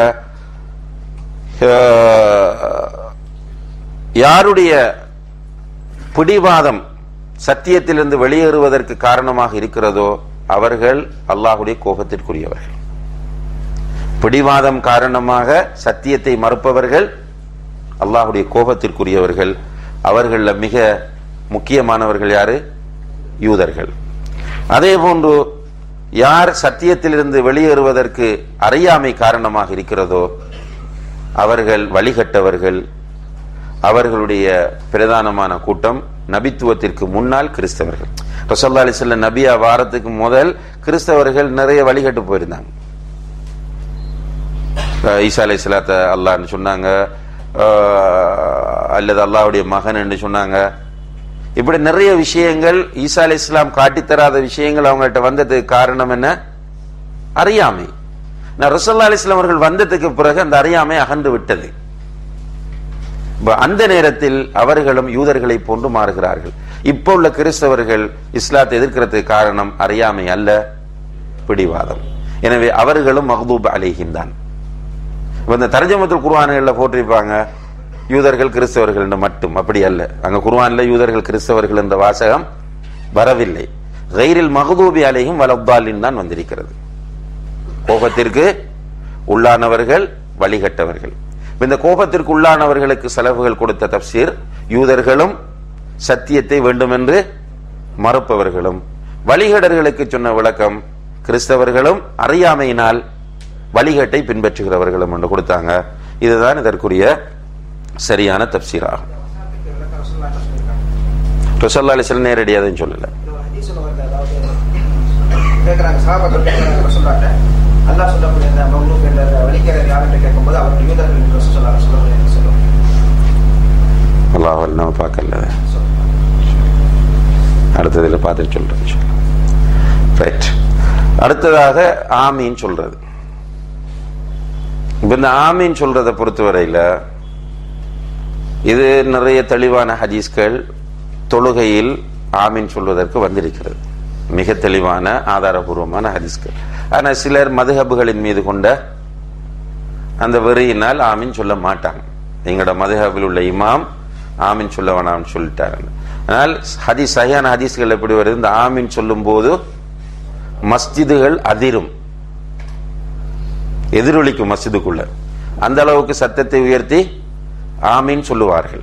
யாருடைய பிடிவாதம் சத்தியத்திலிருந்து வெளியேறுவதற்கு காரணமாக இருக்கிறதோ அவர்கள் அல்லாஹுடைய கோபத்திற்குரியவர்கள் பிடிவாதம் காரணமாக சத்தியத்தை மறுப்பவர்கள் அல்லாஹுடைய கோபத்திற்குரியவர்கள் அவர்கள மிக முக்கியமானவர்கள் யாரு யூதர்கள் அதே போன்று யார் சத்தியத்திலிருந்து வெளியேறுவதற்கு அறியாமை காரணமாக இருக்கிறதோ அவர்கள் வழிகட்டவர்கள் அவர்களுடைய பிரதானமான கூட்டம் நபித்துவத்திற்கு முன்னால் கிறிஸ்தவர்கள் ரசல்லா அலிஸ்ல நபியா வாரத்துக்கு முதல் கிறிஸ்தவர்கள் நிறைய வழிகட்டு போயிருந்தாங்க ஈசா அலி இஸ்லாத்த அல்லான்னு சொன்னாங்க அல்லது அல்லாவுடைய மகன் என்று சொன்னாங்க இப்படி நிறைய விஷயங்கள் ஈசா அலி இஸ்லாம் காட்டித்தராத விஷயங்கள் அவங்கள்ட்ட வந்ததுக்கு காரணம் என்ன அறியாமை நான் ரசல்லா அலிஸ்லாம் அவர்கள் வந்ததுக்கு பிறகு அந்த அறியாமை அகன்று விட்டது அந்த நேரத்தில் அவர்களும் யூதர்களை போன்று மாறுகிறார்கள் இப்போ உள்ள கிறிஸ்தவர்கள் இஸ்லாத்தை எதிர்க்கிறதுக்கு காரணம் அறியாமை அல்ல பிடிவாதம் எனவே அவர்களும் மஹதூப் அலிஹின் இந்த தர்ஜமத்தில் குர்வான்கள்ல போட்டிருப்பாங்க யூதர்கள் கிறிஸ்தவர்கள் என்று மட்டும் அப்படி அல்ல அங்க குர்வான்ல யூதர்கள் கிறிஸ்தவர்கள் என்ற வாசகம் வரவில்லை கைரில் மகதூபி அலையும் வலப்பாலின் தான் வந்திருக்கிறது கோபத்திற்கு உள்ளானவர்கள் வழிகட்டவர்கள் இந்த கோபத்திற்கு உள்ளானவர்களுக்கு செலவுகள் கொடுத்த தப்சீர் யூதர்களும் சத்தியத்தை வேண்டுமென்று மறுப்பவர்களும் வழிகடர்களுக்கு சொன்ன விளக்கம் கிறிஸ்தவர்களும் அறியாமையினால் வழிகட்டை பின்பற்றுகிறவர்களும் என்று கொடுத்தாங்க இதுதான் இதற்குரிய சரியான தப்சீராகும் ரசல்லா அலிஸ்லாம் நேரடியாக சொல்லல கேட்கிறாங்க சாபாக்கள் கேட்கிறாங்க சொல்லாட்ட அல்லாஹ் சொல்லக்கூடிய இந்த மங்களூர் என்ற வழிகிறது யாருன்னு கேட்கும்போது அவர் யூதர்கள் என்று சொல்ல சொல்லுவாங்க சொல்லுவாங்க அல்லாஹ் நம்ம பார்க்கல அடுத்ததில் பார்த்துட்டு சொல்றேன் ரைட் அடுத்ததாக ஆமீன் சொல்றது இப்ப இந்த ஆமீன் சொல்றதை பொறுத்தவரையில இது நிறைய தெளிவான ஹதீஸ்கள் தொழுகையில் ஆமீன் சொல்வதற்கு வந்திருக்கிறது மிக தெளிவான ஆதாரபூர்வமான ஹதீஸ்கள் ஆனா சிலர் மதுஹபுகளின் மீது கொண்ட அந்த வெறியினால் ஆமீன் சொல்ல மாட்டாங்க எங்களோட மதுஹபில் உள்ள இமாம் ஆமீன் சொல்ல வேணாம்னு சொல்லிட்டாரு ஆனால் ஹதீஸ் சரியான ஹதீஸ்கள் எப்படி வருது இந்த ஆமீன் சொல்லும் போது மஸ்ஜிதுகள் அதிரும் எதிரொலிக்கும் மஸ்ஜிதுக்குள்ள அந்த அளவுக்கு சத்தத்தை உயர்த்தி ஆமீன் சொல்லுவார்கள்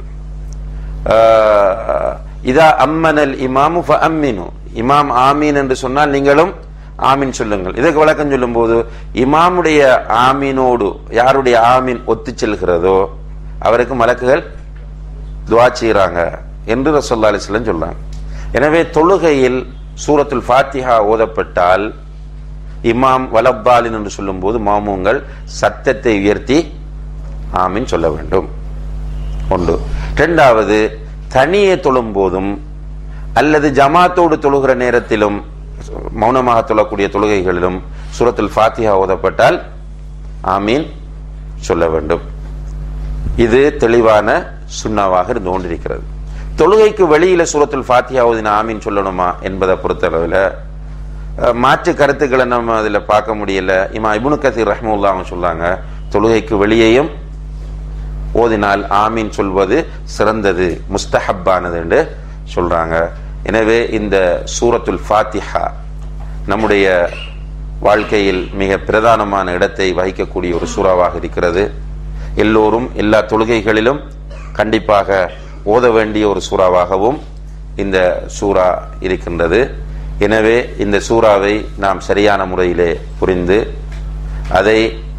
ஆஹ், இதா அம்மனல் இமாமு அம்மினு இமாம் ஆமீன் என்று சொன்னால் நீங்களும் ஆமீன் சொல்லுங்கள் இதற்கு விளக்கம் சொல்லும்போது இமாமுடைய ஆமீனோடு யாருடைய ஆமீன் ஒத்து செல்கிறதோ அவருக்கு மலக்குகள் துவா செய்கிறாங்க என்று ரசோல்லா அலிஸ்லம் சொல்றாங்க எனவே தொழுகையில் சூரத்துல் ஃபாத்திஹா ஓதப்பட்டால் இமாம் வலப்பாலின் என்று சொல்லும்போது மாமூங்கள் சத்தத்தை உயர்த்தி ஆமீன் சொல்ல வேண்டும் ஒன்று இரண்டாவது தனியே தொழும் போதும் அல்லது ஜமாத்தோடு தொழுகிற நேரத்திலும் மௌனமாக தொழக்கூடிய தொழுகைகளிலும் சூரத்துல் ஃபாத்திஹா ஓதப்பட்டால் ஆமீன் சொல்ல வேண்டும் இது தெளிவான சுண்ணாவாக இருந்து கொண்டிருக்கிறது தொழுகைக்கு வெளியில சூரத்துல் ஃபாத்திஹா ஓதின ஆமீன் சொல்லணுமா என்பதை பொறுத்தளவில் அஹ், மாற்று கருத்துக்களை நம்ம அதுல பார்க்க முடியல இமா இப்னு கசீர் ரஹ்முல்லா அவங்க சொல்றாங்க தொழுகைக்கு வெளியேயும் ஓதினால் ஆமீன் சொல்வது சிறந்தது முஸ்தஹப்பானது என்று சொல்றாங்க எனவே இந்த சூரத்துல் ஃபாத்திஹா நம்முடைய வாழ்க்கையில் மிக பிரதானமான இடத்தை வகிக்கக்கூடிய ஒரு சூறாவாக இருக்கிறது எல்லோரும் எல்லா தொழுகைகளிலும் கண்டிப்பாக ஓத வேண்டிய ஒரு சூறாவாகவும் இந்த சூறா இருக்கின்றது எனவே இந்த சூறாவை நாம் சரியான முறையிலே புரிந்து அதை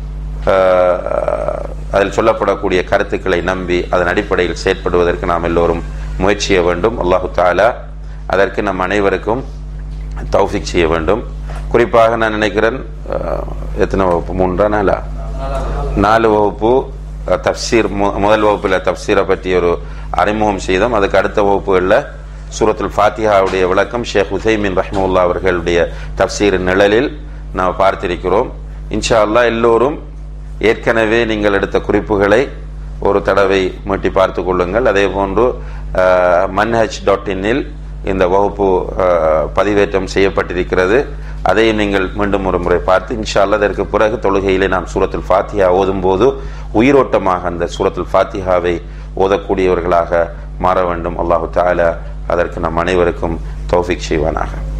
ஆஹ், அதில் சொல்லப்படக்கூடிய கருத்துக்களை நம்பி அதன் அடிப்படையில் செயற்படுவதற்கு நாம் எல்லோரும் முயற்சி செய்ய வேண்டும் அல்லாஹு தாலா அதற்கு நம் அனைவருக்கும் தௌஃபிக் செய்ய வேண்டும் குறிப்பாக நான் நினைக்கிறேன் ஆஹ், எத்தனை வகுப்பு மூன்றா நாளா நாலு வகுப்பு அஹ், தப்சீர் மு- முதல் வகுப்புல தப்சீரை பற்றி ஒரு அறிமுகம் செய்தோம் அதுக்கு அடுத்த வகுப்புகளில் சூரத்துல் ஃபாத்திஹாவுடைய விளக்கம் ஷேக் உசைமின் ரஹ்முல்லா அவர்களுடைய தப்சீரின் நிழலில் நாம் பார்த்திருக்கிறோம் இன்ஷா அல்லாஹ் எல்லோரும் ஏற்கனவே நீங்கள் எடுத்த குறிப்புகளை ஒரு தடவை மீட்டி பார்த்து கொள்ளுங்கள் அதே போன்று மன்ஹச் டாட் இன்னில் இந்த வகுப்பு அஹ், பதிவேற்றம் செய்யப்பட்டிருக்கிறது அதையும் நீங்கள் மீண்டும் ஒரு முறை பார்த்து இன்ஷா அல்லாஹ் அதற்கு பிறகு தொழுகையிலே நாம் சூரத்துல் ஃபாத்திஹா ஓதும்போது உயிரோட்டமாக அந்த சூரத்துல் ஃபாத்திஹாவை ஓதக்கூடியவர்களாக மாற வேண்டும் அல்லாஹு தாலா அதற்கு நம் அனைவருக்கும் தௌஃபிக் செய்வானாக